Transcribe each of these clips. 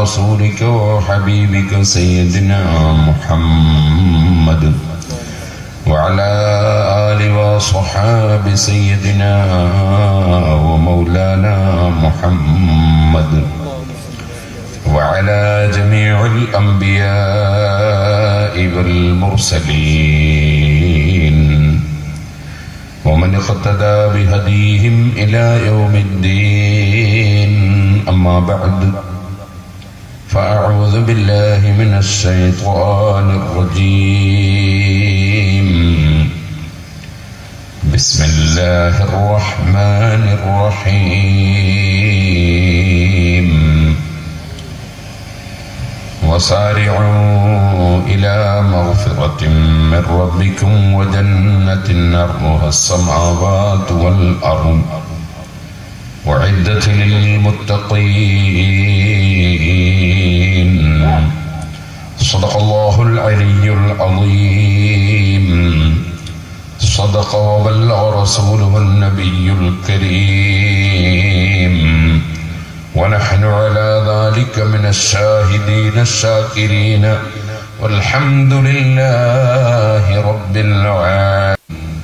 رسولك وحبيبك سيدنا محمد وعلى آل وصحاب سيدنا ومولانا محمد وعلى جميع الأنبياء والمرسلين ومن اقتدى بهديهم إلى يوم الدين أما بعد فأعوذ بالله من الشيطان الرجيم بسم الله الرحمن الرحيم وسارعوا إلى مغفرة من ربكم وجنة أرضها السماوات والأرض وعدة للمتقين صدق الله العلي العظيم صدق وبلغ رسوله النبي الكريم ونحن على ذلك من الشاهدين الشاكرين والحمد لله رب العالمين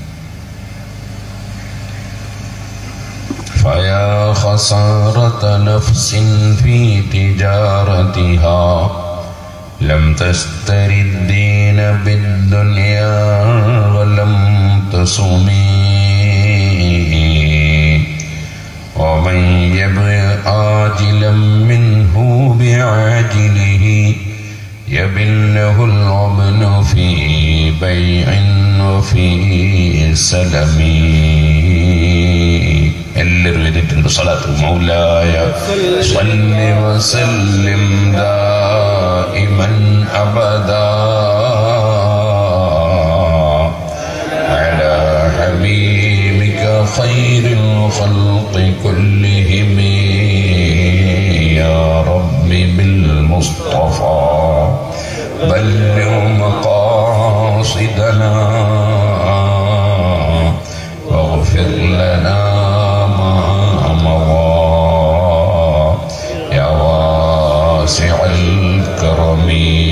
فيا خسارة نفس في تجارتها لم تشتر الدين بالدنيا ولم تصومي ومن يبغ عاجلا منه بعاجله يبله الغبن في بيع وفي سلم എല്ലാവരും എഴുതിയിട്ടുണ്ട് സ്വലാത്ത് മൗലായ സ്വല്ലി വസല്ലിം ദായിമൻ അബദാ على حبيبك خير الخلق كلهم يا رب بالمصطفى بلغ مقاصدنا واغفر لنا ما مضى يا واسع الكرم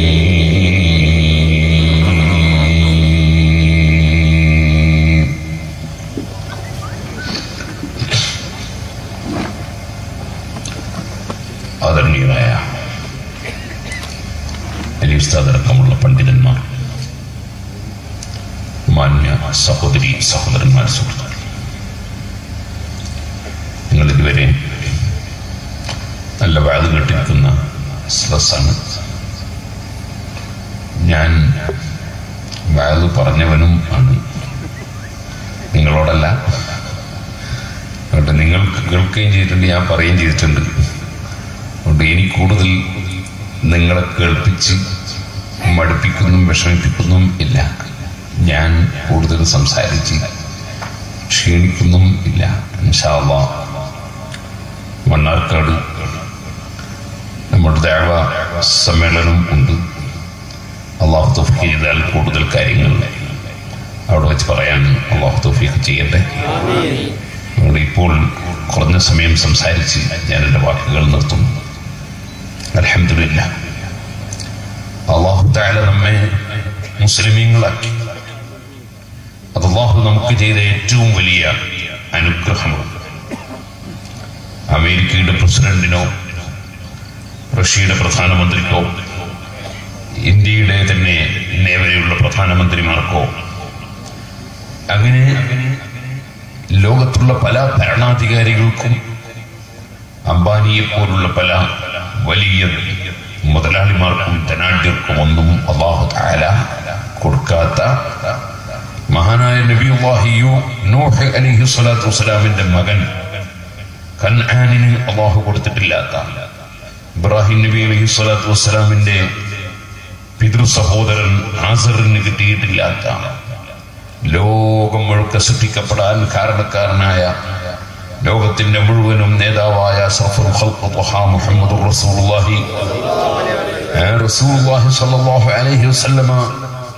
ആദരണീയരായ അലിസ്താദടക്കമുള്ള പണ്ഡിതന്മാർ മാന്യ സഹോദരി സഹോദരന്മാർ സുഹൃത്തുക്കൾ നിങ്ങൾ ഇതുവരെ നല്ല വാത് കേട്ടിരിക്കുന്ന സദസ്സാണ് ഞാൻ വാത് പറഞ്ഞവനും ആണ് നിങ്ങളോടല്ല അതുകൊണ്ട് നിങ്ങൾക്ക് കേൾക്കുകയും ചെയ്തിട്ടുണ്ട് ഞാൻ പറയുകയും ചെയ്തിട്ടുണ്ട് അതുകൊണ്ട് ഇനി കൂടുതൽ നിങ്ങളെ കേൾപ്പിച്ച് മടുപ്പിക്കുന്നതും വിഷമിപ്പിക്കുന്നതും ഇല്ല ഞാൻ കൂടുതൽ സംസാരിച്ച് ക്ഷീണിക്കുന്നതും ഇല്ല ഇൻഷാല്ല മണ്ണാർക്കാട് നമ്മുടെ ദേവ സമ്മേളനം ഉണ്ട് അള്ളാഹു തൗഫീഖ് ചെയ്താൽ കൂടുതൽ കാര്യങ്ങൾ അവിടെ വെച്ച് പറയാൻ അള്ളാഹു തൗഫീഖ് ചെയ്യട്ടെ അതുകൊണ്ട് ഇപ്പോൾ കുറഞ്ഞ സമയം സംസാരിച്ച് ഞാൻ എൻ്റെ വാക്കുകൾ നിർത്തുന്നു അലഹമില്ല അള്ളാഹു താല നമ്മെ മുസ്ലിമീങ്ങളാക്കി അത് അള്ളാഹു നമുക്ക് ചെയ്ത ഏറ്റവും വലിയ അനുഗ്രഹമാണ് അമേരിക്കയുടെ പ്രസിഡന്റിനോ റഷ്യയുടെ പ്രധാനമന്ത്രിക്കോ ഇന്ത്യയുടെ തന്നെ നേവരെയുള്ള പ്രധാനമന്ത്രിമാർക്കോ അങ്ങനെ ലോകത്തുള്ള പല ഭരണാധികാരികൾക്കും അംബാനിയെ പോലുള്ള പല വലിയ മുതലാളിമാർക്കും ധനാഢ്യർക്കും ഒന്നും അള്ളാഹു താല കൊടുക്കാത്ത മഹാനായ നബിയുല്ലാഹിയു നോഹ് അലിഹി സ്വലാത്തു വസ്സലാമിന്റെ മകൻ കൻആനിന് അള്ളാഹു കൊടുത്തിട്ടില്ലാത്ത ഇബ്രാഹിം നബി അലൈഹി സ്വലാത്തു വസ്സലാമിന്റെ പിതൃ സഹോദരൻ ആസറിന് കിട്ടിയിട്ടില്ലാത്ത ലോകം മുഴുക്ക സൃഷ്ടിക്കപ്പെടാൻ കാരണക്കാരനായ ലോകത്തിന്റെ മുഴുവനും നേതാവായ സഫർ മുഹമ്മദ് റസൂലുള്ളാഹി ആ റസൂലുള്ളാഹി സ്വല്ലല്ലാഹു അലൈഹി വസല്ലമ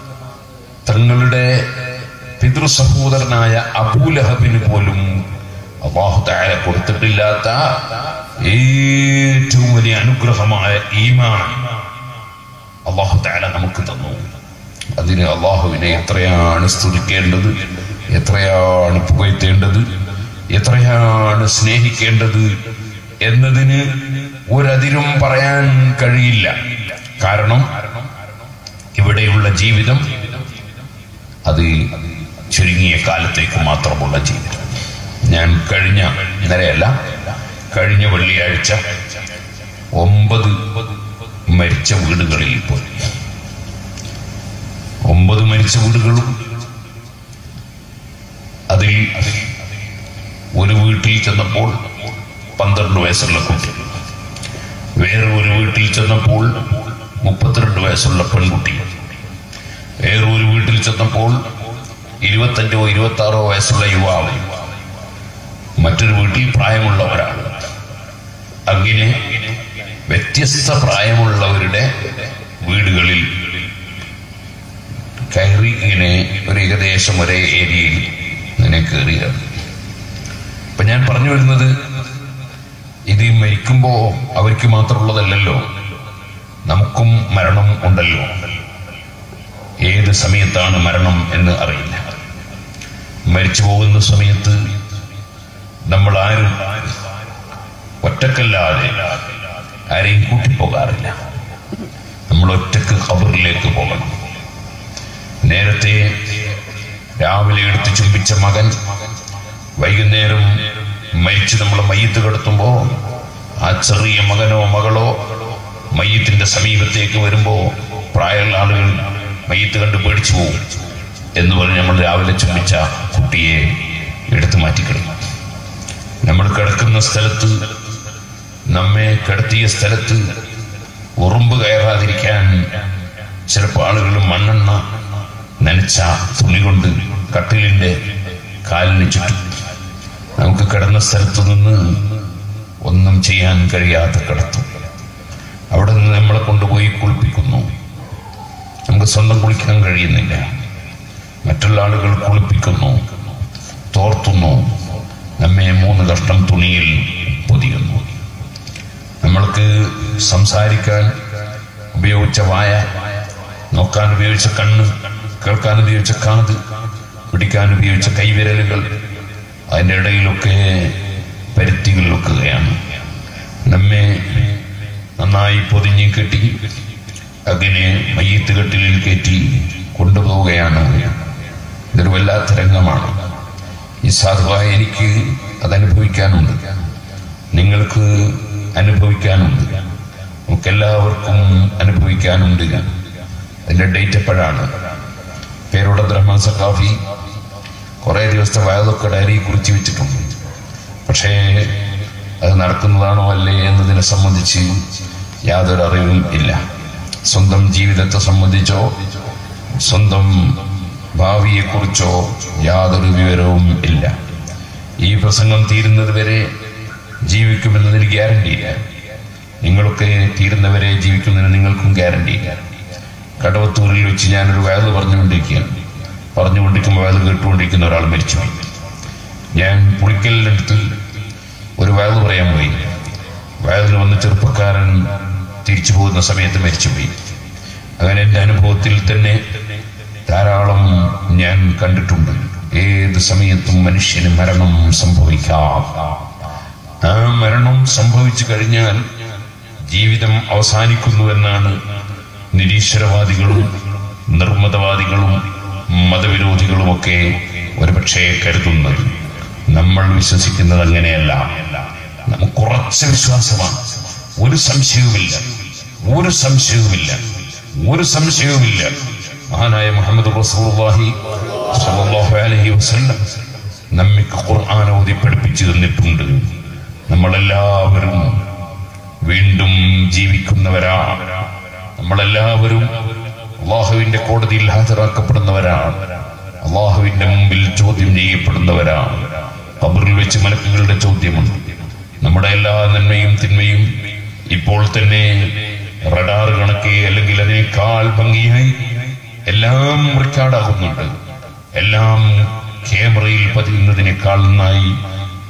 തങ്ങളുടെ പിതൃ സഹോദരനായ അബൂലഹബിന് പോലും അള്ളാഹു താര കൊടുത്തിട്ടില്ലാത്ത ഏറ്റവും വലിയ അനുഗ്രഹമായ ഈമാൻ അള്ളാഹു താര നമുക്ക് തന്നു അതിന് അള്ളാഹുവിനെ എത്രയാണ് സ്തുതിക്കേണ്ടത് എത്രയാണ് പുകഴ്ത്തേണ്ടത് എത്രയാണ് സ്നേഹിക്കേണ്ടത് എന്നതിന് ഒരതിരും പറയാൻ കഴിയില്ല കാരണം ഇവിടെയുള്ള ജീവിതം അത് ചുരുങ്ങിയ കാലത്തേക്ക് മാത്രമുള്ള ജീവിതം ഞാൻ കഴിഞ്ഞ ഇന്നലെയല്ല കഴിഞ്ഞ വെള്ളിയാഴ്ച ഒമ്പത് മരിച്ച വീടുകളിൽ പോയി ഒമ്പത് മരിച്ച വീടുകളും അതിൽ ഒരു വീട്ടിൽ ചെന്നപ്പോൾ പന്ത്രണ്ട് വയസ്സുള്ള കുട്ടി വേറെ ഒരു വീട്ടിൽ ചെന്നപ്പോൾ മുപ്പത്തിരണ്ട് വയസ്സുള്ള പെൺകുട്ടി വേറെ ഒരു വീട്ടിൽ ചെന്നപ്പോൾ ഇരുപത്തഞ്ചോ ഇരുപത്തി ആറോ വയസ്സുള്ള യുവാവ് മറ്റൊരു വീട്ടിൽ പ്രായമുള്ള ഒരാൾ അങ്ങനെ വ്യത്യസ്ത പ്രായമുള്ളവരുടെ വീടുകളിൽ കയറി ഇങ്ങനെ ഒരു ഏകദേശം ഒരേ ഏരിയയിൽ ഇങ്ങനെ കയറിയാണ് അപ്പൊ ഞാൻ പറഞ്ഞു വരുന്നത് ഇത് മരിക്കുമ്പോ അവർക്ക് മാത്രമുള്ളതല്ലല്ലോ നമുക്കും മരണം ഉണ്ടല്ലോ ഏത് സമയത്താണ് മരണം എന്ന് അറിയില്ല മരിച്ചു പോകുന്ന സമയത്ത് നമ്മൾ ആരും ഒറ്റക്കല്ലാതെ ആരെയും കൂട്ടിപ്പോകാറില്ല നമ്മൾ ഒറ്റക്ക് ഖബറിലേക്ക് പോകണം നേരത്തെ രാവിലെ എടുത്ത് ചുംബിച്ച മകൻ വൈകുന്നേരം മരിച്ച് നമ്മൾ മയ്യത്ത് കിടത്തുമ്പോ ആ ചെറിയ മകനോ മകളോ മയ്യത്തിന്റെ സമീപത്തേക്ക് വരുമ്പോ പ്രായമുള്ള ആളുകൾ മയ്യത്ത് കണ്ട് പേടിച്ചു പോകും എന്ന് പറഞ്ഞ് നമ്മൾ രാവിലെ ചുംബിച്ച കുട്ടിയെ എടുത്തു മാറ്റിക്കിടക്കും നമ്മൾ കിടക്കുന്ന സ്ഥലത്ത് നമ്മെ കിടത്തിയ സ്ഥലത്ത് ഉറുമ്പ് കയറാതിരിക്കാൻ ചിലപ്പോൾ ആളുകൾ മണ്ണെണ്ണ നനച്ച തുണി കൊണ്ട് കട്ടിലിന്റെ കാലിന് ചുറ്റും നമുക്ക് കിടന്ന സ്ഥലത്ത് നിന്ന് ഒന്നും ചെയ്യാൻ കഴിയാത്ത കിടത്തും അവിടെ നിന്ന് നമ്മളെ കൊണ്ടുപോയി കുളിപ്പിക്കുന്നു നമുക്ക് സ്വന്തം കുളിക്കാൻ കഴിയുന്നില്ല മറ്റുള്ള ആളുകൾ കുളിപ്പിക്കുന്നു തോർത്തുന്നു നമ്മെ മൂന്ന് കഷ്ടം തുണിയിൽ പൊതിയുന്നു നമ്മൾക്ക് സംസാരിക്കാൻ ഉപയോഗിച്ച വായ നോക്കാൻ ഉപയോഗിച്ച കണ്ണ് കേൾക്കാൻ ഉപയോഗിച്ച കാത് പിടിക്കാൻ ഉപയോഗിച്ച കൈവിരലുകൾ അതിൻ്റെ ഇടയിലൊക്കെ പരുത്തികൾ വെക്കുകയാണ് നമ്മെ നന്നായി പൊതിഞ്ഞ് കെട്ടി അങ്ങനെ മയ്യത്ത് കെട്ടിലിൽ കയറ്റി കൊണ്ടുപോവുകയാണ് ഇതൊരു വല്ലാത്ത രംഗമാണ് ഈ സാധുവായ എനിക്ക് അതനുഭവിക്കാനുണ്ട് നിങ്ങൾക്ക് അനുഭവിക്കാനുണ്ട് നമുക്കെല്ലാവർക്കും അനുഭവിക്കാനുണ്ട് അതിന്റെ ഡേറ്റ് എപ്പോഴാണ് പേരോട് ബ്രഹ്മൻ സഖാഫി കുറെ ദിവസത്തെ വയതൊക്കെ ഡയറി കുറിച്ച് വെച്ചിട്ടുണ്ട് പക്ഷേ അത് നടക്കുന്നതാണോ അല്ലേ എന്നതിനെ സംബന്ധിച്ച് യാതൊരു അറിവും ഇല്ല സ്വന്തം ജീവിതത്തെ സംബന്ധിച്ചോ സ്വന്തം ഭാവിയെക്കുറിച്ചോ യാതൊരു വിവരവും ഇല്ല ഈ പ്രസംഗം തീരുന്നത് വരെ ജീവിക്കുമെന്നതിന് ഗ്യാരണ്ടിയില്ല നിങ്ങളൊക്കെ തീരുന്നവരെ ജീവിക്കുന്നതിന് നിങ്ങൾക്കും ഗ്യാരണ്ടിയില്ല കടവത്തൂരിൽ വെച്ച് ഞാനൊരു വയല് പറഞ്ഞുകൊണ്ടിരിക്കുകയാണ് പറഞ്ഞുകൊണ്ടിരിക്കുമ്പോൾ വയല് കേട്ടുകൊണ്ടിരിക്കുന്ന ഒരാൾ മരിച്ചുപോയി ഞാൻ പുളിക്കലിനടുത്ത് ഒരു വയല് പറയാൻ പോയി വയലിൽ വന്ന് ചെറുപ്പക്കാരൻ തിരിച്ചു പോകുന്ന സമയത്ത് മരിച്ചുപോയി അങ്ങനെ എൻ്റെ അനുഭവത്തിൽ തന്നെ ധാരാളം ഞാൻ കണ്ടിട്ടുണ്ട് ഏത് സമയത്തും മനുഷ്യന് മരണം സംഭവിക്കാം ആ മരണം സംഭവിച്ചു കഴിഞ്ഞാൽ ജീവിതം അവസാനിക്കുന്നുവെന്നാണ് നിരീശ്വരവാദികളും നിർമ്മതവാദികളും മതവിരോധികളുമൊക്കെ ഒരുപക്ഷെ കരുതുന്നത് നമ്മൾ വിശ്വസിക്കുന്നത് അങ്ങനെയല്ല നമുക്ക് ഉറച്ച വിശ്വാസമാണ് ഒരു സംശയവുമില്ല ഒരു സംശയവുമില്ല ഒരു സംശയവുമില്ല മഹാനായ മുഹമ്മദ് റസൂലുള്ളാഹി സ്വല്ലല്ലാഹു അലൈഹി വസല്ലം നമ്മക്ക് ഖുർആൻ ഓതി പഠിപ്പിച്ചു തന്നിട്ടുണ്ട് നമ്മളെല്ലാവരും വീണ്ടും ജീവിക്കുന്നവരാണ് നമ്മളെല്ലാവരും അള്ളാഹുവിന്റെ കോടതിയിൽ ഹാജരാക്കപ്പെടുന്നവരാണ് അള്ളാഹുവിന്റെ മുമ്പിൽ ചോദ്യം ചെയ്യപ്പെടുന്നവരാണ് കബറിൽ വെച്ച് മലക്കുകളുടെ ചോദ്യമുണ്ട് നമ്മുടെ എല്ലാ നന്മയും തിന്മയും ഇപ്പോൾ തന്നെ റഡാർ കണക്കെ അല്ലെങ്കിൽ അതിനേക്കാൾ ഭംഗിയായി എല്ലാം റെക്കോർഡാകുന്നുണ്ട് എല്ലാം ക്യാമറയിൽ പതിയുന്നതിനേക്കാൾ നന്നായി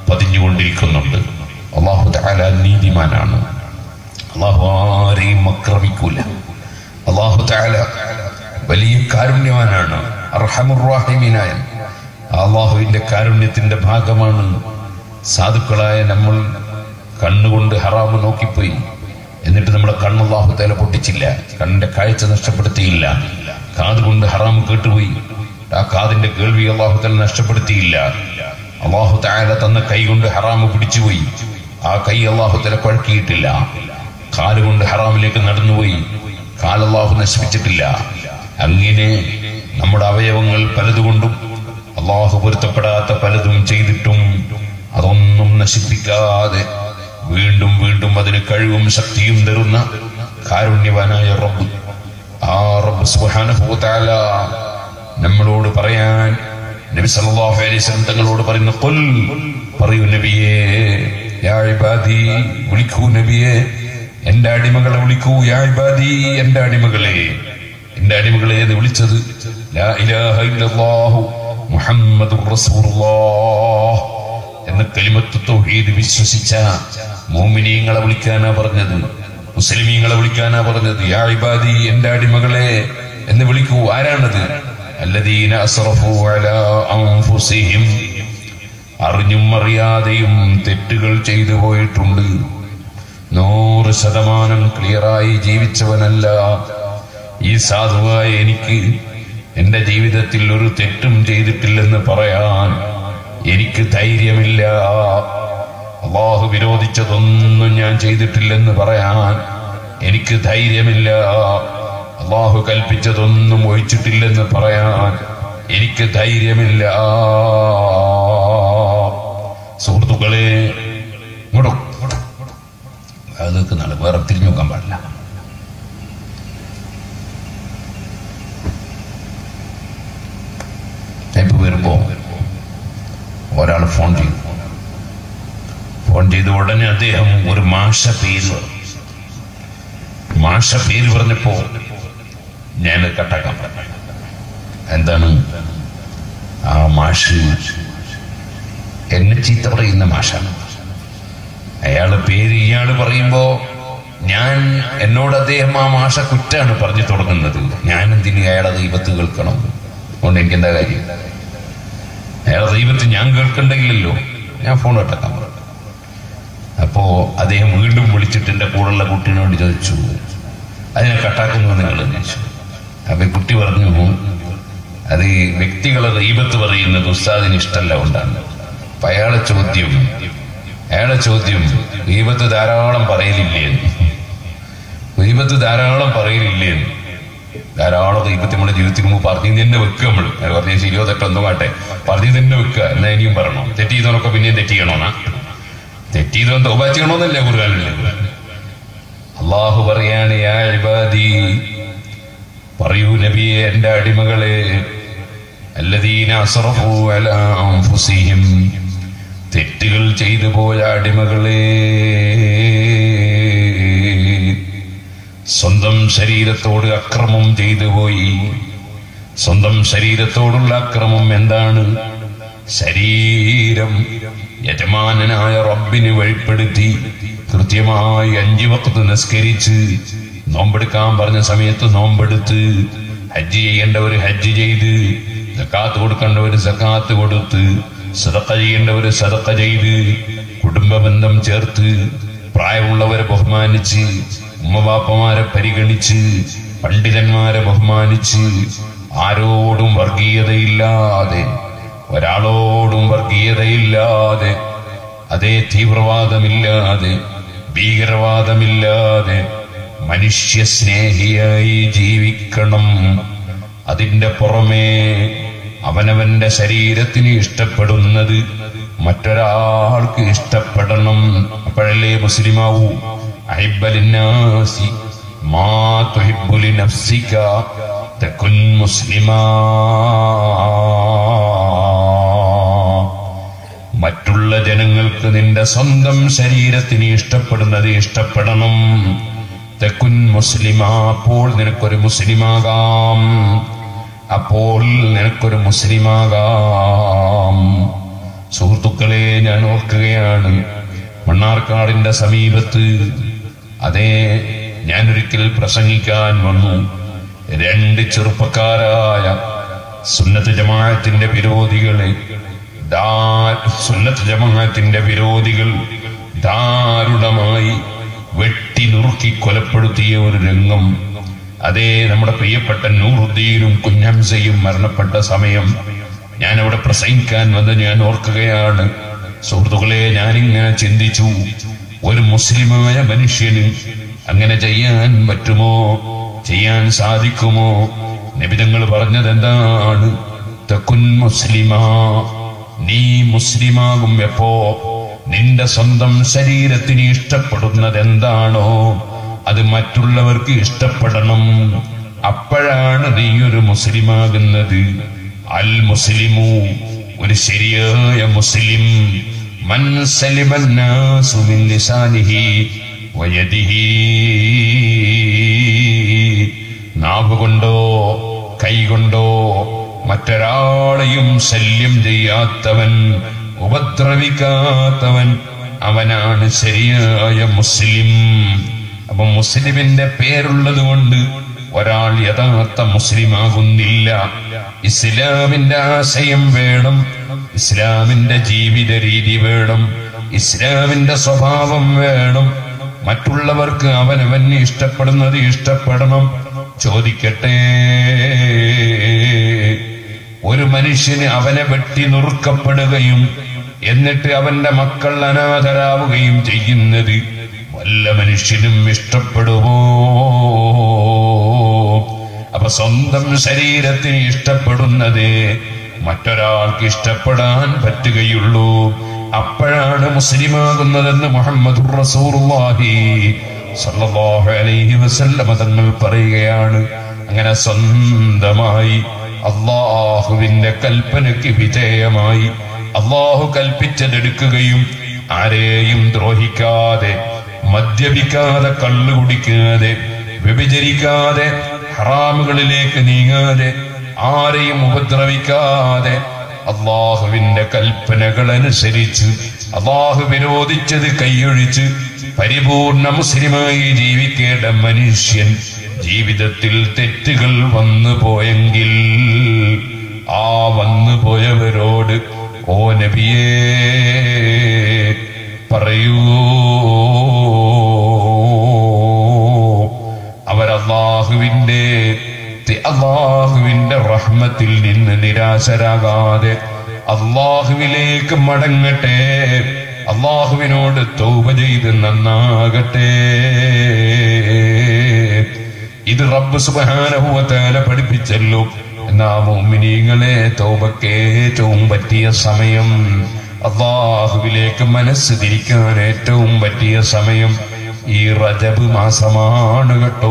പതിഞ്ഞുകൊണ്ടിരിക്കുന്നുണ്ട് അള്ളാഹു തആല നീതിമാനാണ് അള്ളാഹു ആരെയും ആക്രമിക്കൂല അള്ളാഹു തആല വലിയ കാരുണ്യവാനാണ് അർഹമുറാഹിമീനായ അള്ളാഹുവിന്റെ കാരുണ്യത്തിന്റെ ഭാഗമാണ് സാധുക്കളായ നമ്മൾ കണ്ണുകൊണ്ട് ഹറാമ് നോക്കിപ്പോയി എന്നിട്ട് നമ്മളെ കണ്ണ് അള്ളാഹു തആല പൊട്ടിച്ചില്ല കണ്ണിന്റെ കാഴ്ച നഷ്ടപ്പെടുത്തിയില്ല കാതുകൊണ്ട് ഹറാമ് കേട്ടുപോയി ആ കാതിന്റെ കേൾവി അള്ളാഹു തആല നഷ്ടപ്പെടുത്തിയില്ല അള്ളാഹു തആല തന്ന കൈ കൊണ്ട് ഹറാമ് പിടിച്ചുപോയി ആ കൈ അള്ളാഹു തആല കുഴക്കിയിട്ടില്ല കാലുകൊണ്ട് ഹറാമിലേക്ക് നടന്നുപോയി കാലല്ലാഹു നശിപ്പിച്ചിട്ടില്ല അങ്ങനെ നമ്മുടെ അവയവങ്ങൾ പലതുകൊണ്ടും അള്ളാഹു പൊരുത്തപ്പെടാത്ത പലതും ചെയ്തിട്ടും അതൊന്നും നശിപ്പിക്കാതെ വീണ്ടും വീണ്ടും അതിന് കഴിവും ശക്തിയും തരുന്ന കാരുണ്യവാനായ റബ്ബ് ആ റബ്ബ് സുബ്ഹാനഹു വ തആല നമ്മളോട് പറയാൻ നബി സല്ലല്ലാഹു അലൈഹി വസല്ലം തങ്ങളോട് പറയുന്നു ഖുൽ പറയൂ നബിയേ യാ ഇബാദി വിളിക്കൂ നബിയേ എന്റെ അടിമകളെ വിളിക്കൂ യാ ഇബാദി എന്റെ അടിമകളെ എന്റെ അടിമകളെ എന്ന് വിളിച്ചത് ലാ ഇലാഹ ഇല്ലല്ലാഹു മുഹമ്മദുർ റസൂലുള്ളാഹ് എന്ന കലിമത്ത് തൗഹീദ് വിശ്വസിച്ച മോമിനീങ്ങളെ വിളിക്കാനാ പറഞ്ഞത് മുസ്ലിമീങ്ങളെ വിളിക്കാനാ പറഞ്ഞത് യാ ഇബാദി എന്റെ അടിമകളെ എന്ന് വിളിക്കൂ ആരാണത് അല്ലദീന അസ്റഫു അലാ അൻഫുസിഹിം അറിഞ്ഞും അറിയാതെയും തെറ്റുകൾ ചെയ്തു പോയിട്ടുണ്ട് നൂറ് ശതമാനം ക്ലിയറായി ജീവിച്ചവനല്ല ഈ സാധുവായ എനിക്ക് എന്റെ ജീവിതത്തിൽ ഒരു തെറ്റും ചെയ്തിട്ടില്ലെന്ന് പറയാൻ എനിക്ക് ധൈര്യമില്ല അള്ളാഹു വിരോധിച്ചതൊന്നും ഞാൻ ചെയ്തിട്ടില്ലെന്ന് പറയാൻ എനിക്ക് ധൈര്യമില്ല അള്ളാഹു കൽപ്പിച്ചതൊന്നും ഒഴിച്ചിട്ടില്ലെന്ന് പറയാൻ എനിക്ക് ധൈര്യമില്ല സുഹൃത്തുക്കളെ ഇങ്ങോട്ടോ അത് നിൽക്കുന്നാണ് വേറെ തിരിഞ്ഞു നോക്കാൻ പാടില്ല ഇപ്പൊ വരുമ്പോ ഒരാൾ ഫോൺ ചെയ്തു ഫോൺ ചെയ്ത ഉടനെ അദ്ദേഹം ഒരു മാഷ പേര് പറഞ്ഞു. മാഷ പേര് പറഞ്ഞപ്പോ ഞാൻ കട്ടാക്കാൻ പറഞ്ഞു എന്താണ് ആ മാഷ് എന്നെ ചീത്ത പറയുന്ന മാഷാണ് അയാള് പേര് ഇയാള് പറയുമ്പോ ഞാൻ എന്നോട് അദ്ദേഹം ആ മാഷ കുറ്റാണ് പറഞ്ഞു തുടങ്ങുന്നത് ഞാൻ എന്തിന് അയാളെ ദൈവത്ത് കേൾക്കണം അതുകൊണ്ട് എനിക്ക് എന്താ കാര്യം അയാളെ ദൈവത്ത് ഞാൻ കേൾക്കണ്ടെങ്കിലല്ലോ ഞാൻ ഫോൺ കട്ടാക്കാൻ പറഞ്ഞു അപ്പോ അദ്ദേഹം വീണ്ടും വിളിച്ചിട്ട് എന്റെ കൂടെയുള്ള കുട്ടീനെ വേണ്ടി ചോദിച്ചു അതിനെ കട്ടാക്കുന്നു നിങ്ങൾ ചോദിച്ചു അപ്പൊ ഈ കുട്ടി പറഞ്ഞു അത് ഈ വ്യക്തികളെ ദൈവത്ത് പറയുന്നത് ഉസ്താദിന് ഇഷ്ടമല്ല കൊണ്ടാണ് അപ്പൊ അയാളെ ചോദ്യം അയാളെ ചോദ്യം ദൈവത്ത് ധാരാളം പറയലില്ലേ എന്ന്. ദൈവത്ത് ധാരാളം പറയലില്ലേ എന്ന്. ധാരാളം ദൈവത്തെ നമ്മുടെ ജീവിതത്തിൽ മുമ്പ് പറഞ്ഞു തന്നെ വെക്കുക നമ്മൾ അയാൾ പറഞ്ഞ ശരിയോ തെറ്റോ എന്തോ മാട്ടെ പറഞ്ഞു തന്നെ വെക്കുക എന്നാ ഇനിയും പറയണോ തെറ്റ് ചെയ്തവനൊക്കെ പിന്നെയും തെറ്റ് ചെയ്യണോന്നാ തെറ്റ് ചെയ്തവൻ തോബ ചെയ്യണമെന്നല്ലേ ഖുർആാനില്ലേ അള്ളാഹു പറയാണ് യാ ഇബാദി പറയൂ നബിയെ എന്റെ അടിമകളെ അല്ലദീന അസ്റഫു അലാ അൻഫുസിഹിം തെറ്റുകൾ ചെയ്തു പോയ അടിമകളെ സ്വന്തം ശരീരത്തോട് അക്രമം ചെയ്തു പോയി സ്വന്തം ശരീരത്തോടുള്ള അക്രമം എന്താണ് ശരീരം യജമാനനായ റബ്ബിന് വഴിപ്പെടുത്തി കൃത്യമായി അഞ്ചു വക്കത്ത് നിസ്കരിച്ച് നോമ്പെടുക്കാൻ പറഞ്ഞ സമയത്ത് നോമ്പെടുത്ത് ഹജ്ജ് ചെയ്യേണ്ടവർ ഹജ്ജ് ചെയ്ത് സക്കാത്ത് കൊടുക്കേണ്ടവർ സക്കാത്ത് കൊടുത്ത് സദക്ക ചെയ്യേണ്ടവർ സദക്ക ചെയ്ത് കുടുംബ ബന്ധം ചേർത്ത് പ്രായമുള്ളവരെ ബഹുമാനിച്ച് ഉമ്മവാപ്പമാരെ പരിഗണിച്ച് പണ്ഡിതന്മാരെ ബഹുമാനിച്ച് ആരോടും വർഗീയതയില്ലാതെ ഒരാളോടും വർഗീയതയില്ലാതെ അതേ തീവ്രവാദമില്ലാതെ ഭീകരവാദമില്ലാതെ മനുഷ്യ സ്നേഹിയായി ജീവിക്കണം അതിന്റെ പുറമേ അവനവന്റെ ശരീരത്തിന് ഇഷ്ടപ്പെടുന്നത് മറ്റൊരാൾക്ക് ഇഷ്ടപ്പെടണം അപ്പോഴല്ലേ മുസ്ലിമാവൂ അഹിബലിനാസി മാ തുഹിബ്ബുലി നഫ്സിക തകുൻ മുസ്ലിമാ മറ്റുള്ള ജനങ്ങൾക്ക് നിന്റെ സ്വന്തം ശരീരത്തിന് ഇഷ്ടപ്പെടുന്നത് ഇഷ്ടപ്പെടണം തെക്കുൻ മുസ്ലിമാ അപ്പോൾ നിനക്കൊരു മുസ്ലിമാകാം അപ്പോൾ നിനക്കൊരു മുസ്ലിമാകാം സുഹൃത്തുക്കളെ ഞാൻ ഓർക്കുകയാണ് മണ്ണാർക്കാടിന്റെ സമീപത്ത് അതേ ഞാനൊരിക്കൽ പ്രസംഗിക്കാൻ വന്നു രണ്ട് ചെറുപ്പക്കാരായ സുന്നത്ത് ജമാഅത്തിന്റെ വിരോധികളെ ദാ- സുന്നത്ത് ജമാഅത്തിന്റെ വിരോധികൾ ദാരുണമായി വെട്ടി നുറുക്കി കൊലപ്പെടുത്തിയ ഒരു രംഗം അതേ നമ്മുടെ പ്രിയപ്പെട്ട നൂറുദ്ദീനും കുഞ്ഞംസയും മരണപ്പെട്ട സമയം ഞാൻ അവിടെ പ്രസംഗിക്കാൻ വന്ന് ഞാൻ ഓർക്കുകയാണ് സുഹൃത്തുക്കളെ ഞാനിങ്ങനെ ചിന്തിച്ചു ഒരു മുസ്ലിമായ മനുഷ്യന് അങ്ങനെ ചെയ്യാൻ പറ്റുമോ ചെയ്യാൻ സാധിക്കുമോ നിബിതങ്ങൾ പറഞ്ഞത് എന്താണ് തെക്കുൻ മുസ്ലിമാ നീ മുസ്ലിമാകും എപ്പോ നിന്റെ സ്വന്തം ശരീരത്തിന് ഇഷ്ടപ്പെടുന്നത് എന്താണോ അത് മറ്റുള്ളവർക്ക് ഇഷ്ടപ്പെടണം അപ്പോഴാണ് നീ ഒരു മുസ്ലിമാകുന്നത് അൽ മുസ്ലിമു ഒരു ശരിയായ മുസ്ലിം മൻ സലിമൻ നാസു മിൻ ലിസാനിഹി വയദിഹി നാവ് കൊണ്ടോ കൈകൊണ്ടോ മറ്റൊരാളെയും ശല്യം ചെയ്യാത്തവൻ ഉപദ്രവിക്കാത്തവൻ അവനാണ് ശരിയായ മുസ്ലിം അപ്പൊ മുസ്ലിമിന്റെ പേരുള്ളത് കൊണ്ട് ഒരാൾ യഥാർത്ഥ മുസ്ലിമാകുന്നില്ല ഇസ്ലാമിന്റെ ആശയം വേണം ഇസ്ലാമിന്റെ ജീവിത രീതി വേണം ഇസ്ലാമിന്റെ സ്വഭാവം വേണം മറ്റുള്ളവർക്ക് അവനവന് ഇഷ്ടപ്പെടുന്നത് ഇഷ്ടപ്പെടണം ചോദിക്കട്ടെ ഒരു മനുഷ്യന് അവനെ വെട്ടി നുറുക്കപ്പെടുകയും എന്നിട്ട് അവന്റെ മക്കൾ അനാഥരാവുകയും ചെയ്യുന്നത് വല്ല മനുഷ്യനും ഇഷ്ടപ്പെടുമോ അപ്പൊ സ്വന്തം ശരീരത്തിന് ഇഷ്ടപ്പെടുന്നത് മറ്റൊരാൾക്ക് ഇഷ്ടപ്പെടാൻ പറ്റുകയുള്ളൂ അപ്പോഴാണ് മുസ്ലിമാകുന്നതെന്ന് മുഹമ്മദ് റസൂറുല്ലാഹി സല്ലല്ലാഹു അലൈഹി വസല്ലമ തങ്ങൾ പറയുകയാണ് അങ്ങനെ സ്വന്തമായി അള്ളാഹുവിന്റെ കൽപ്പനയ്ക്ക് വിധേയമായി അള്ളാഹു കൽപ്പിച്ചതെടുക്കുകയും ആരെയും ദ്രോഹിക്കാതെ മദ്യപിക്കാതെ കള്ളു കുടിക്കാതെ വ്യഭിചരിക്കാതെ ഹറാമുകളിലേക്ക് നീങ്ങാതെ ആരെയും ഉപദ്രവിക്കാതെ അള്ളാഹുവിന്റെ കൽപ്പനകൾ അനുസരിച്ച് അള്ളാഹു വിരോധിച്ചത് കൈയൊഴിച്ച് പരിപൂർണ മുസ്ലിമായി ജീവിക്കേണ്ട മനുഷ്യൻ ജീവിതത്തിൽ തെറ്റുകൾ വന്നു പോയെങ്കിൽ ആ വന്നു പോയവരോട് ഓ നബിയേ പറയൂ അവരല്ലാഹുവിന്റെ അള്ളാഹുവിന്റെ റഹ്മത്തിൽ നിന്ന് നിരാശരാകാതെ അള്ളാഹുവിലേക്ക് മടങ്ങട്ടെ അള്ളാഹുവിനോട് തൗബ ചെയ്ത് നന്നാകട്ടെ ഇത് റബ്ബ് സുബാനഹുവത്തേല പഠിപ്പിച്ചല്ലോ എന്നാ മോമിനിങ്ങളെ തൗബക്ക് ഏറ്റവും പറ്റിയ സമയം അള്ളാഹുവിലേക്ക് മനസ്സ് തിരിക്കാൻ ഏറ്റവും പറ്റിയ സമയം ഈ റജബ് മാസമാണ് കേട്ടോ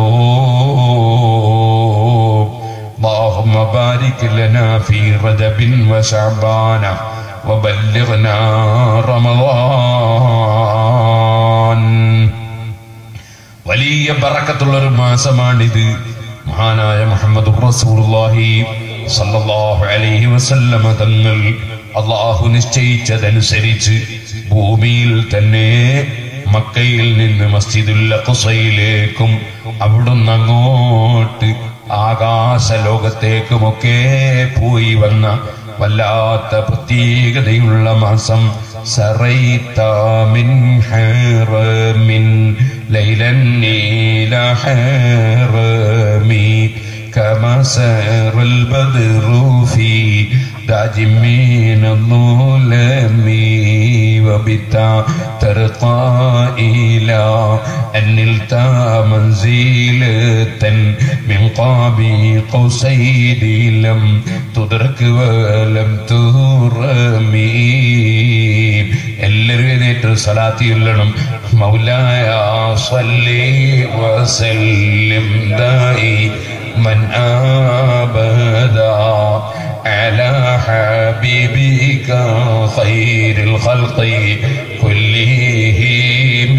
اللهم بارك لنا في رجب وشعبان وبلغنا رمضان വലിയ ബറക്കത്തുള്ള ഒരു മാസമാണിത് മഹാനായ മുഹമ്മദ് റസൂലുള്ളാഹി സല്ലല്ലാഹു അലൈഹി വസല്ലമ തങ്ങൾ അള്ളാഹു നിശ്ചയിച്ചതനുസരിച്ച് ഭൂമിയിൽ തന്നെ മക്കയിൽ നിന്ന് മസ്ജിദുൽ അഖ്സയിലേക്കും അവിടുന്ന് അങ്ങോട്ട് ആകാശ ലോകത്തേക്കുമൊക്കെ പോയി വന്ന വല്ലാത്ത പ്രത്യേകതയുള്ള മാസം സറൈത്ത മിൻ ഹറമിൻ ലൈലൻ നീല ഹറമി كما سار البدر في داج من الظلم وبتا ترقى إلى أن نلت منزلة من قاب قوسين لم تدرك ولم ترمي എല്ലാവരും എഴുന്നേറ്റ് സലാത്തി ചൊല്ലണം മൗലായ സല്ലി വസല്ലിം ദായി من أبدا على حبيبك خير الخلق كلهم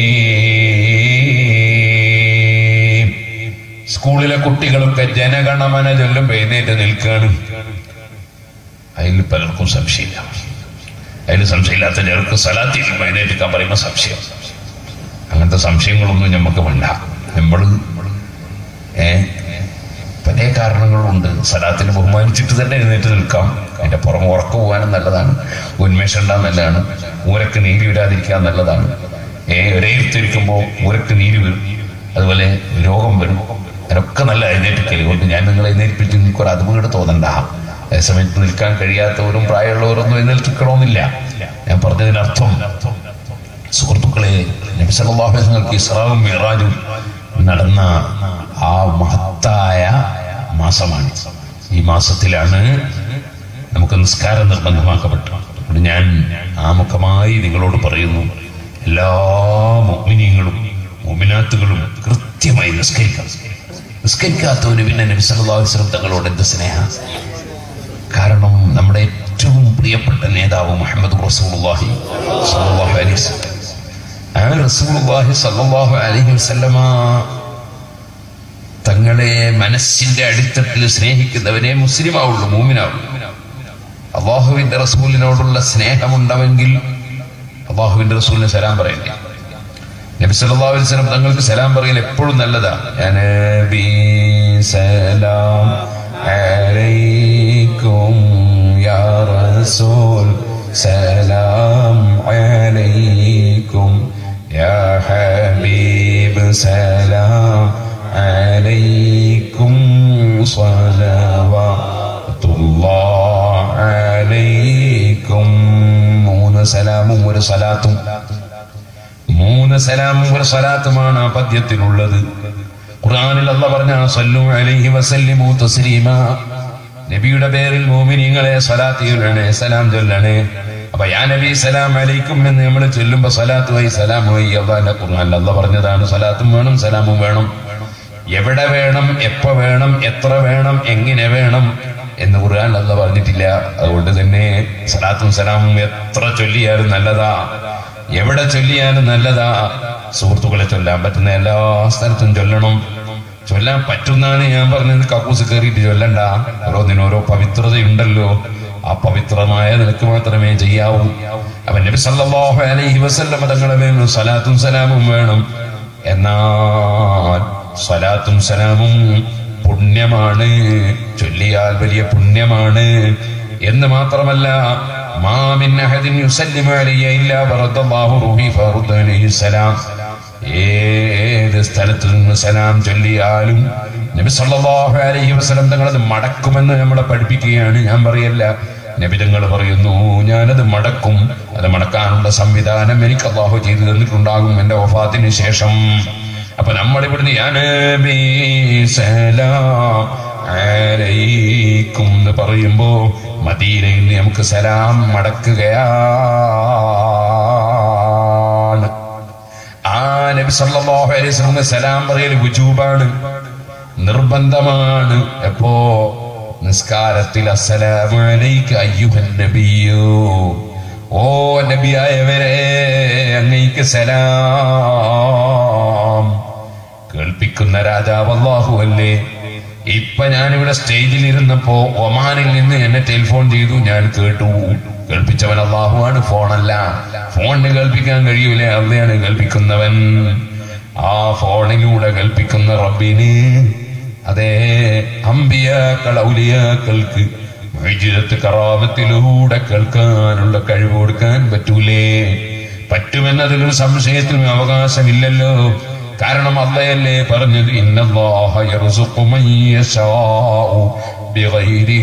സ്കൂളിലെ കുട്ടികളൊക്കെ ജനഗണമന ചൊല്ലുമ്പോ എഴുന്നേറ്റ് നിൽക്കുകയാണ് അതിൽ പലർക്കും സംശയമില്ല അതിൽ സംശയമില്ലാത്ത ചിലർക്ക് സലാത്തിൽ എഴുന്നേറ്റിക്കാൻ പറയുമ്പോൾ സംശയം അങ്ങനത്തെ സംശയങ്ങളൊന്നും നമുക്ക് വേണ്ട നമ്മൾ ഏ പല കാരണങ്ങളുണ്ട് സലാത്തിനെ ബഹുമാനിച്ചിട്ട് തന്നെ എഴുന്നേറ്റ് നിൽക്കാം അതിന്റെ പുറമെ ഉറക്കം പോകാനും നല്ലതാണ് ഉന്മേഷം ഉണ്ടാകാൻ നല്ലതാണ് ഊരക്ക് നീര് വരാതിരിക്കാൻ നല്ലതാണ് ഏ ഒരേ ഇരുത്തിരിക്കുമ്പോൾ ഊരക്ക് നീര് വരും അതുപോലെ രോഗം വരും അതൊക്കെ നല്ല എഴുന്നേറ്റിക്കൽ കൊണ്ട് ഞാൻ നിങ്ങളെ എഴുന്നേൽപ്പിച്ച് നിൽക്കൊരു അതുകൂടെ തോന്നണ്ട അതേസമയത്ത് നിൽക്കാൻ കഴിയാത്തവരും പ്രായമുള്ളവരൊന്നും എഴുന്നേൽപ്പിക്കണമെന്നില്ല ഞാൻ പറഞ്ഞതിനർത്ഥം സുഹൃത്തുക്കളെ നബിസല്ലാഹുങ്ങൾക്ക് ഇസ്രാവും മിറാജും നടന്ന ആ മഹത്തായ മാസമാണ് ഈ മാസത്തിലാണ് നമുക്ക് നിസ്കാരം നിർബന്ധമാക്കപ്പെട്ടു അതുകൊണ്ട് ഞാൻ ആമുഖമായി നിങ്ങളോട് പറയുന്നു എല്ലാ മോമിനിയങ്ങളും മോമിനാത്തുകളും കൃത്യമായി നിസ്കരിക്കണം നിസ്കരിക്കാത്തവന് പിന്നെ നബി സല്ലല്ലാഹു അലൈഹി വസല്ലം തങ്ങളോട് എന്ത് സ്നേഹ കാരണം നമ്മുടെ ഏറ്റവും പ്രിയപ്പെട്ട നേതാവ് മുഹമ്മദ് റസൂലുള്ളാഹി സല്ലല്ലാഹു അലൈഹി വസല്ലം ആ റസൂലുള്ളാഹി സല്ലല്ലാഹു അലൈഹി വസല്ലമ തങ്ങളെ മനസ്സിന്റെ അടിത്തട്ടിൽ സ്നേഹിക്കുന്നവനെ മുസ്ലിമാവുള്ളൂ മൂമിനാവുള്ളൂ അള്ളാഹുവിന്റെ റസൂലിനോടുള്ള സ്നേഹമുണ്ടെങ്കിൽ അള്ളാഹുവിന്റെ റസൂലിന് സലാം പറയണ്ടേ നബി സല്ലല്ലാഹു അലൈഹി വസല്ലം തങ്ങൾക്ക് സലാം പറയൽ എപ്പോഴും നല്ലതാ യാ നബി സലാം അലൈക്കും യാ റസൂൽ സലാം അലൈക്കും യാ ഹബീബ് സലാം അലൈക്കും സ്വലവാത്തുല്ലാഹ് അലൈക്കും മൂന്ന് സലാമും ഒരു സലാത്തും മൂന്ന് സലാമും ഒരു സലാത്തുമാണ് ആ പദ്യത്തിലുള്ളത് ഖുർആനിൽ അല്ല പറഞ്ഞ സല്ലു അലൈഹി വസല്ലിമു തസ്ലീമ നബിയുടെ പേരിൽ മോമിനിങ്ങളെ സലാത്ത് ചൊല്ലണേ സലാം ചൊല്ലണേ അപ്പൊ യാ നബി സലാം അലൈക്കും എന്ന് നമ്മൾ ചൊല്ലുമ്പോ സലാത്ത് വൈ സലാം വൈ അള്ളാന്റെ ഖുർആനിൽ അല്ല പറഞ്ഞതാണ് സലാത്തും വേണം സലാമും വേണം എവിടെ വേണം എപ്പോ വേണം എത്ര വേണം എങ്ങനെ വേണം എന്ന് ഖുർആൻ അല്ല പറഞ്ഞിട്ടില്ല അതുകൊണ്ട് തന്നെ സലാത്തും സലാമും എത്ര ചൊല്ലിയാലും നല്ലതാ എവിടെ ചൊല്ലിയാലും നല്ലതാ സുഹൃത്തുക്കളെ ചൊല്ലാൻ പറ്റുന്ന എല്ലാ സ്ഥലത്തും ചൊല്ലണം ചൊല്ലാൻ പറ്റുന്നാണ് ഞാൻ പറഞ്ഞത് കക്കൂസ് കയറിയിട്ട് ചൊല്ലണ്ട ഓരോന്നിനും ഓരോ പവിത്രതയുണ്ടല്ലോ ആ പവിത്രമായ നിനക്ക് മാത്രമേ ചെയ്യാവൂ അവൻ നബി സല്ലല്ലാഹു അലൈഹി വസല്ലം തങ്ങളെ വേണം സലാത്തും സലാമും വേണം എന്നാൽ സലാത്തും സലാമും പുണ്യമാണ് ചൊല്ലിയാൽ വലിയ പുണ്യമാണ് എന്ന് മാത്രമല്ല മാമിൻ അഹദിൻ യുസല്ലിമു അലയ്യ ഇല്ലാ വറദ്ദല്ലാഹു റൂഹി ഫറുദ് അലൈഹി സലാം ഏത് സ്ഥലത്ത് നിന്ന് സലാം ചൊല്ലിയാലും നബി സല്ലല്ലാഹു അലൈഹി വസല്ലം തങ്ങളത് മടക്കുമെന്ന് നമ്മളെ പഠിപ്പിക്കുകയാണ് ഞാൻ പറയല്ല നബി തങ്ങൾ പറയുന്നു ഞാനത് മടക്കും അത് മടക്കാനുള്ള സംവിധാനം എനിക്ക് അള്ളാഹു ചെയ്തു തന്നിട്ടുണ്ടാകും എന്റെ വഫാത്തിന് ശേഷം അപ്പൊ നമ്മൾ ഇവിടുന്ന് യാ നബി സലാം അലൈക്കും എന്ന് പറയുമ്പോ മദീനയിൽ നിന്ന് നമുക്ക് സലാം മടക്കുകയാണ് ആ നബി സല്ലല്ലാഹു അലൈഹി വസല്ലം സലാം പറയൽ വുജൂബാണ് നിർബന്ധമാണ് എപ്പോ നിസ്കാരത്തിൽ അസ്സലാമു അലൈക അയ്യുഹൻ നബിയോ ഓ നബിയായവരെ അങ്ങേക്ക് സലാം കേൾപ്പിക്കുന്ന രാജാവ് അല്ലാഹു അല്ലേ ഇപ്പൊ ഞാനിവിടെ സ്റ്റേജിൽ ഇരുന്നപ്പോ ഒമാനിൽ നിന്ന് എന്നെ ടെലിഫോൺ ചെയ്തു ഞാൻ കേട്ടു കേൾപ്പിച്ചവൻ അള്ളാഹുവാണ് ഫോണല്ല ഫോണിന് കേൾപ്പിക്കാൻ കഴിയൂല അള്ളയാണ് കേൾപ്പിക്കുന്നവൻ ആ ഫോണിലൂടെ കേൾപ്പിക്കുന്ന റബ്ബിന് അതേ അമ്പിയാക്കൾ ഔലിയാക്കൾക്ക് വൈദ്യുതത്ത് കറാമത്തിലൂടെ കേൾക്കാനുള്ള കഴിവ് കൊടുക്കാൻ പറ്റൂലേ പറ്റുമെന്നതിലൊരു സംശയത്തിനും അവകാശമില്ലല്ലോ കാരണം അള്ളയല്ലേ പറഞ്ഞത് ഇന്നല്ലാഹ യർസുഖു മൻ യശാഉ ബിഗൈരി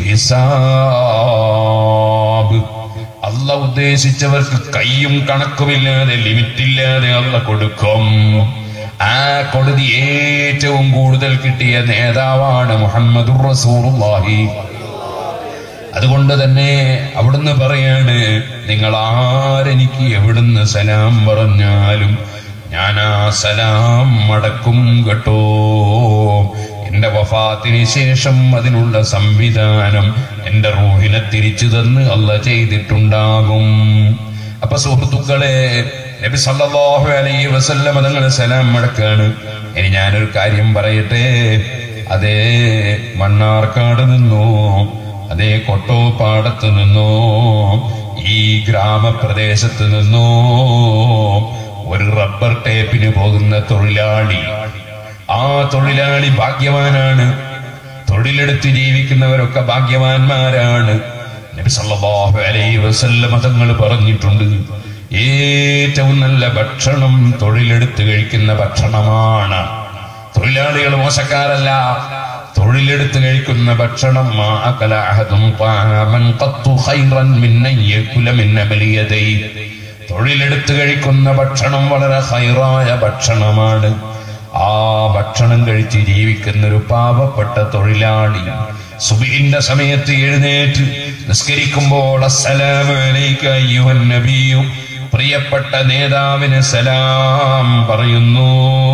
ഹിസാബ് അല്ല ഉദ്ദേശിച്ചവർക്ക് കയ്യും കണക്കുമില്ലാതെ ലിമിറ്റില്ലാതെ അല്ല കൊടുക്കും ആ കൊടുതി ഏറ്റവും കൂടുതൽ കിട്ടിയ നേതാവാണ് മുഹമ്മദുർ റസൂലുള്ളാഹി അതുകൊണ്ട് തന്നെ അവിടുന്ന് പറയാണ് നിങ്ങൾ ആരെനിക്ക് എവിടുന്ന് സലാം പറഞ്ഞാലും ഞാൻ ആ സലാം മടക്കും കേട്ടോ എന്റെ വഫാത്തിന് ശേഷം അതിനുള്ള സംവിധാനം എന്റെ റൂഹിനെ തിരിച്ചു തന്ന് അല്ല ചെയ്തിട്ടുണ്ടാകും അപ്പൊ സുഹൃത്തുക്കളെ നബി സല്ലല്ലാഹു അലൈഹി വസല്ലം തങ്ങൾ സലാം മടക്കാണ് ഇനി ഞാനൊരു കാര്യം പറയട്ടെ അതേ മണ്ണാർക്കാട് നിന്നോ അതേ കൊട്ടോപ്പാടത്ത് നിന്നോ ഈ ഗ്രാമപ്രദേശത്ത് നിന്നോ ഒരു റബ്ബർ ടേപ്പിന് പോകുന്ന തൊഴിലാളി ആ തൊഴിലാളി ഭാഗ്യവാനാണ് തൊഴിലെടുത്ത് ജീവിക്കുന്നവരൊക്കെ ഭാഗ്യവാന്മാരാണ് നബി സല്ലല്ലാഹു അലൈഹി വസല്ലമ തങ്ങൾ പറഞ്ഞിട്ടുണ്ട് ഏറ്റവും നല്ല ഭക്ഷണം തൊഴിലെടുത്ത് കഴിക്കുന്ന ഭക്ഷണമാണ് തൊഴിലാളികൾ മോശക്കാരല്ല തൊഴിലെടുത്ത് കഴിക്കുന്ന ഭക്ഷണം മാ അകല അഹദും ത്വാമൻ ഖത്തു ഖൈറൻ മിൻ അൻ യകുല മിൻ അമലി യദൈ. തൊഴിലെടുത്ത് കഴിക്കുന്ന ഭക്ഷണം വളരെ ഹൈറായ ഭക്ഷണമാണ് ആ ഭക്ഷണം കഴിച്ച് ജീവിക്കുന്ന ഒരു പാവപ്പെട്ട തൊഴിലാളി സുബിന്റെ സമയത്ത് എഴുന്നേറ്റ് നിസ്കരിക്കുമ്പോൾ അസ്സലാമു അലൈക അയ്യുഹൻ നബിയു പ്രിയപ്പെട്ട നേതാവിന് സലാം പറയുന്നു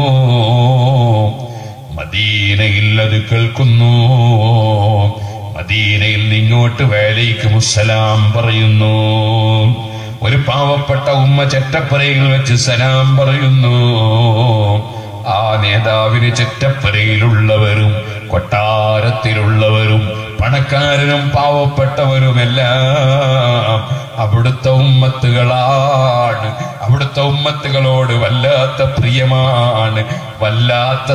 മദീനയിൽ അത് കേൾക്കുന്നു മദീനയിൽ നിങ്ങോട്ട് വേലയ്ക്ക് മുസ്സലാം പറയുന്നു ഒരു പാവപ്പെട്ട ഉമ്മ ചെറ്റപ്പുരയിൽ വെച്ച് സലാം പറയുന്നു ആ നേതാവിന് ചെറ്റപ്പുരയിലുള്ളവരും കൊട്ടാരത്തിലുള്ളവരും പണക്കാരനും പാവപ്പെട്ടവരുമെല്ലാം അവിടുത്തെ ഉമ്മത്തുകളാണ് അവിടുത്തെ ഉമ്മത്തുകളോട് വല്ലാത്ത പ്രിയമാണ് വല്ലാത്ത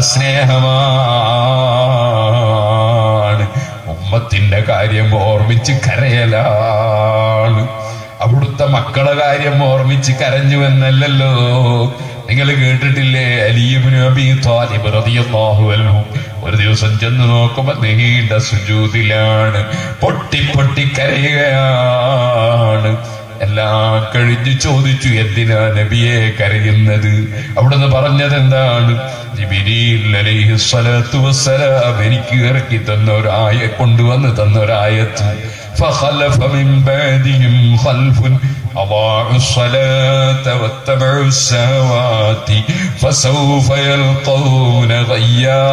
സ്നേഹമാണ് ഉമ്മത്തിന്റെ കാര്യം ഓർമ്മിച്ച് കരയലാണ് അവിടുത്തെ മക്കളെ കാര്യം ഓർമ്മിച്ച് കരഞ്ഞു എന്നല്ലല്ലോ നിങ്ങൾ കേട്ടിട്ടില്ലേ അലിയുബിന് അബി താലിബ് റളിയല്ലാഹു അൻഹു ഒരു ദിവസം ചെന്ന് നോക്കുമ്പോ നീണ്ട സുജൂതിലാണ് പൊട്ടി പൊട്ടി കരയുകയാണ് എല്ലാം കഴിഞ്ഞ് ചോദിച്ചു എന്തിനാ നബിയെ കരയുന്നത് അവിടുന്ന് പറഞ്ഞത് എന്താണ് ജിബിരിൽ അലൈഹി സ്വലാത്തു വസ്സലാം എനിക്ക് ഇറക്കി തന്ന ഒരായ കൊണ്ടുവന്ന് തന്ന ഒരായത്ത് فخلف من بعدهم خلف أضاعوا الصلاة واتبعوا الشهوات فسوف يلقون غيا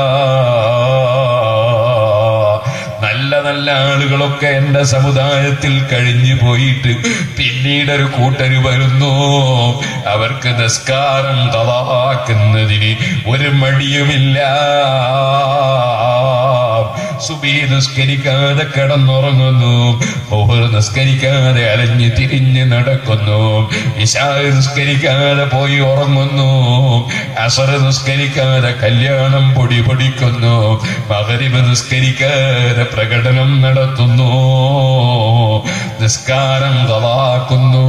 നല്ല നല്ല ആളുകളൊക്കെ എന്റെ സമുദായത്തിൽ കഴിഞ്ഞു പോയിട്ട് പിന്നീട് ഒരു കൂട്ടര് വരുന്നു അവർക്ക് നിസ്കാരം തവാക്കുന്നതിന് ഒരു മടിയുമില്ല സുബി നിസ്കരിക്കാതെ കിടന്നുറങ്ങുന്നു ഓഹർ നിസ്കരിക്കാതെ അലഞ്ഞു തിരിഞ്ഞ് നടക്കുന്നു ഇശാ നിസ്കരിക്കാതെ പോയി ഉറങ്ങുന്നു അസർ നിസ്കരിക്കാതെ കല്യാണം പൊടി പൊടിക്കുന്നു മകരിബ് നിസ്കരിക്കാതെ പ്രകടനം നടത്തുന്നു നിസ്കാരം തവാക്കുന്നു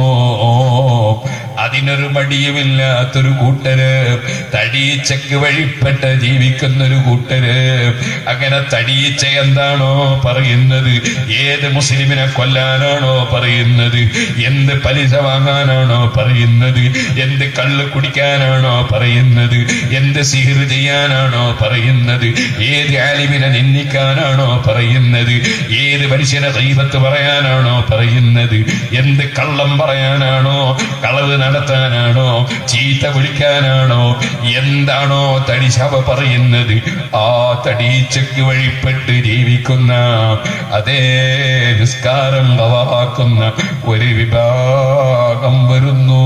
അതിനൊരു മടിയുമില്ലാത്തൊരു കൂട്ടര് തടീച്ചക്ക് വഴിപ്പെട്ട് ജീവിക്കുന്ന ഒരു കൂട്ടര് അങ്ങനെ തടീച്ച എന്താണോ പറയുന്നത് ഏത് മുസ്ലിമിനെ കൊല്ലാനാണോ പറയുന്നത് എന്ത് പലിശ വാങ്ങാനാണോ പറയുന്നത് എന്ത് കള്ള് കുടിക്കാനാണോ പറയുന്നത് എന്ത് സിഹിർ ചെയ്യാനാണോ പറയുന്നത് ഏത് ആലിമിനെ നിന്ദിക്കാനാണോ പറയുന്നത് ഏത് മനുഷ്യനെ ദൈവത്ത് പറയാനാണോ പറയുന്നത് എന്ത് കള്ളം പറയാനാണോ കളവ് നടത്താനാണോ ചീത്ത വിളിക്കാനാണോ എന്താണോ തടിശവ പറയുന്നത് ആ തടീച്ചക്ക് വഴിപ്പെട്ട് ജീവിക്കുന്ന അതേ നിസ്കാരം കവാക്കുന്ന ഒരു വിഭാഗം വരുന്നു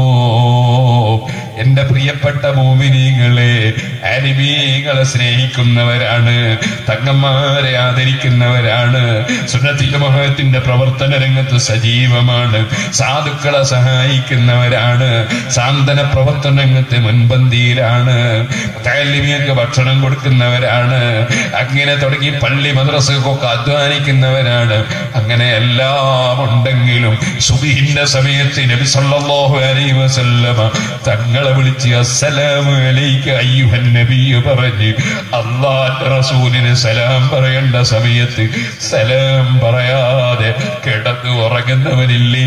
എന്റെ പ്രിയപ്പെട്ട മോമിനീങ്ങളെ അനിമീങ്ങളെ സ്നേഹിക്കുന്നവരാണ് തങ്ങന്മാരെ ആദരിക്കുന്നവരാണ് സുന്നത്തിന്റെ മഹത്തിന്റെ പ്രവർത്തന രംഗത്ത് സജീവമാണ് സാധുക്കളെ സഹായിക്കുന്നവരാണ് സാന്ത്വന പ്രവർത്തന രംഗത്ത് മുൻപന്തിയിലാണ് താലിമിയൊക്കെ ഭക്ഷണം കൊടുക്കുന്നവരാണ് അങ്ങനെ തുടങ്ങി പള്ളി മദ്രസക്കൊക്കെ അധ്വാനിക്കുന്നവരാണ് അങ്ങനെ എല്ലാം ഉണ്ടെങ്കിലും സുബിഹിന്റെ സമയത്ത് നബി സല്ലല്ലാഹു അലൈഹി വസല്ലമ തങ്ങളെ വിളിച്ച് അസ്സലാമു അലൈക അയ്യുഹൻ നബിയ് പറഞ്ഞ് അള്ളാന്റെ റസൂലിന് സലാം പറയേണ്ട സമയത്ത് സലാം പറയാതെ കിടന്നു ഉറങ്ങുന്നവനില്ലേ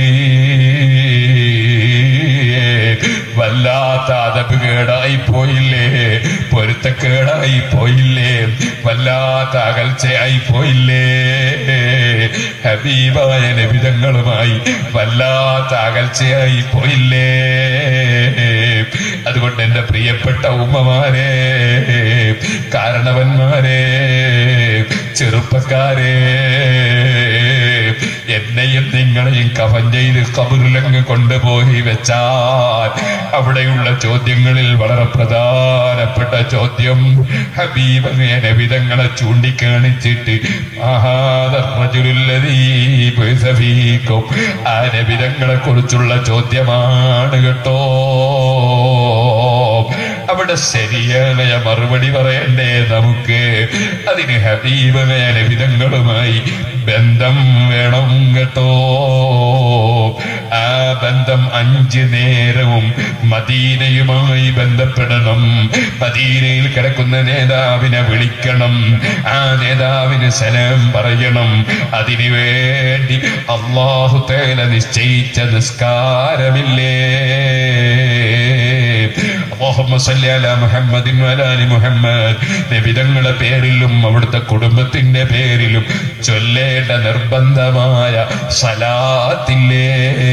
വല്ലാത്ത അതപ് കേടായി പോയില്ലേ പൊരുത്തക്കേടായി പോയില്ലേ വല്ലാത്ത അകൽച്ചയായി പോയില്ലേ ഹബീബായ നബിതങ്ങളുമായി വല്ലാത്ത അകൽച്ചയായി പോയില്ലേ അതുകൊണ്ട് എന്റെ പ്രിയപ്പെട്ട ഉമ്മമാരെ കാരണവന്മാരെ ചെറുപ്പക്കാരെ എന്നെയും നിങ്ങളെയും കഫൻ ചെയ്ത് കബറിലങ്ങ് കൊണ്ടുപോയി വെച്ചാൽ അവിടെയുള്ള ചോദ്യങ്ങളിൽ വളരെ പ്രധാനപ്പെട്ട ചോദ്യം ഹബീബ് നബിതങ്ങളെ ചൂണ്ടിക്കാണിച്ചിട്ട് മഹാദർജുല്ലതീക്കും ആ നബിതങ്ങളെ കുറിച്ചുള്ള ചോദ്യമാണ് കേട്ടോ അവിടെ ശരിയായ മറുപടി പറയണ്ടേ നമുക്ക് അതിന് ഹബീബായ നബിതങ്ങളുമായി ബന്ധം വേണം കേട്ടോ ആ ബന്ധം അഞ്ച് നേരവും മദീനയുമായി ബന്ധപ്പെടണം മദീനയിൽ കിടക്കുന്ന നേതാവിനെ വിളിക്കണം ആ നേതാവിന് സലാം പറയണം അതിനു വേണ്ടി അള്ളാഹു തേല നിശ്ചയിച്ച നിസ്കാരമില്ലേ അല്ലാഹുമ്മ സല്ലി അലാ മുഹമ്മദിൻ വഅലാ ആലി മുഹമ്മദ് നബിതങ്ങളുടെ പേരിലും അവിടുത്തെ കുടുംബത്തിന്റെ പേരിലും ചൊല്ലേണ്ട നിർബന്ധമായ സലാത്തില്ലേ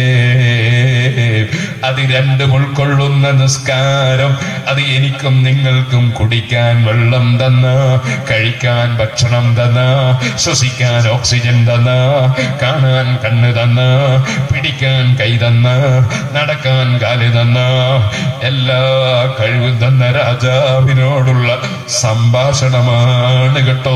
അത് രണ്ടും ഉൾക്കൊള്ളുന്ന നിസ്കാരം അത് എനിക്കും നിങ്ങൾക്കും കുടിക്കാൻ വെള്ളം തന്ന കഴിക്കാൻ ഭക്ഷണം തന്ന ശ്വസിക്കാൻ ഓക്സിജൻ തന്ന കാണാൻ കണ്ണ് തന്ന പിടിക്കാൻ കൈ തന്ന നടക്കാൻ കാല് തന്ന എല്ലാ കഴിവും തന്ന രാജാവിനോടുള്ള സംഭാഷണമാണ് കേട്ടോ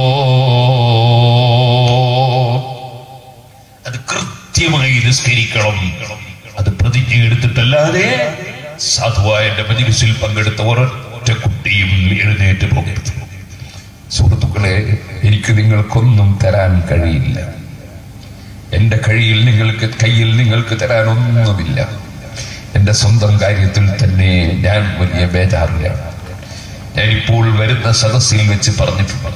അത് കൃത്യമായി നിസ്കരിക്കണം അത് പ്രതിജ്ഞ എടുത്തിട്ടല്ലാതെ സാധുവായ എന്റെ മജിലിസിൽ പങ്കെടുത്ത ഒരൊറ്റ കുട്ടിയും എഴുന്നേറ്റ് പോകരുത് സുഹൃത്തുക്കളെ എനിക്ക് നിങ്ങൾക്കൊന്നും തരാൻ കഴിയില്ല എന്റെ കഴിയിൽ നിങ്ങൾക്ക് കയ്യിൽ നിങ്ങൾക്ക് തരാൻ ഒന്നുമില്ല എന്റെ സ്വന്തം കാര്യത്തിൽ തന്നെ ഞാൻ വലിയ ബേജാറിലാണ് ഞാൻ ഇപ്പോൾ വരുന്ന സദസ്സിൽ വെച്ച് പറഞ്ഞിട്ടുണ്ട്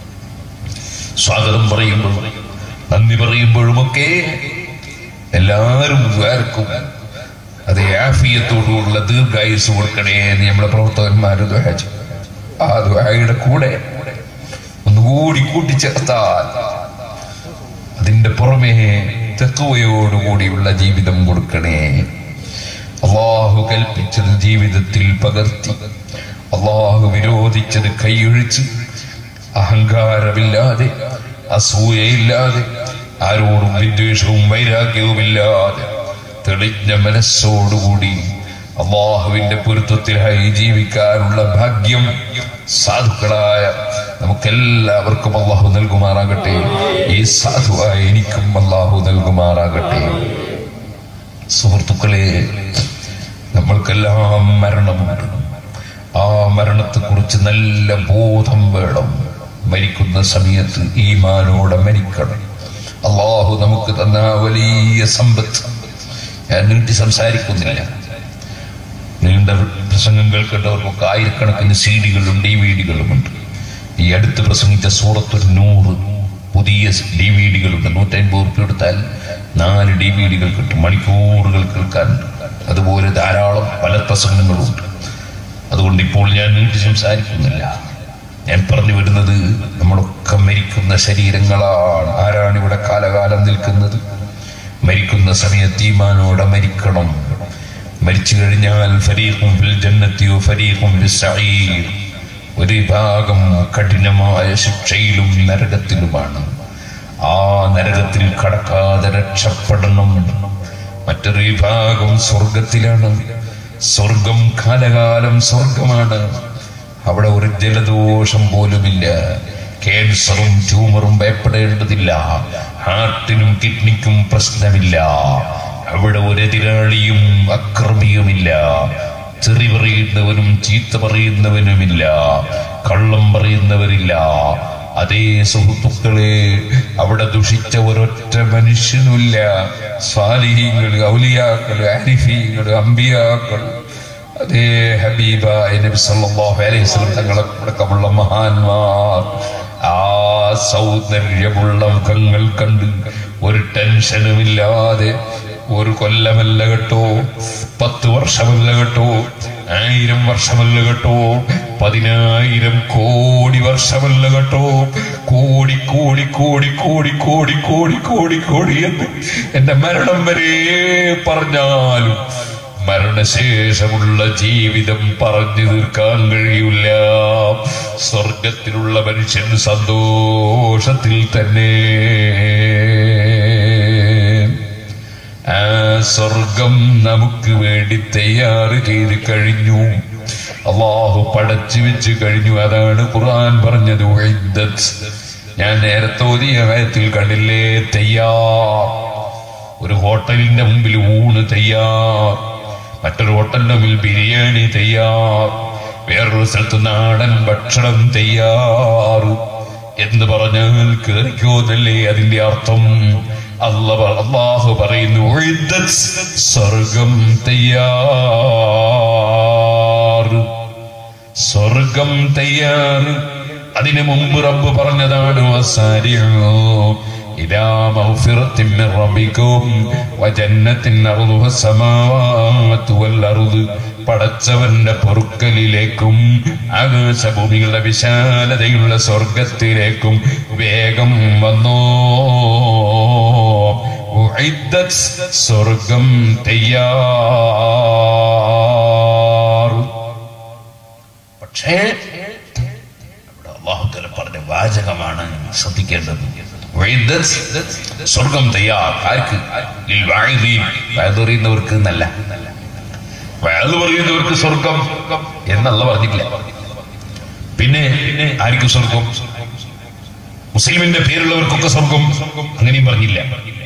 സ്വാഗതം പറയുമ്പോഴും നന്ദി പറയുമ്പോഴുമൊക്കെ എല്ലാവരും ആർക്കും അത് ആഫിയത്തോടുള്ള ദീർഘായുസ് കൊടുക്കണേ എന്ന് നമ്മളെ പ്രവർത്തകന്മാര് ദ്വാ ചെയ്യും. ആ ദ്വായുടെ കൂടെ ഒന്നുകൂടി കൂട്ടിച്ചേർത്താൽ അതിന്റെ പുറമേ തെക്കുവയോടുകൂടിയുള്ള ജീവിതം കൊടുക്കണേ അള്ളാഹു കൽപ്പിച്ചത് ജീവിതത്തിൽ പകർത്തി അള്ളാഹു വിരോധിച്ചത് കൈയൊഴിച്ച് അഹങ്കാരമില്ലാതെ അസൂയയില്ലാതെ ആരോടും വിദ്വേഷവും വൈരാഗ്യവുമില്ലാതെ തെളിഞ്ഞ മനസ്സോടുകൂടി അള്ളാഹുവിന്റെ പൊരുത്തത്തിലായി ജീവിക്കാനുള്ള ഭാഗ്യം സാധുക്കളായ നമുക്കെല്ലാവർക്കും അള്ളാഹു നൽകുമാറാകട്ടെ ഈ സാധുവായ എനിക്കും അള്ളാഹു നൽകുമാറാകട്ടെ സുഹൃത്തുക്കളെ നമ്മൾക്കെല്ലാം മരണമുണ്ട് ആ മരണത്തെക്കുറിച്ച് നല്ല ബോധം വേണം മരിക്കുന്ന സമയത്ത് ഈമാനോടെ മരിക്കണം അള്ളാഹു നമുക്ക് തന്ന ആ വലിയ സമ്പത്ത് ഞാൻ നീട്ടി സംസാരിക്കുന്നില്ല നീണ്ട പ്രസംഗം കേൾക്കേണ്ടവർക്കൊക്കെ ആയിരക്കണക്കിന് സി ഡികളും ഡി വി ഡികളുമുണ്ട് ഈ അടുത്ത് പ്രസംഗിച്ച സൂറത്തൊരു നൂറ് പുതിയ ഡി വി ഡികളുണ്ട് നൂറ്റമ്പത് ഉറുപ്പ്യ എടുത്താൽ നാല് ഡി വി ഡികൾ കിട്ടും മണിക്കൂറുകൾ കേൾക്കാനുണ്ട് അതുപോലെ ധാരാളം പല പ്രസംഗങ്ങളുണ്ട് അതുകൊണ്ട് ഇപ്പോൾ ഞാൻ നീട്ടി സംസാരിക്കുന്നില്ല ഞാൻ പറഞ്ഞു വരുന്നത് നമ്മളൊക്കെ മരിക്കുന്ന ശരീരങ്ങളാണ് ആരാണ് ഇവിടെ കാലകാലം നിൽക്കുന്നത് മരിക്കുന്ന സമയത്ത് ഈമാനോടെ മരിക്കണം മരിച്ചു കഴിഞ്ഞാൽ ഫരീഖും ഫിൽ ജന്നത്തിയോ ഫരീഖും ഫിസ് സഈർ ഒരു വിഭാഗം കഠിനമായ ശിക്ഷയിലും നരകത്തിലുമാണ് ആ നരകത്തിൽ കടക്കാതെ രക്ഷപ്പെടണം മറ്റൊരു വിഭാഗം സ്വർഗത്തിലാണ് സ്വർഗം കാലകാലം സ്വർഗമാണ് അവിടെ ഒരു ജലദോഷം പോലുമില്ല ക്യാൻസറും ട്യൂമറും ഭയപ്പെടേണ്ടതില്ല ഹാർട്ടിനും കിഡ്നിക്കും പ്രശ്നമില്ല അവിടെ ഒരു എതിരാളിയും അക്രമിയുമില്ല ചെറി പറയുന്നവനും ചീത്ത പറയുന്നവനുമില്ല കള്ളം പറയുന്നവരില്ല അതേ സുഹൃത്തുക്കളെ അവിടെ ദുഷിച്ച ഒരൊറ്റ മനുഷ്യനുമില്ല സ്വാലിഹീങ്ങൾ ഔലിയാക്കൾ ആരിഫീങ്ങൾ അമ്പിയാക്കൾ അതേ ഹബീബ നബി സല്ലല്ലാഹു അലൈഹി വസല്ലം തങ്ങളെ അടക്കമുള്ള മഹാന്മാർ ആ സൗന്ദര്യമുള്ള മുഖങ്ങൾ കണ്ട് ഒരു ടെൻഷനുമില്ലാതെ ഒരു കൊല്ലമല്ല കേട്ടോ പത്ത് വർഷമല്ല കേട്ടോ ആയിരം വർഷമല്ല കേട്ടോ പതിനായിരം കോടി വർഷമല്ല കേട്ടോ കോടി കോടി കോടി കോടി കോടി കോടി കോടി കോടി എന്ന് എന്റെ മരണം വരെ പറഞ്ഞാലും മരണശേഷമുള്ള ജീവിതം പറഞ്ഞു തീർക്കാൻ കഴിയില്ല സ്വർഗത്തിലുള്ള മനുഷ്യൻ സന്തോഷത്തിൽ തന്നെ സ്വർഗം നമുക്ക് വേണ്ടി തയ്യാർ ചെയ്ത് കഴിഞ്ഞു അള്ളാഹു പടച്ചു വെച്ച് കഴിഞ്ഞു അതാണ് ഖുർആൻ പറഞ്ഞത് ഉഇദ്ദത്ത്. ഞാൻ നേരത്തെ ഓതിയ കാര്യത്തിൽ കണ്ടില്ലേ തയ്യാർ ഒരു ഹോട്ടലിന്റെ മുമ്പിൽ ഊണ് തയ്യാർ മറ്റൊരു ഹോട്ടലിന്റെ മുമ്പിൽ ബിരിയാണി തയ്യാർ വേറൊരു സ്ഥലത്ത് നാടൻ ഭക്ഷണം തയ്യാർ എന്ന് പറഞ്ഞാൽ കേറിക്കോന്നല്ലേ അതിന്റെ അർത്ഥം അല്ല പ- അള്ളാഹു പറയുന്നു ഉഇദ്ദത്ത്. സ്വർഗം തയ്യാർ സ്വർഗം തയ്യാർ അതിനു മുമ്പ് റബ്ബ് പറഞ്ഞതാണ് വസാരിഉ ഇലാ മഗ്ഫിറത്തിൻ മിൻ റബ്ബിക്കും വജന്നത്തിൻ അർദുഹ സമാവാതു വൽ അർദ് പടച്ചവന്റെ പൊറുക്കലിലേക്കും ആകാശഭൂമികളുടെ വിശാലതയുള്ള സ്വർഗത്തിലേക്കും വേഗം വന്നോ ഉഇദ്ദത്ത് സ്വർഗം തയ്യാർ പക്ഷേ ഇവിടെ അള്ളാഹുത്തല പറഞ്ഞ വാചകമാണ് ശ്രദ്ധിക്കേണ്ടത് ഉഇദ്ദത്ത് സ്വർഗം തയ്യാർ ആർക്ക് ലിൽ വാഇദീൻ. വഅദ് പറയുന്നവർക്ക് എന്നല്ല വയത് പറയുന്നവർക്ക് സ്വർഗം എന്നല്ല പറഞ്ഞിട്ടില്ല പിന്നെ പിന്നെ ആർക്കും സ്വർഗം മുസ്ലിമിന്റെ പേരുള്ളവർക്കൊക്കെ സ്വർഗം അങ്ങനെയും പറഞ്ഞില്ല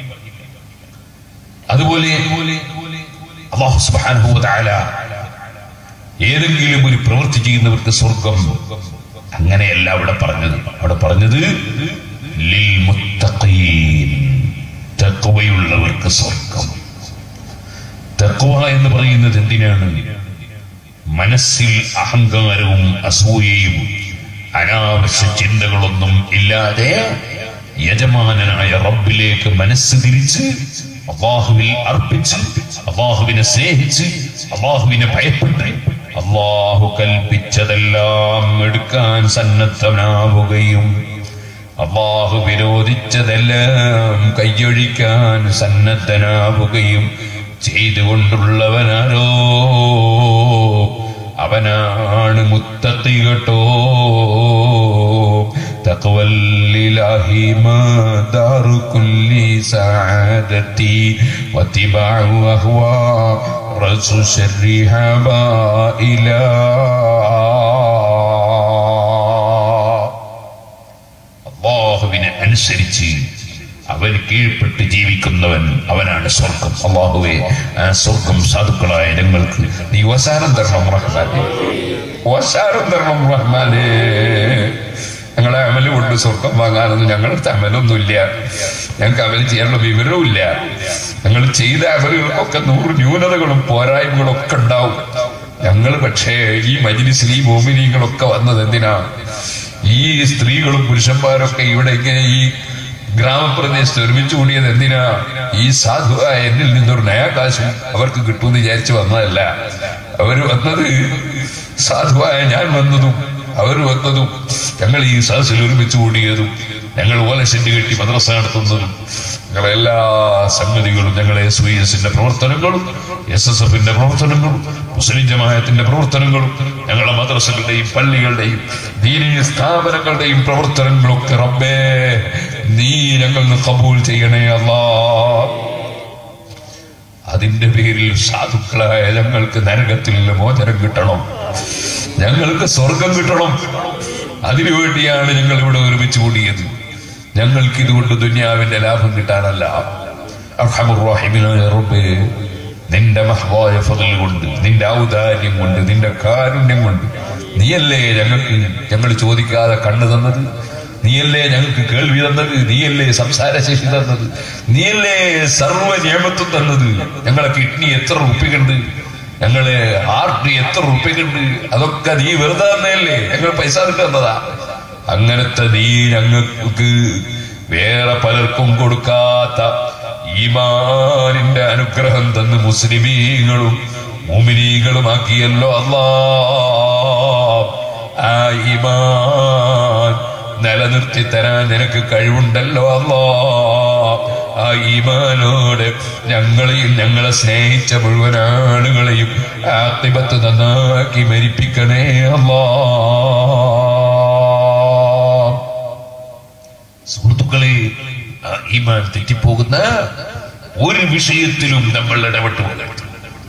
അതുപോലെ അള്ളാഹു സുബ്ഹാനഹു വ തആല ഏതെങ്കിലും ഒരു പ്രവൃത്തി ചെയ്യുന്നവർക്ക് സ്വർഗം അങ്ങനെയല്ല അവിടെ പറഞ്ഞത് അവിടെ പറഞ്ഞത് ലിൽ മുത്തഖീൻ തഖ്വയുള്ളവർക്ക് സ്വർഗം തഖ്വ എന്ന് പറയുന്നത് എന്തിനാണ് മനസ്സിൽ അഹങ്കാരവും അസൂയയും അനാവശ്യ ചിന്തകളൊന്നും ഇല്ലാതെ യജമാനനായ റബ്ബിലേക്ക് മനസ്സ് തിരിച്ച് അള്ളാഹുവിൽ അർപ്പിച്ച് അള്ളാഹുവിനെ സ്നേഹിച്ച് അള്ളാഹുവിനെ ഭയപ്പെട്ട് അള്ളാഹു കൽപ്പിച്ചതെല്ലാം എടുക്കാൻ സന്നദ്ധനാവുകയും അള്ളാഹു വിരോധിച്ചതെല്ലാം കൈയൊഴിക്കാൻ സന്നദ്ധനാവുകയും ചെയ്തുകൊണ്ടുള്ളവനാരോ അവനാണ് മുത്തത്തി കേട്ടോ തഖവല്ലിലാഹി മാദാറു കുല്ലി സഅദതി വത്തിബഉ അഹ്വാ റസു ശർരി ഹബായിലാ അള്ളാഹുവിനെ അനുസരിച്ച് അവന് കീഴ്പ്പെട്ട് ജീവിക്കുന്നവൻ അവനാണ് സ്വർഗം അള്ളാഹുവെ ആ സ്വർഗം സാധുക്കളായ ഞങ്ങൾക്ക് നീ വസാരം തരണം റഹ്മാനെ വസാരം തരണം റഹ്മാനെ ഞങ്ങളെ അമല് കൊണ്ട് സ്വർഗം വാങ്ങാനൊന്നും ഞങ്ങളുടെ അമലൊന്നുമില്ല ഞങ്ങൾക്ക് അമൽ ചെയ്യാനുള്ള വിവരവുമില്ല ഞങ്ങൾ ചെയ്ത അമലുകൾക്കൊക്കെ നൂറ് ന്യൂനതകളും പോരായ്മകളും ഒക്കെ ഉണ്ടാവും ഞങ്ങൾ പക്ഷേ ഈ മജിലിസിൽ ഈ മോമിനിയങ്ങളൊക്കെ വന്നത് എന്തിനാ ഈ സ്ത്രീകളും പുരുഷന്മാരൊക്കെ ഇവിടെ ഇങ്ങനെ ഈ ഗ്രാമപ്രദേശത്ത് ഒരുമിച്ച് കൂടിയത് എന്തിനാ ഈ സാധുവായ എന്നിൽ നിന്നൊരു നയാകാശം അവർക്ക് കിട്ടുമെന്ന് വിചാരിച്ചു വന്നതല്ല അവര് വന്നത് സാധുവായ ഞാൻ വന്നതും അവർ വന്നതും ഞങ്ങൾ ഈ സദസ്സിൽ ഒരുമിച്ച് കൂടിയതും ഞങ്ങൾ ഓലശെന്റ് കെട്ടി മദ്രസ നടത്തുന്നതും ഞങ്ങളെ എല്ലാ സംഗതികളും ഞങ്ങളെ എസ് വി എസിന്റെ പ്രവർത്തനങ്ങളും എസ് എസ് എഫിന്റെ പ്രവർത്തനങ്ങളും മുസ്ലിം ജമാഅത്തിന്റെ പ്രവർത്തനങ്ങളും ഞങ്ങളുടെ മദ്രസകളുടെയും പള്ളികളുടെയും ദീനീയ സ്ഥാപനങ്ങളുടെയും പ്രവർത്തനങ്ങളൊക്കെ റബ്ബേ നീ ഞങ്ങൾക്ക് കബൂൽ ചെയ്യണേ അല്ലാ അതിന്റെ പേരിൽ സാധുക്കളായ ഞങ്ങൾക്ക് നരകത്തിൽ നിന്ന് മോചനം കിട്ടണം ഞങ്ങൾക്ക് സ്വർഗം കിട്ടണം അതിനുവേണ്ടിയാണ് ഞങ്ങൾ ഇവിടെ ഒരുമിച്ച് കൂടിയത് ഞങ്ങൾക്ക് ഇതുകൊണ്ട് ദുന്യാവിന്റെ ലാഭം കിട്ടാനല്ല അർഹമുറാഹിമിനായ റബ്ബേ നിന്റെ മഹ്വായ ഫضل കൊണ്ട് നിന്റെ ഔദാര്യം കൊണ്ട് നിന്റെ കാരുണ്യം കൊണ്ട് നീയല്ലേ ഞങ്ങൾക്ക് ഞങ്ങൾ ചോദിക്കാതെ കണ്ണു തന്നത് നീയല്ലേ ഞങ്ങൾക്ക് കേൾവി തന്നത് നീയല്ലേ സംസാരശേഷി തന്നത് നീയല്ലേ സർവ്വ നിയമത്വം തന്നത് ഞങ്ങളെ കിഡ്നി എത്ര റുപ്യക്കുണ്ട് ഞങ്ങള് ഹാർട്ട് എത്ര റുപ്യക്കുണ്ട് അതൊക്കെ നീ വെറുതെ തന്നെയല്ലേ ഞങ്ങൾ പൈസ തന്നതാ അങ്ങനത്തെ നീ ഞങ്ങൾക്ക് വേറെ പലർക്കും കൊടുക്കാത്ത ഈമാനിന്റെ അനുഗ്രഹം തന്ന് മുസ്ലിമീങ്ങളും മുമിനീകളുമാക്കിയല്ലോ അല്ലാ ആ ഈമാൻ നിലനിർത്തി തരാൻ നിനക്ക് കഴിവുണ്ടല്ലോ അല്ലാ ആ ഈമാനോട് ഞങ്ങളെയും ഞങ്ങളെ സ്നേഹിച്ച മുഴുവൻ ആളുകളെയും ആത്തിപത്ത് നന്നാക്കി മരിപ്പിക്കണേ അല്ലാ സുഹൃത്തുക്കളെ ആ ഈമാൻ തെറ്റിപ്പോകുന്ന ഒരു വിഷയത്തിലും നമ്മൾ ഇടപെട്ടു പോകരുത്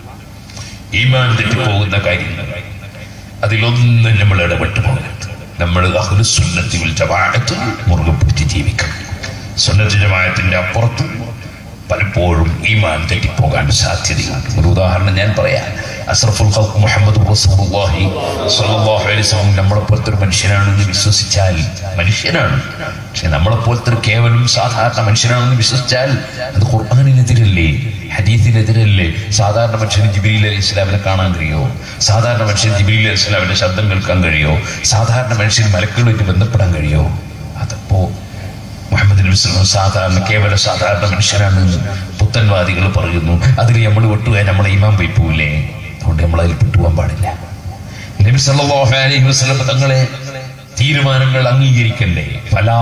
ഈമാൻ തെറ്റിപ്പോകുന്ന കാര്യങ്ങൾ അതിലൊന്നും നമ്മൾ ഇടപെട്ടു പോകരുത് നമ്മൾ അഹ്ലു സുന്നത്തി വൽ ജമാഅത്ത് മുറുകെ പിടിച്ച് ജീവിക്കണം സുന്നത്ത് ജമാഅത്തിന്റെ അപ്പുറത്ത് പലപ്പോഴും ഈമാൻ തെറ്റിപ്പോകാൻ സാധ്യതയുണ്ട് ഒരു ഉദാഹരണം ഞാൻ പറയാം അസ്രഫുൽ ഖൽഖ് മുഹമ്മദ് റസൂലുള്ളാഹി സ്വല്ലല്ലാഹു അലൈഹി വസല്ലം നമ്മളെ പോലത്തെ ഒരു മനുഷ്യനാണെന്ന് വിശ്വസിച്ചാൽ മനുഷ്യനാണ് പക്ഷെ നമ്മളെ പോലത്തെ ഒരു കേവലം സാധാരണ മനുഷ്യനാണെന്ന് വിശ്വസിച്ചാൽ അത് ഖുർആാനിനെതിരല്ലേ ഹദീസിനെതിരല്ലേ സാധാരണ മനുഷ്യന് ജിബിലി അലൈഹി ഇസ്ലാമിനെ കാണാൻ കഴിയോ സാധാരണ മനുഷ്യന് ജിബിലി അലൈഹി ഇസ്ലാമിന്റെ ശബ്ദം കേൾക്കാൻ കഴിയോ സാധാരണ മനുഷ്യന് മലക്കുകളുമായിട്ട് ബന്ധപ്പെടാൻ കഴിയോ അതപ്പോ മുഹമ്മദ് നബി സ്വല്ലം സാധാരണ കേവല സാധാരണ മനുഷ്യരാണ് പുത്തൻവാദികൾ പറയുന്നു അതിൽ നമ്മൾ ഒട്ടുപോയാൽ നമ്മളെ ഇമാം പോയി പോവില്ലേ അതുകൊണ്ട് നമ്മൾ അതിൽ പെട്ടുപോകാൻ പാടില്ല നബി സല്ലല്ലാഹു അലൈഹി വസല്ലം തങ്ങളെ തീരുമാനങ്ങൾ അംഗീകരിക്കണ്ടേ ഫലാ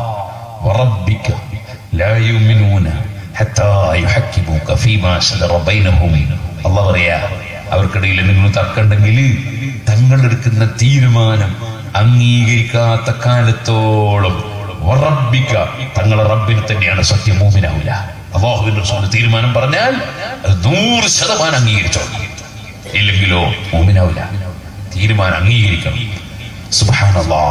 വറബ്ബിക ലാ യുമിനൂന ഹത്താ യുഹക്കിമുക ഫീമാ ശജറ ബൈനഹും അല്ലാഹ് പറയാ അവർക്കിടയിൽ എന്തെങ്കിലും തർക്കമുണ്ടെങ്കിൽ തങ്ങൾ എടുക്കുന്ന തീരുമാനം അംഗീകരിക്കാത്ത കാലത്തോളം വറബ്ബിക തങ്ങളെ റബ്ബിന് തന്നെയാണ് സത്യം മൂമിനാവില്ല അള്ളാഹുവിന്റെ റസൂൽ തീരുമാനം പറഞ്ഞാൽ അത് നൂറ് ശതമാനം അംഗീകരിച്ചോ ഇല്ലെങ്കിലോ മൂമിനാവില്ല തീരുമാനം അംഗീകരിക്കണം സുബ്ഹാനല്ലാ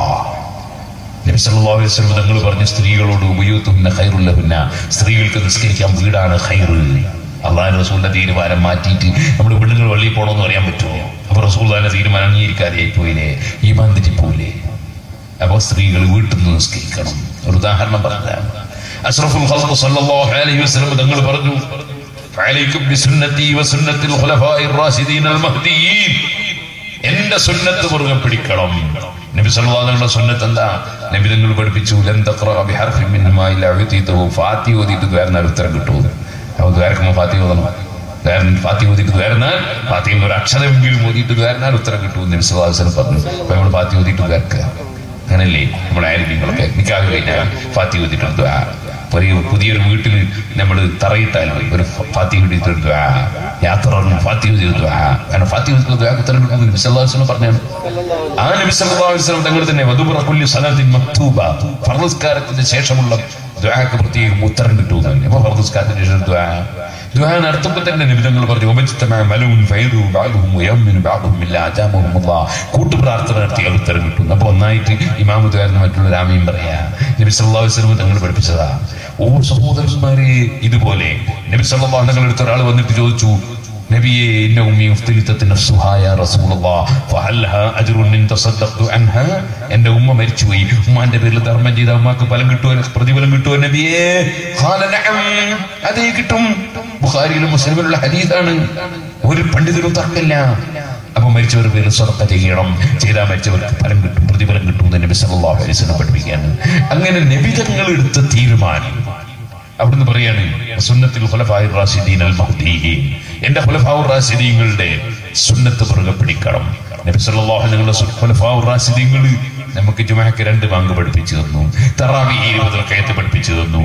നബി സല്ലല്ലാഹു അലൈഹി വസല്ലം തങ്ങൾ പറഞ്ഞ സ്ത്രീകളോട് ഉപയൂത്തുന്ന ഖൈറുല്ലഹുന്ന സ്ത്രീകൾക്ക് നിസ്കരിക്കാൻ വീടാണ് ഖൈറ് അള്ളാഹു റസൂലിന്റെ തീരുമാനം മാറ്റിയിട്ട് നമ്മൾ പെണ്ണുങ്ങൾ വള്ളിയിൽ പോകണമെന്ന് പറയാൻ പറ്റുമോ അപ്പൊ റസൂലിന്റെ തീരുമാനം അംഗീകരിക്കാതെ പോയില്ലേ ഈ ബന്ധിച്ച് പോയില്ലേ അപ്പൊ സ്ത്രീകൾ വീട്ടിൽ നിന്ന് നിസ്കരിക്കണം ഒരു ഉദാഹരണം പറഞ്ഞതാണ് അഷ്റഫുൽ ഖൽഖ് സല്ലല്ലാഹു അലൈഹി വസല്ലം തങ്ങൾ പറഞ്ഞു ഫഅലൈക്കും ബിസുന്നതി വസുന്നത്തിൽ ഖുലഫാഇർ റാഷിദീൻ അൽ മഹ്ദിയീൻ എന്റെ സുന്നത്ത് മുറുകെ പിടിക്കണം നബി സല്ലല്ലാഹു അലൈഹി വസല്ലം സുന്നത്ത് എന്താ നബി തങ്ങൾ പഠിപ്പിച്ചു ലൻ തഖറ ബിഹർഫിൻ മിൻമാ ഇല്ലാ ഉതീതുഹു ഫാത്തി ഓതിയിട്ട് ദ്വാരനാൽ ഉത്തരം കിട്ടും അപ്പോൾ ദ്വാരക്കുമ്പോൾ ഫാത്തി ഓതണം ദ്വാരൻ ഫാത്തി ഓതിയിട്ട് ദ്വാരനാൽ ഫാത്തിയിൽ ഒരു അക്ഷരമെങ്കിലും ഓതിയിട്ട് ദ്വാരനാൽ ഉത്തരം കിട്ടും നബി സല്ലല്ലാഹു അലൈഹി വസല്ലം പറഞ്ഞു അപ്പോൾ നമ്മൾ ഫാത്തി ഓതിയിട്ട് ദ്വാരക്കുക അങ്ങനല്ലേ നമ്മുടെ ആരോഗ്യങ്ങളൊക്കെ നിക്കാഹ് കഴിഞ്ഞാൽ ഫാത്തി ഓതിട്ടുണ്ട് ഒരു പുതിയൊരു വീട്ടിൽ നമ്മൾ തറയിട്ടാൽ ഒരു ഫാത്തി ഓതിട്ടുണ്ട് യാത്ര ഫാത്തി ഓതിട്ടുണ്ട് കാരണം ഫാത്തി ഓതിട്ടുണ്ട് ഉത്തരം കിട്ടും നബി സല്ലല്ലാഹു അലൈഹി വസല്ലം പറഞ്ഞാണ് ആ നബി സല്ലല്ലാഹു അലൈഹി വസല്ലം തങ്ങൾ തന്നെ വധുബറ കുല്ലി സലാത്തിൻ മക്തൂബ ഫർദസ്കാരത്തിന്റെ ശേഷമുള്ള ദുആക്ക് പ്രത്യേകം ഉത്തരം കിട്ടുമെന്ന് അപ്പൊ ഫർദസ്കാരത്തിന്റെ ശേഷം ദുആ ദുആ നടത്തുമ്പോൾ തന്നെ നിബിധങ്ങൾ പറഞ്ഞു ഉപജിത്തമ മലവും ഫൈദു ബാദുഹും യമ്മിനു ബാദുഹും ഇല്ല അജാമുഹും അല്ലാഹ് കൂട്ടു പ്രാർത്ഥന നടത്തിയാൽ ഉത്തരം കിട്ടും അപ്പൊ ഒന്നായിട്ട് ഇമാമ് ദ്വാരുന്ന മറ്റുള്ള രാമയും പറയാ നബി സല്ലല്ലാഹു അലൈഹി വസല്ലം തങ്ങൾ പഠിപ്പിച്ചതാ ഓ സഹോദരന്മാരെ ഇതുപോലെ നബി സല്ലല്ലാഹു അലൈഹി വസല്ലം ഒരാൾ വന്നിട്ട് ചോദിച്ചു നബിയെ ഇന്ന ഉമ്മി ഉഫ്തിലിത്തത്ത് നഫ്സുഹാ യാ റസൂലല്ലാഹ് ഫഹൽഹാ അജ്റുൻ ഇൻ തസദ്ദഖ്തു അൻഹാ എന്റെ ഉമ്മ മരിച്ചുപോയി ഉമ്മാന്റെ പേരിൽ ധർമ്മം ചെയ്ത ഉമ്മാക്ക് ഫലം കിട്ടുമോ പ്രതിഫലം കിട്ടുമോ നബിയേ ഖാല നഅം അതേ കിട്ടും ബുഖാരിയിലും മുസ്ലിമിലുള്ള ഹദീസാണ് ഒരു പണ്ഡിതരും തർക്കമില്ല അപ്പൊ മരിച്ചവരുടെ പേരിൽ സ്വതക്ക ചെയ്യണം ചെയ്താൽ മരിച്ചവർക്ക് ഫലം കിട്ടും പ്രതിഫലം കിട്ടും എന്ന് നബി സല്ലല്ലാഹു അലൈഹി വസല്ലം പഠിപ്പിക്കുകയാണ് അങ്ങനെ നബിതങ്ങൾ എടുത്ത തീരുമാനം അവിടുന്ന് പറയാണ് സുന്നത്തിൽ ഖുലഫാഉർ റാഷിദീൻ അൽ മഹ്ദിയീൻ എന്റെ ഖുലഫാഉർ റാഷിദീങ്ങളുടെ സുന്നത്ത് മുറുകെ പിടിക്കണം നബി സല്ലല്ലാഹു അലൈഹി വസല്ലം ഖുലഫാഉർ റാഷിദീങ്ങൾ നമുക്ക് ജുമഅക്ക് രണ്ട് ബാങ്ക് പഠിപ്പിച്ചു തന്നു തറാവി ഇരുപത് റക്കയത്ത് പഠിപ്പിച്ചു തന്നു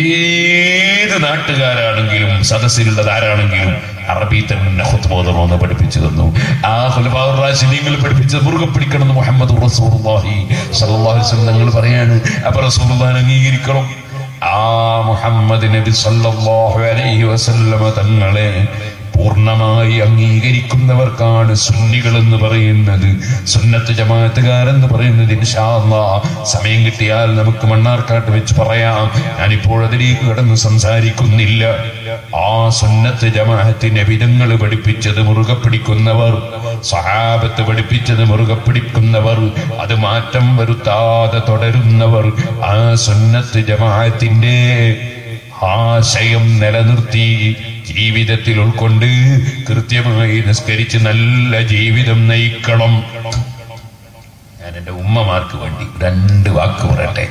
ഏത് നാട്ടുകാരാണെങ്കിലും സദസ്സിലുള്ളത് ആരാണെങ്കിലും അറബി തന്നെ ഖുത്ബോധമെന്ന് പഠിപ്പിച്ചു തന്നു ആ ഖുലഫാഉർ റാഷിദീങ്ങൾ പഠിപ്പിച്ചത് മുറുകെ പിടിക്കണം എന്ന് മുഹമ്മദ് റസൂലുള്ളാഹി സ്വല്ലല്ലാഹു അലൈഹി വസല്ലം തങ്ങൾ പറയാണ് അപ്പൊ റസൂലുള്ളാഹിനെ അംഗീകരിക്കണം ആ മുഹമ്മദ് നബി സല്ലല്ലാഹു അലൈഹി വസല്ലമ തങ്ങളെ പൂർണ്ണമായി അംഗീകരിക്കുന്നവർക്കാണ് സുന്നികൾ എന്ന് പറയുന്നത് സുന്നത്ത് ജമാഅത്തുകാരെന്ന് പറയുന്നത് ഇൻഷാ അല്ലാഹ് സമയം കിട്ടിയാൽ നമുക്ക് മണ്ണാർക്കാട്ട് വെച്ച് പറയാം ഞാനിപ്പോൾ അതിലേക്ക് കടന്ന് സംസാരിക്കുന്നില്ല ആ സുന്നത്ത് ജമാഅത്തിന് വിധങ്ങൾ പഠിപ്പിച്ചത് മുറുകെ പിടിക്കുന്നവർ സഹാബത്ത് പഠിപ്പിച്ചത് മുറുകെ പിടിക്കുന്നവർ അത് മാറ്റം വരുത്താതെ തുടരുന്നവർ ആ സുന്നത്ത് ജമാഅത്തിന്റെ ആശയം നിലനിർത്തി ജീവിതത്തിൽ ഉൾക്കൊണ്ട് കൃത്യമായി നിസ്കരിച്ച് നല്ല ജീവിതം നയിക്കണം ഞാൻ എന്റെ ഉമ്മമാർക്ക് വേണ്ടി രണ്ട് വാക്ക് പറയട്ടെ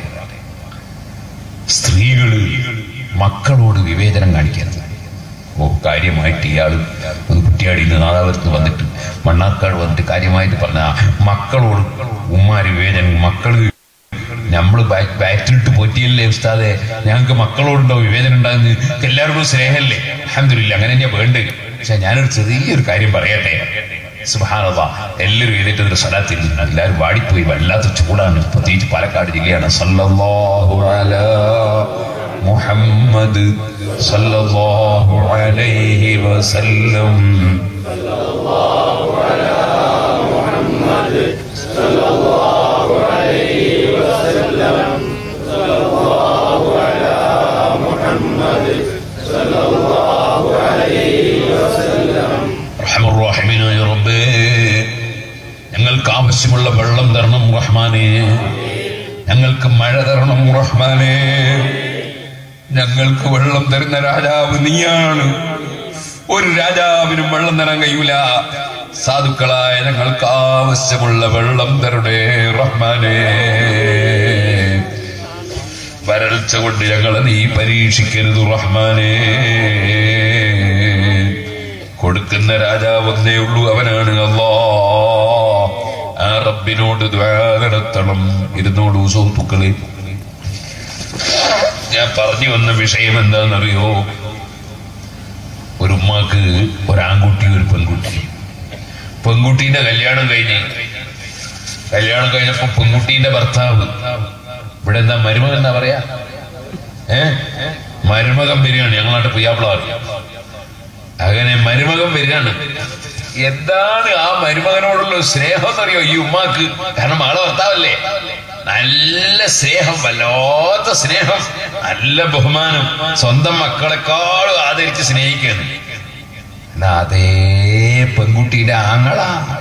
സ്ത്രീകള് മക്കളോട് വിവേചനം കാണിക്കരുത് ഓ കാര്യമായിട്ട് ഇയാൾ ഒന്ന് കുറ്റിയാടിയിൽ നിന്ന് നാദാപുരത്ത് വന്നിട്ട് മണ്ണാർക്കാട് വന്നിട്ട് കാര്യമായിട്ട് പറഞ്ഞ ആ മക്കളോട് ഉമ്മാര് വിവേചനം മക്കള് നമ്മള് ബാ- ബാറ്റിലിട്ട് പോറ്റിയല്ലേ ഉസ്താദെ ഞങ്ങൾക്ക് മക്കളോടുണ്ടോ വിവേചനം ഉണ്ടാകുന്ന എല്ലാവരോടും സ്നേഹമല്ലേ അഹമ്മദില്ല അങ്ങനെ തന്നെയാ വേണ്ടത് പക്ഷെ ഞാനൊരു ചെറിയൊരു കാര്യം പറയട്ടെ സുബാനത എല്ലാവരും എഴുതിയിട്ട് ഒരു സ്ഥലത്തിൽ എല്ലാവരും വാടിപ്പോയി വല്ലാത്ത ചൂടാണ് പ്രത്യേകിച്ച് പാലക്കാട് ജില്ലയാണ് സല്ലല്ലാഹു അലാ മുഹമ്മദ് صلى الله عليه وسلم റഹ്മറുറഹിമീനായ റബ്ബേ ഞങ്ങൾക്ക് ആവശ്യമുള്ള വെള്ളം തരണം റഹ്മാനെ ഞങ്ങൾക്ക് മഴ തരണം റഹ്മാനെ ഞങ്ങൾക്ക് വെള്ളം തരുന്ന രാജാവ് നീയാണ് ഒരു രാജാവിനും വെള്ളം തരാൻ കഴിയൂല സാധുക്കളായ ഞങ്ങൾക്ക് ആവശ്യമുള്ള വെള്ളം തരണേ റഹ്മാനെ വരൾച്ച കൊണ്ട് ഞങ്ങളെ നീ പരീക്ഷിക്കരുത് റഹ്മാനെ കൊടുക്കുന്ന രാജാവ് ഒന്നേ ഉള്ളൂ അവനാണ് അല്ലാ ആ റബ്ബിനോട് ദ്വാ നടത്തണം ഇരുന്നോളൂ സുഹൃത്തുക്കളെ ഞാൻ പറഞ്ഞു വന്ന വിഷയം എന്താണെന്നറിയോ ഒരു ഉമ്മാക്ക് ഒരാൺകുട്ടി ഒരു പെൺകുട്ടി പെൺകുട്ടീന്റെ കല്യാണം കഴിഞ്ഞ് കല്യാണം കഴിഞ്ഞപ്പോ പെൺകുട്ടീന്റെ ഭർത്താവ് ഇവിടെ എന്താ മരുമകൻ എന്താ പറയാ ഏ മരുമകൻ വരികയാണ് ഞങ്ങളാട്ട് പുയ്യാപ്പിള അറിയാം അങ്ങനെ മരുമകൻ വരികയാണ് എന്താണ് ആ മരുമകനോടുള്ള സ്നേഹം എന്നറിയോ ഈ ഉമ്മാക്ക് കാരണം മകളെ ഭർത്താവല്ലേ നല്ല സ്നേഹം വല്ലാത്ത സ്നേഹം നല്ല ബഹുമാനം സ്വന്തം മക്കളെക്കാളും ആദരിച്ച് സ്നേഹിക്കുന്നു എന്നാ അതേ പെൺകുട്ടിയുടെ ആങ്ങള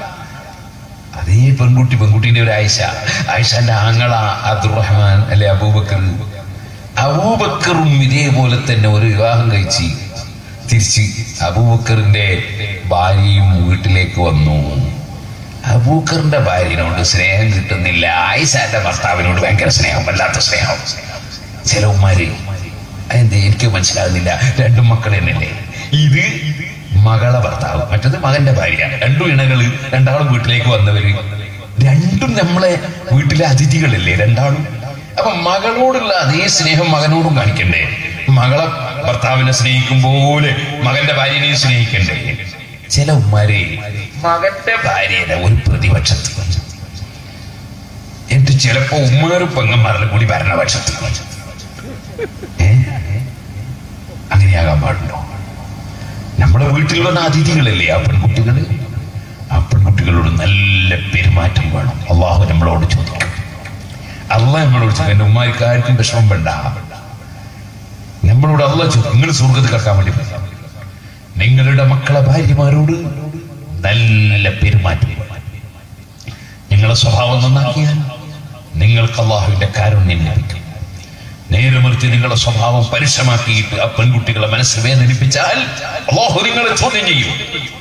അതേ പെൺകുട്ടി പെൺകുട്ടിന്റെ ഒരു ആയിഷ ആയിഷന്റെ ആങ്ങള അബ്ദുറഹ്മാൻ അല്ലെ അബൂബക്കർ അബൂബക്കറും ഇതേപോലെ തന്നെ ഒരു വിവാഹം കഴിച്ച് തിരിച്ച് അബൂബക്കറിന്റെ ഭാര്യയും വീട്ടിലേക്ക് വന്നു അബൂക്കറിന്റെ ഭാര്യനോട് സ്നേഹം കിട്ടുന്നില്ല ആയിഷാന്റെ ഭർത്താവിനോട് ഭയങ്കര സ്നേഹം വല്ലാത്ത സ്നേഹം ചില ഉമ്മാര് അതെന്താ എനിക്ക് മനസ്സിലാകുന്നില്ല രണ്ടും മക്കൾ തന്നെയല്ലേ ഇത് മകളെ ഭർത്താവ് മറ്റത് മകന്റെ ഭാര്യ രണ്ടും ഇണകള് രണ്ടാളും വീട്ടിലേക്ക് വന്നവര് രണ്ടും നമ്മളെ വീട്ടിലെ അതിഥികളല്ലേ രണ്ടാളും അപ്പൊ മകളോടുള്ള അതേ സ്നേഹം മകനോടും കാണിക്കണ്ടേ മകളെ ഭർത്താവിനെ സ്നേഹിക്കും പോലെ മകന്റെ ഭാര്യനെയും സ്നേഹിക്കണ്ടേ ചില ഉമ്മാരെ മകന്റെ ഭാര്യനെ ഒരു പ്രതിപക്ഷത്ത് എന്നിട്ട് ചിലപ്പോ ഉമ്മാരും പെങ്ങന്മാരിലും കൂടി ഭരണപക്ഷത്ത് ഏ? അങ്ങനെയാകാൻ പാടുണ്ടോ നമ്മുടെ വീട്ടിൽ വന്ന അതിഥികളല്ലേ ആ പെൺകുട്ടികള് ആ പെൺകുട്ടികളോട് നല്ല പെരുമാറ്റം വേണം അള്ളാഹു നമ്മളോട് ചോദിക്കും അള്ളാഹ് നമ്മളോട് ചോദിക്കും എന്റെ ഉമ്മാർക്ക് ആർക്കും വിഷമം വേണ്ട നമ്മളോട് അള്ളാഹ് ചോദിക്കും നിങ്ങൾ സ്വർഗത്ത് കിടക്കാൻ വേണ്ടി പോയി നിങ്ങളുടെ മക്കളെ ഭാര്യമാരോട് നല്ല പെരുമാറ്റം നിങ്ങളെ സ്വഭാവം നന്നാക്കിയാൽ നിങ്ങൾക്ക് അള്ളാഹുവിന്റെ കാരുണ്യം ലഭിക്കും നേരെ മറിച്ച് നിങ്ങളുടെ സ്വഭാവം പരുഷമാക്കിയിട്ട് ആ പെൺകുട്ടികളെ മനസ്സ് വേദനിപ്പിച്ചാൽ അള്ളാഹു നിങ്ങളെ ചോദ്യം ചെയ്യും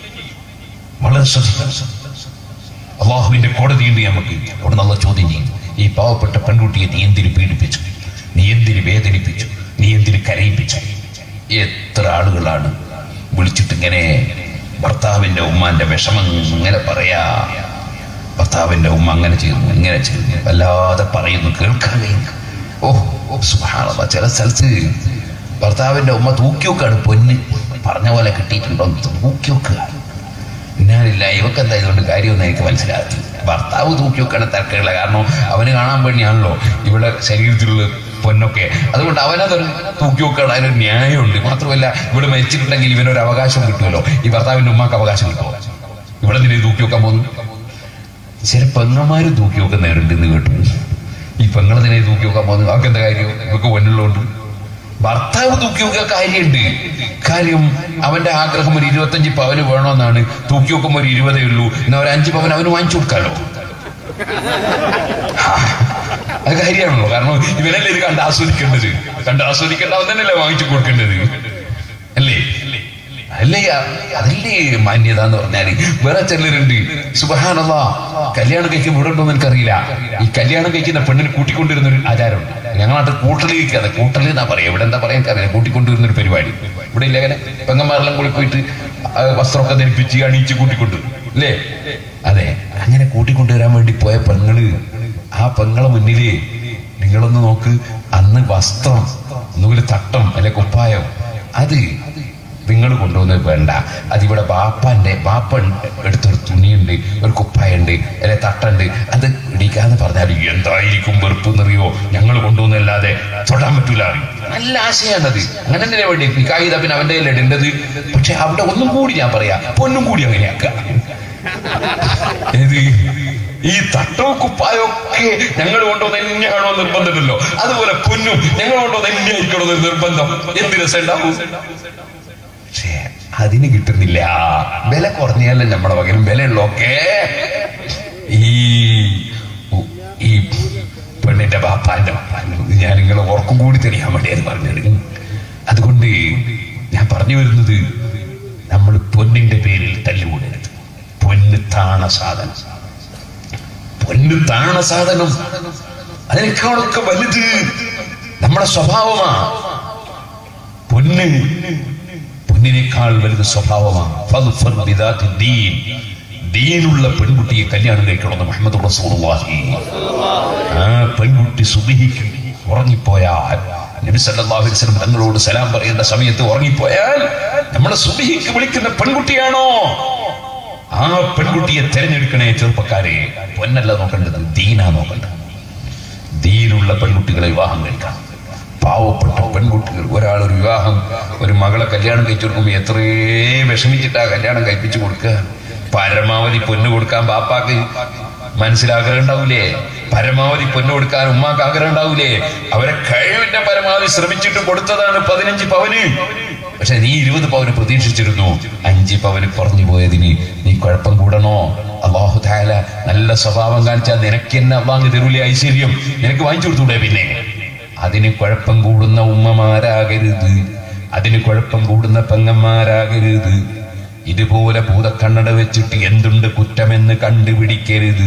വളരെ ശ്രദ്ധിക്കണം അള്ളാഹുവിന്റെ കോടതിയുണ്ട് നമുക്ക് അവിടെ നല്ല ചോദ്യം ചെയ്യും ഈ പാവപ്പെട്ട പെൺകുട്ടിയെ നീ എന്തിന് പീഡിപ്പിച്ചു നീ എന്തിന് വേദനിപ്പിച്ചു നീ എന്തിന് കരയിപ്പിച്ചു എത്ര ആളുകളാണ് വിളിച്ചിട്ട് ഇങ്ങനെ ഭർത്താവിന്റെ ഉമ്മാന്റെ വിഷമം ഇങ്ങനെ പറയാ ഭർത്താവിന്റെ ഉമ്മ അങ്ങനെ ചെയ്യുന്നു ഇങ്ങനെ ചെയ്യുന്നു വല്ലാതെ പറയുന്നു കേൾക്കാൻ കഴിയുന്നു ഓ ഓ സുബ്ഹാനല്ലാഹ് ചില സ്ഥലത്ത് ഭർത്താവിന്റെ ഉമ്മ തൂക്കി വെക്കാണ് പൊന്ന് പറഞ്ഞ പോലെ കിട്ടിയിട്ടുണ്ടോ എന്ന് തൂക്കി വെക്കുക ഞാനില്ല ഇവക്ക് എന്താ ഇതുകൊണ്ട് കാര്യമൊന്നും എനിക്ക് മനസ്സിലാക്കി ഭർത്താവ് തൂക്കി വെക്കണ തിരക്കുകളെ കാരണം അവന് കാണാൻ വേണ്ടിയാണല്ലോ ഇവിടെ ശരീരത്തിലുള്ള പൊന്നൊക്കെ അതുകൊണ്ട് അവനത് തൂക്കി വെക്കണം അതിനൊരു ന്യായമുണ്ട് മാത്രമല്ല ഇവിടെ മരിച്ചിട്ടുണ്ടെങ്കിൽ ഇവനൊരു അവകാശം കിട്ടുമല്ലോ ഈ ഭർത്താവിന്റെ ഉമ്മാക്ക് അവകാശം കിട്ടുമോ ഇവിടെ നിന്നെ തൂക്കി വെക്കാൻ പോകുന്നു ചില പെങ്ങന്മാര് തൂക്കി വെക്കുന്നവരുണ്ട് എന്ന് കേട്ടു ഈ പെങ്ങളതിനെ തൂക്കി വെക്കാൻ പോകുന്നു അവർക്ക് എന്താ കാര്യം ഇവർക്ക് പൊന്നുള്ളതുകൊണ്ട് ഭർത്താവ് തൂക്കി വെക്കാൻ കാര്യമുണ്ട് കാര്യം അവന്റെ ആഗ്രഹം ഒരു ഇരുപത്തഞ്ച് പവന് വേണമെന്നാണ് തൂക്കി വെക്കുമ്പോൾ ഒരു ഇരുപതേ ഉള്ളൂ എന്നാ ഒരു അഞ്ച് പവൻ അവന് വാങ്ങിച്ചു കൊടുക്കാലോ ആ, അത് കാര്യമാണല്ലോ കാരണം ഇവനല്ലേ ഇത് കണ്ട് ആസ്വദിക്കേണ്ടത് കണ്ട് ആസ്വദിക്കേണ്ട അവൻ തന്നെയല്ലേ വാങ്ങിച്ചു കൊടുക്കേണ്ടത് അല്ലേ അല്ലേ അതല്ലേ മാന്യത എന്ന് പറഞ്ഞാല് വേറെ ചിലരുണ്ട് സുബഹാനല്ല കല്യാണം കഴിക്കാൻ ഇവിടെ ഉണ്ടോ എന്ന് എനിക്കറിയില്ല ഈ കല്യാണം കഴിക്കുന്ന പെണ്ണിന് കൂട്ടിക്കൊണ്ടിരുന്ന ഒരു ആചാരമുണ്ട് ഞങ്ങളാട്ട് കൂട്ടല് കഴിക്കാതെ കൂട്ടല് എന്നാ പറയാ ഇവിടെ എന്താ പറയാൻ അറിയില്ല കൂട്ടിക്കൊണ്ടിരുന്ന ഒരു പരിപാടി ഇവിടെ ഇല്ല അങ്ങനെ പെങ്ങന്മാരെല്ലാം കൂടി പോയിട്ട് ആ, വസ്ത്രമൊക്കെ ധരിപ്പിച്ച് അണിയിച്ച് കൂട്ടിക്കൊണ്ടു അല്ലേ അതെ അങ്ങനെ കൂട്ടിക്കൊണ്ടുവരാൻ വേണ്ടി പോയ പെങ്ങള് ആ പെങ്ങളെ മുന്നില് നിങ്ങളൊന്ന് നോക്ക് അന്ന് വസ്ത്രം ഒന്നുകിൽ തട്ടം അല്ലെ കുപ്പായം അത് നിങ്ങൾ കൊണ്ടുവന്നത് വേണ്ട അതിവിടെ ബാപ്പന്റെ ബാപ്പ എടുത്തൊരു തുണിയുണ്ട് ഒരു കുപ്പായുണ്ട് അല്ലെ തട്ടുണ്ട് അത് ഇടിക്കാന്ന് പറഞ്ഞാൽ എന്തായിരിക്കും വെറുപ്പ് എന്നറിയോ ഞങ്ങൾ കൊണ്ടുവന്നല്ലാതെ തൊടാൻ പറ്റൂല അറിയും. നല്ല ആശയാണത് അങ്ങനെ തന്നെ വേണ്ടി നിക്കാഹിത പിന്നെ അവന്റെ കയ്യിൽ ഇടേണ്ടത് പക്ഷെ അവിടെ ഒന്നും കൂടി ഞാൻ പറയാ പൊന്നും കൂടി അങ്ങനെയാക്കാം ഏത് ഈ തട്ടവും കുപ്പായോ ഒക്കെ ഞങ്ങൾ കൊണ്ടുവന്ന് തന്നെയാണോ നിർബന്ധമില്ലല്ലോ അതുപോലെ പൊന്നും ഞങ്ങൾ കൊണ്ടുവന്ന് തന്നെയായിരിക്കണോ എന്ന് നിർബന്ധം എന്ത് രസം ഉണ്ടാവും പക്ഷേ അതിന് കിട്ടുന്നില്ല വില കുറഞ്ഞാലേ നമ്മുടെ പകരം വിലയുള്ളൊക്കെ ഈ ഈ പെണ്ണിന്റെ ബാപ്പാന്റെ ഞാൻ നിങ്ങളെ ഉറക്കും കൂടി തെളിയാൻ വേണ്ടിയത് പറഞ്ഞത് അതുകൊണ്ട് ഞാൻ പറഞ്ഞു വരുന്നത് നമ്മൾ പൊന്നിന്റെ പേരിൽ തല്ലുകൂടരുത് പൊന്ന് താണ സാധനം പൊന്ന് താണ സാധനം അതിനേക്കാളൊക്കെ വലുത് നമ്മുടെ സ്വഭാവമാ പൊന്ന് പൊന്നിനേക്കാൾ വലുത് സ്വഭാവമാണ് ഫദ്ഫർ ബിദാത്തി ദീൻ. ദീനുള്ള പെൺകുട്ടിയെ കല്യാണം കഴിക്കണമെന്ന് മുഹമ്മദ് റസൂലുള്ളാഹി ആ പെൺകുട്ടി സുബഹിക്ക് ഉറങ്ങിപ്പോയാൽ നബി സല്ലല്ലാഹു അലൈഹി വസല്ലം തങ്ങളോട് സലാം പറയേണ്ട സമയത്ത് ഉറങ്ങിപ്പോയാൽ നമ്മളെ സുബഹിക്ക് വിളിക്കുന്ന പെൺകുട്ടിയാണോ ആ പെൺകുട്ടിയെ തിരഞ്ഞെടുക്കണേ ചെറുപ്പക്കാരെ പൊന്നല്ല നോക്കേണ്ടത് ദീനാ നോക്കേണ്ടത് ദീനുള്ള പെൺകുട്ടികളെ വിവാഹം കഴിക്കണം പാവപ്പെട്ട പെൺകുട്ടികൾ ഒരാൾ ഒരു വിവാഹം ഒരു മകളെ കല്യാണം കഴിച്ചു കൊടുക്കുമ്പോൾ എത്രയേ വിഷമിച്ചിട്ടാ കല്യാണം കഴിപ്പിച്ചു കൊടുക്കുക പരമാവധി പൊന്നു കൊടുക്കാൻ ബാപ്പാക്ക് മനസ്സിലാഗ്രഹം ഉണ്ടാവൂലേ പരമാവധി പൊന്നു കൊടുക്കാൻ ഉമ്മാക്ക് ആഗ്രഹം ഉണ്ടാവൂലേ അവരെ കഴിവിന്റെ പരമാവധി ശ്രമിച്ചിട്ട് കൊടുത്തതാണ് പതിനഞ്ച് പവന് പക്ഷെ നീ ഇരുപത് പവന് പ്രതീക്ഷിച്ചിരുന്നു അഞ്ച് പവന് കുറഞ്ഞു പോയതിന് നീ കുഴപ്പം കൂടണോ അള്ളാഹു താല നല്ല സ്വഭാവം കാണിച്ചാൽ നിനക്ക് എന്നെ അള്ളാഹ് തരൂലേ ഐശ്വര്യം നിനക്ക് വാങ്ങിച്ചു കൊടുത്തൂടെ പിന്നെ അതിന് കുഴപ്പം കൂടുന്ന ഉമ്മമാരാകരുത് അതിന് കുഴപ്പം കൂടുന്ന പെങ്ങന്മാരാകരുത് ഇതുപോലെ ഭൂതക്കണ്ണട വെച്ചിട്ട് എന്തുണ്ട് കുറ്റമെന്ന് കണ്ടുപിടിക്കരുത്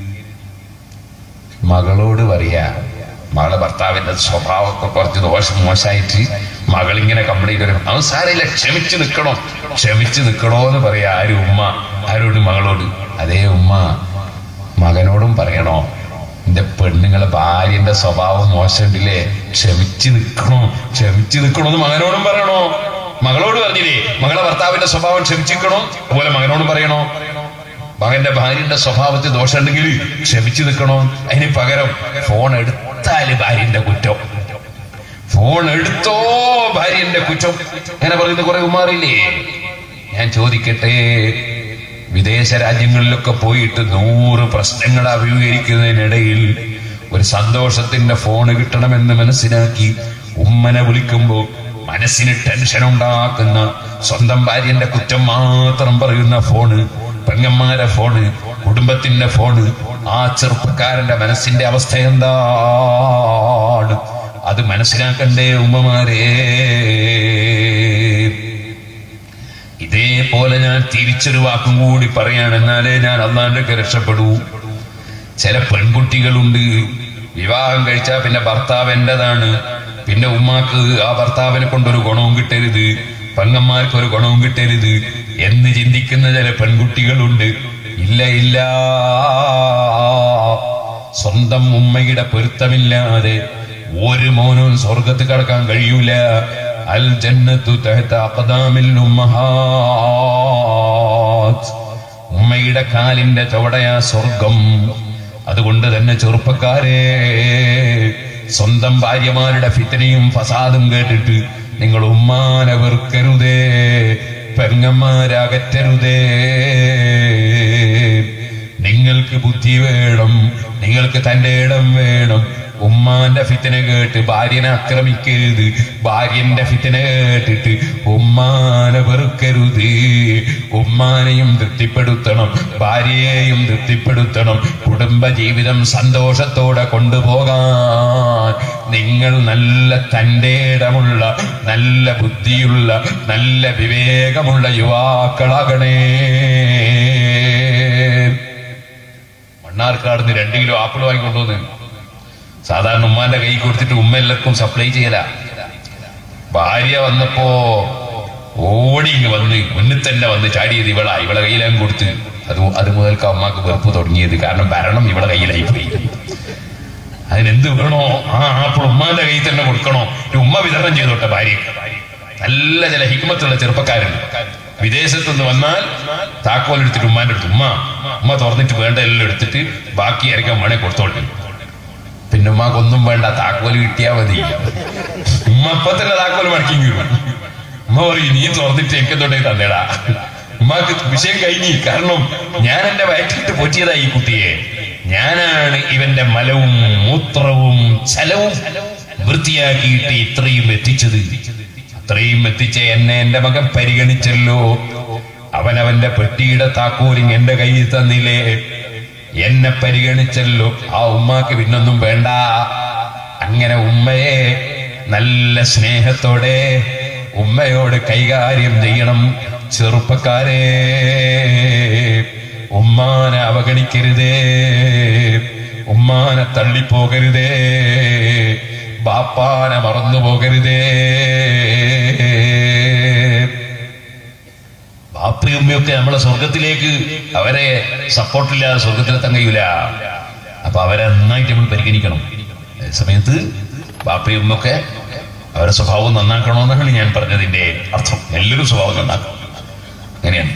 മകളോട് പറയാ മകളെ ഭർത്താവിന്റെ സ്വഭാവമൊക്കെ കുറച്ച് ദോഷം മോശമായിട്ട് മകളിങ്ങനെ കംപ്ലൈന്റ് വരും അവൻ സാരമില്ല ക്ഷമിച്ചു നിൽക്കണോ ക്ഷമിച്ചു നിൽക്കണോ എന്ന് പറയാ ആരും ഉമ്മ ആരോട് മകളോട് അതേ ഉമ്മ മകനോടും പറയണോ എന്റെ പെണ്ണുങ്ങളെ ഭാര്യന്റെ സ്വഭാവം മോശമുണ്ടില്ലേ ക്ഷമിച്ചു നിൽക്കണോ ക്ഷമിച്ചു നിൽക്കണോ എന്ന് മകനോടും പറയണോ മകളോട് പറഞ്ഞില്ലേ മകളെ ഭർത്താവിന്റെ സ്വഭാവം ക്ഷമിച്ചിരിക്കണോ അതുപോലെ മകനോടും പറയണോ മകന്റെ ഭാര്യന്റെ സ്വഭാവത്തിൽ ദോഷമുണ്ടെങ്കിൽ ക്ഷമിച്ചു നിൽക്കണോ അതിന് പകരം ഫോൺ എടുത്താല് ഭാര്യന്റെ കുറ്റം ഫോൺ എടുത്തോ ഭാര്യന്റെ കുറ്റം അങ്ങനെ പറയുന്ന കുറെ ഉമാറില്ലേ ഞാൻ ചോദിക്കട്ടെ വിദേശ രാജ്യങ്ങളിലൊക്കെ പോയിട്ട് നൂറ് പ്രശ്നങ്ങൾ അഭിമുഖീകരിക്കുന്നതിനിടയിൽ ഒരു സന്തോഷത്തിന്റെ ഫോൺ കിട്ടണമെന്ന് മനസ്സിലാക്കി ഉമ്മനെ വിളിക്കുമ്പോ മനസ്സിന് ടെൻഷൻ ഉണ്ടാക്കുന്ന സ്വന്തം ഭാര്യന്റെ കുറ്റം മാത്രം പറയുന്ന ഫോണ് പെങ്ങന്മാരെ ഫോണ് കുടുംബത്തിന്റെ ഫോണ് ആ ചെറുപ്പക്കാരന്റെ മനസ്സിന്റെ അവസ്ഥ എന്താണ് അത് മനസ്സിലാക്കണ്ടേ ഉമ്മമാരേ ഇതേപോലെ ഞാൻ തിരിച്ചൊരു വാക്കും കൂടി പറയാണ് എന്നാലേ ഞാൻ അള്ളാന്റെ രക്ഷപ്പെടൂ ചില പെൺകുട്ടികളുണ്ട് വിവാഹം കഴിച്ചാൽ പിന്നെ ഭർത്താവ് എന്റേതാണ് പിന്നെ ഉമ്മാക്ക് ആ ഭർത്താവിനെ കൊണ്ടൊരു ഗുണവും കിട്ടരുത് പെങ്ങന്മാർക്ക് ഒരു ഗുണവും കിട്ടരുത് എന്ന് ചിന്തിക്കുന്ന ചില പെൺകുട്ടികളുണ്ട് ഇല്ല ഇല്ല സ്വന്തം ഉമ്മയുടെ പൊരുത്തമില്ലാതെ ഒരു മോനും സ്വർഗത്ത് കടക്കാൻ കഴിയൂല അൽ ജന്നത്തു തഹത അഖദാമിൽ ഉമ്മഹാത്ത് ഉമ്മയുടെ കാലിന്റെ ചുവടയാ സ്വർഗം അതുകൊണ്ട് തന്നെ ചെറുപ്പക്കാരെ സ്വന്തം ഭാര്യമാരുടെ ഫിത്തനയും ഫസാദും കേട്ടിട്ട് നിങ്ങൾ ഉമ്മാനെ വെറുക്കരുതേ പെങ്ങന്മാരകറ്റരുതേ നിങ്ങൾക്ക് ബുദ്ധി വേണം നിങ്ങൾക്ക് തന്റെ ഇടം വേണം ഉമ്മാന്റെ ഫിത്തന കേട്ട് ഭാര്യനെ ആക്രമിക്കരുത് ഭാര്യന്റെ ഫിത്തന കേട്ടിട്ട് ഉമ്മാനെ വെറുക്കരുത് ഉമ്മാനെയും തൃപ്തിപ്പെടുത്തണം ഭാര്യയെയും തൃപ്തിപ്പെടുത്തണം കുടുംബ ജീവിതം സന്തോഷത്തോടെ കൊണ്ടുപോകാൻ നിങ്ങൾ നല്ല തന്റെ ഇടമുള്ള നല്ല ബുദ്ധിയുള്ള നല്ല വിവേകമുള്ള യുവാക്കളാകണേ മണ്ണാർക്കാട് നിന്ന് രണ്ട് കിലോ ആപ്പിൾ വാങ്ങിക്കൊണ്ടുവന്ന് സാധാരണ ഉമ്മാന്റെ കൈ കൊടുത്തിട്ട് ഉമ്മ എല്ലാവർക്കും സപ്ലൈ ചെയ്യല ഭാര്യ വന്നപ്പോ ഓടി ഇങ്ങ് വന്ന് മുന്നിൽ തന്നെ വന്ന് ചാടിയത് ഇവളാ ഇവളെ കയ്യിലാകും കൊടുത്ത് അത് അത് മുതൽക്ക് അമ്മക്ക് വെറുപ്പ് തുടങ്ങിയത് കാരണം ഭരണം ഇവളെ കയ്യിലായി പോയി അതിനെന്ത് വേണോ ആ ആപ്പിൾ ഉമ്മാന്റെ കയ്യിൽ തന്നെ കൊടുക്കണോ ഒരു ഉമ്മ വിതരണം ചെയ്തോട്ടെ ഭാര്യ നല്ല ചില ഹിക്മത്തുള്ള ചെറുപ്പക്കാരുണ്ട് വിദേശത്തു നിന്ന് വന്നാൽ താക്കോൽ എടുത്തിട്ട് ഉമ്മാന്റെ അടുത്ത് ഉമ്മ ഉമ്മ തുറന്നിട്ട് വേണ്ട എല്ലാം എടുത്തിട്ട് ബാക്കി ഇറക്കാൻ വേണേ കൊടുത്തോളൂ പിന്നെ ഉമ്മാക്ക് ഒന്നും വേണ്ട താക്കോൽ കിട്ടിയാ മതി ഉമ്മ അപ്പൊ തന്നെ താക്കോൽ മടക്കി വീഴും ഉമ്മ പറയും നീ തുറന്നിട്ട് എനിക്ക് തൊട്ടേ തന്നേടാ ഉമ്മാക്ക് വിഷയം കഴിഞ്ഞി കാരണം ഞാൻ എന്റെ വയറ്റിട്ട് പൊറ്റിയതാ ഈ കുട്ടിയെ ഞാനാണ് ഇവന്റെ മലവും മൂത്രവും ചലവും വൃത്തിയാക്കിയിട്ട് ഇത്രയും എത്തിച്ചത് അത്രയും എത്തിച്ച എന്നെ എന്റെ മകൻ പരിഗണിച്ചല്ലോ അവൻ അവന്റെ പെട്ടിയുടെ താക്കോലിങ് എന്റെ കയ്യിൽ തന്നില്ലേ എന്നെ പരിഗണിച്ചല്ലോ ആ ഉമ്മാക്ക് പിന്നൊന്നും വേണ്ട അങ്ങനെ ഉമ്മയെ നല്ല സ്നേഹത്തോടെ ഉമ്മയോട് കൈകാര്യം ചെയ്യണം ചെറുപ്പക്കാരെ ഉമ്മാനെ അവഗണിക്കരുതേ ഉമ്മാനെ തള്ളിപ്പോകരുതേ ബാപ്പാനെ മറന്നു പോകരുതേ ബാപ്പയും ഉമ്മയൊക്കെ നമ്മളെ സ്വർഗത്തിലേക്ക് അവരെ സപ്പോർട്ടില്ലാതെ സ്വർഗത്തിലെത്താൻ കഴിയൂല അപ്പൊ അവരെ നന്നായിട്ട് നമ്മൾ പരിഗണിക്കണം അതേ സമയത്ത് ബാപ്പയും ഉമ്മയൊക്കെ അവരെ സ്വഭാവം നന്നാക്കണമെന്നാണ് ഞാൻ പറഞ്ഞതിന്റെ അർത്ഥം എല്ലാവരും സ്വഭാവം നന്നാക്കണം അങ്ങനെയാണ്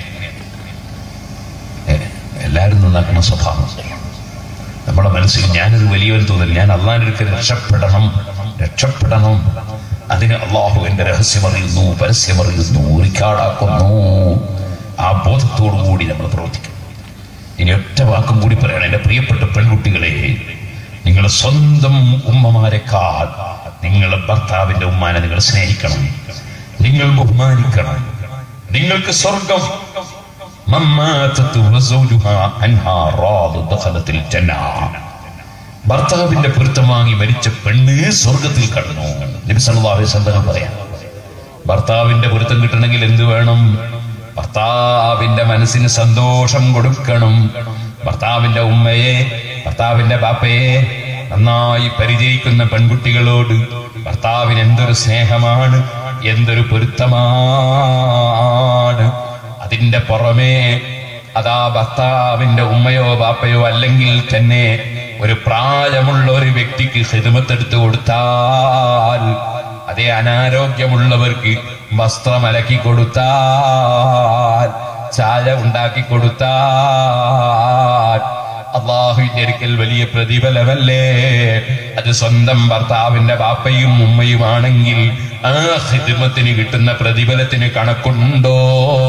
ഏ, എല്ലാവരും നന്നാക്കുന്ന സ്വഭാവം നമ്മുടെ മനസ്സിൽ ഞാനൊരു വലിയവൻ തോന്നൽ ഞാൻ അള്ളാഹിനടുക്ക് രക്ഷപ്പെടണം രക്ഷപ്പെടണം അതിന് അള്ളാഹു എന്റെ രഹസ്യമറിയുന്നു പരസ്യമറിയുന്നു റിക്കാർഡാക്കുന്നു ആ ബോധത്തോടു കൂടി നമ്മൾ പ്രവർത്തിക്കണം ഇനി ഒറ്റ വാക്കും കൂടി പറയണം എന്റെ പ്രിയപ്പെട്ട പെൺകുട്ടികളെ നിങ്ങൾ സ്വന്തം ഉമ്മമാരെക്കാൾ നിങ്ങളുടെ ഭർത്താവിന്റെ ഉമ്മാനെ നിങ്ങൾ സ്നേഹിക്കണം നിങ്ങൾ ബഹുമാനിക്കണം നിങ്ങൾക്ക് സ്വർഗം മമ്മാത്തത്ത് വസൗജുഹാ അൻഹാ റാദ് ദഖലത്തിൽ ജന്ന. ഭർത്താവിന്റെ പൊരുത്തം വാങ്ങി മരിച്ച പെണ്ണ് സ്വർഗത്തിൽ കടന്നു നബി സല്ലല്ലാഹു അലൈഹി വസല്ലം പറയാം ഭർത്താവിന്റെ പൊരുത്തം കിട്ടണമെങ്കിൽ എന്ത് വേണം ഭർത്താവിന്റെ മനസ്സിന് സന്തോഷം കൊടുക്കണം ഭർത്താവിന്റെ ഉമ്മയെ ഭർത്താവിന്റെ ബാപ്പയെ നന്നായി പരിചയിക്കുന്ന പെൺകുട്ടികളോട് ഭർത്താവിന് എന്തൊരു സ്നേഹമാണ് എന്തൊരു പൊരുത്തമാണ് അതിന്റെ പുറമേ അതാ ഭർത്താവിന്റെ ഉമ്മയോ ബാപ്പയോ അല്ലെങ്കിൽ തന്നെ ഒരു പ്രായമുള്ള ഒരു വ്യക്തിക്ക് ഹിതമത്തെടുത്ത് കൊടുത്താൽ അതേ അനാരോഗ്യമുള്ളവർക്ക് വസ്ത്രം അലക്കി കൊടുത്താൽ ചായ ഉണ്ടാക്കി കൊടുത്താൽ അള്ളാഹുവിന്റെ ഒരിക്കൽ വലിയ പ്രതിഫലമല്ലേ അത് സ്വന്തം ഭർത്താവിന്റെ ബാപ്പയും ഉമ്മയുമാണെങ്കിൽ ആ ഹിദ്മത്തിന് കിട്ടുന്ന പ്രതിഫലത്തിന് കണക്കുണ്ടോ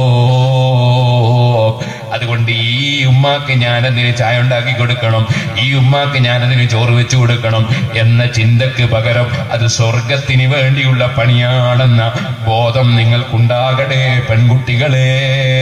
അതുകൊണ്ട് ഈ ഉമ്മാക്ക് ഞാനതിന് ചായ ഉണ്ടാക്കി കൊടുക്കണം ഈ ഉമ്മാക്ക് ഞാനതിന് ചോറ് വെച്ചു കൊടുക്കണം എന്ന ചിന്തക്ക് പകരം അത് സ്വർഗത്തിന് വേണ്ടിയുള്ള പണിയാണെന്ന ബോധം നിങ്ങൾക്കുണ്ടാകട്ടെ പെൺകുട്ടികളെ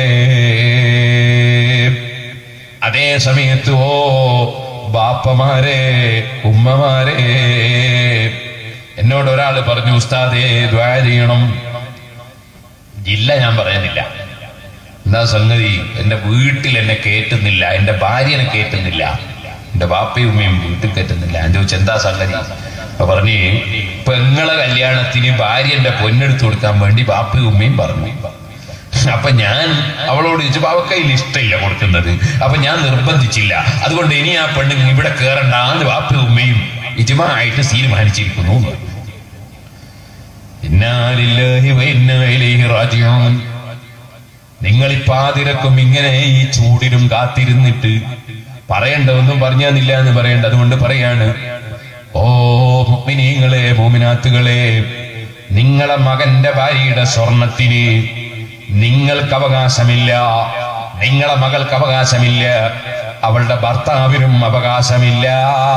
അതേ സമയത്ത് ഓ ബാപ്പമാരെ ഉമ്മമാരെ എന്നോട് ഒരാൾ പറഞ്ഞു ഉസ്താദേ ദ്വാ ചെയ്യണം ഇല്ല ഞാൻ പറയുന്നില്ല എന്താ സംഗതി എന്റെ വീട്ടിൽ എന്നെ കേട്ടുന്നില്ല എന്റെ ഭാര്യനെ കേട്ടുന്നില്ല എന്റെ ബാപ്പയും ഉമ്മയും വീട്ടിൽ കേട്ടുന്നില്ല ഞാൻ ചോദിച്ചു എന്താ സംഗതി അപ്പൊ പറഞ്ഞ് പെങ്ങളെ കല്യാണത്തിന് ഭാര്യന്റെ പൊന്നെടുത്ത് കൊടുക്കാൻ വേണ്ടി ബാപ്പയും ഉമ്മയും പറഞ്ഞു അപ്പൊ ഞാൻ അവളോട് ചോദിച്ചു അവക്കയിൽ ഇഷ്ടമില്ല കൊടുക്കുന്നത് അപ്പൊ ഞാൻ നിർബന്ധിച്ചില്ല അതുകൊണ്ട് ഇനി ആ പെണ്ണ് ഇവിടെ കേറണ്ടാന്ന് ബാപ്പയും ഉമ്മയും ഇജുമായിട്ട് തീരുമാനിച്ചിരിക്കുന്നു എന്ന് പറഞ്ഞു. ഇന്നാലില്ലാഹി വ ഇന്നാ ഇലൈഹി റാജിഊൻ നിങ്ങൾ ഈ പാതിരക്കും ഇങ്ങനെ ഈ ചൂടിനും കാത്തിരുന്നിട്ട് പറയണ്ടതൊന്നും പറഞ്ഞാന്നില്ല എന്ന് പറയണ്ട അതുകൊണ്ട് പറയാണ് ഓ മുഅ്മിനീങ്ങളെ മോമിനാത്തുകളെ നിങ്ങളെ മകന്റെ ഭാര്യയുടെ സ്വർണത്തിന് നിങ്ങൾക്ക് അവകാശമില്ല നിങ്ങളെ മകൾക്ക് അവകാശമില്ല അവളുടെ ഭർത്താവിനും അവകാശമില്ല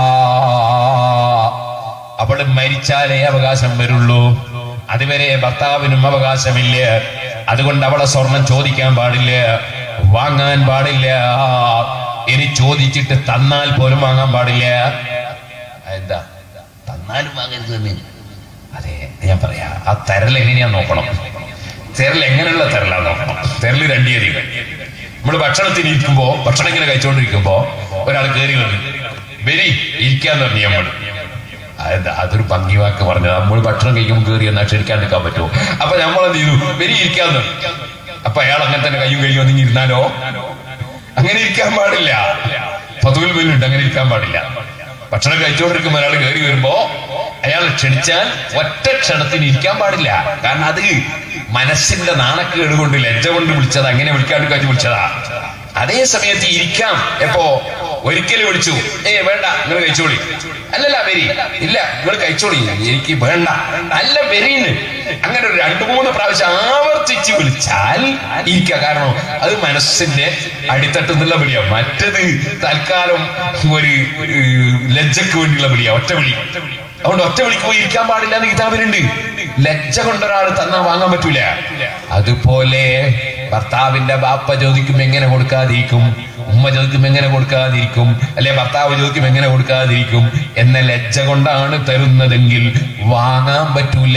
അവള് മരിച്ചാലേ അവകാശം വരുള്ളൂ അതുവരെ ഭർത്താവിനും അവകാശമില്ല അതുകൊണ്ട് അവളെ സ്വർണം ചോദിക്കാൻ പാടില്ല വാങ്ങാൻ പാടില്ല ഇനി ചോദിച്ചിട്ട് തന്നാൽ പോലും വാങ്ങാൻ പാടില്ല എന്താ തന്നാലും വാങ്ങരുത് എന്ന് അതെ ഞാൻ പറയാ ആ തരൽ എങ്ങനെയാ നോക്കണം തെരൽ എങ്ങനെയുള്ള തെരലാ നോക്കണം തെരല് രണ്ടു രീതികൾ നമ്മൾ ഭക്ഷണത്തിന് ഇരിക്കുമ്പോ ഭക്ഷണം ഇങ്ങനെ കഴിച്ചുകൊണ്ടിരിക്കുമ്പോ ഒരാൾ കയറി വന്നു വരി ഇരിക്കാന്ന് പറഞ്ഞു നമ്മൾ അതെന്താ അതൊരു ഭംഗി വാക്ക് പറഞ്ഞത് നമ്മൾ ഭക്ഷണം കഴിക്കുമ്പോൾ കയറി എന്നാൽ ക്ഷണിക്കാണ്ടിരിക്കാൻ പറ്റുമോ അപ്പൊ നമ്മൾ എന്ത് ചെയ്തു വരി ഇരിക്കാന്ന് പറഞ്ഞു. അപ്പൊ അയാൾ അങ്ങനെ തന്നെ കയ്യും കഴിയും ഒന്നെങ്കിൽ ഇരുന്നാലോ അങ്ങനെ ഇരിക്കാൻ പാടില്ല പതുവിൽ പോലുണ്ട് അങ്ങനെ ഇരിക്കാൻ പാടില്ല ഭക്ഷണം കഴിച്ചുകൊണ്ടിരിക്കുമ്പോ ഒരാൾ കയറി വരുമ്പോ അയാൾ ക്ഷണിച്ചാൽ ഒറ്റ ക്ഷണത്തിന് ഇരിക്കാൻ പാടില്ല കാരണം അത് മനസ്സിന്റെ നാണക്കേട് കൊണ്ട് ലജ്ജ കൊണ്ട് വിളിച്ചത് അങ്ങനെ വിളിക്കാണ്ട് കഴിച്ച് വിളിച്ചതാ അതേ സമയത്ത് ഇരിക്കാം എപ്പോ ഒരിക്കലും വിളിച്ചു ഏ വേണ്ട നിങ്ങൾ കഴിച്ചോളി അല്ലല്ല വരി ഇല്ല നിങ്ങൾ കഴിച്ചോളി എനിക്ക് വേണ്ട അല്ല വരീന്ന് അങ്ങനെ ഒരു രണ്ടു മൂന്ന് പ്രാവശ്യം ആവർത്തിച്ച് വിളിച്ചാൽ ഇരിക്കുക കാരണം അത് മനസ്സിന്റെ അടിത്തട്ടിൽ നിന്നുള്ള വിളിയാ മറ്റത് തൽക്കാലം ഒരു ഏഹ്, ലജ്ജക്ക് വേണ്ടിയുള്ള വിളിയാ ഒറ്റ വിളി അതുകൊണ്ട് ഒറ്റ വിളിക്ക് പോയി ഇരിക്കാൻ പാടില്ല എന്ന് കിതാബിലുണ്ട് ലജ്ജ കൊണ്ടൊരാൾ തന്നാ വാങ്ങാൻ പറ്റൂല അതുപോലെ ഭർത്താവിന്റെ ബാപ്പ ചോദിക്കും എങ്ങനെ കൊടുക്കാതിരിക്കും ഉമ്മ ചോദിക്കും എങ്ങനെ കൊടുക്കാതിരിക്കും അല്ലെ ഭർത്താവ് ചോദിക്കും എങ്ങനെ കൊടുക്കാതിരിക്കും എന്ന ലജ്ജ കൊണ്ടാണ് തരുന്നതെങ്കിൽ വാങ്ങാൻ പറ്റൂല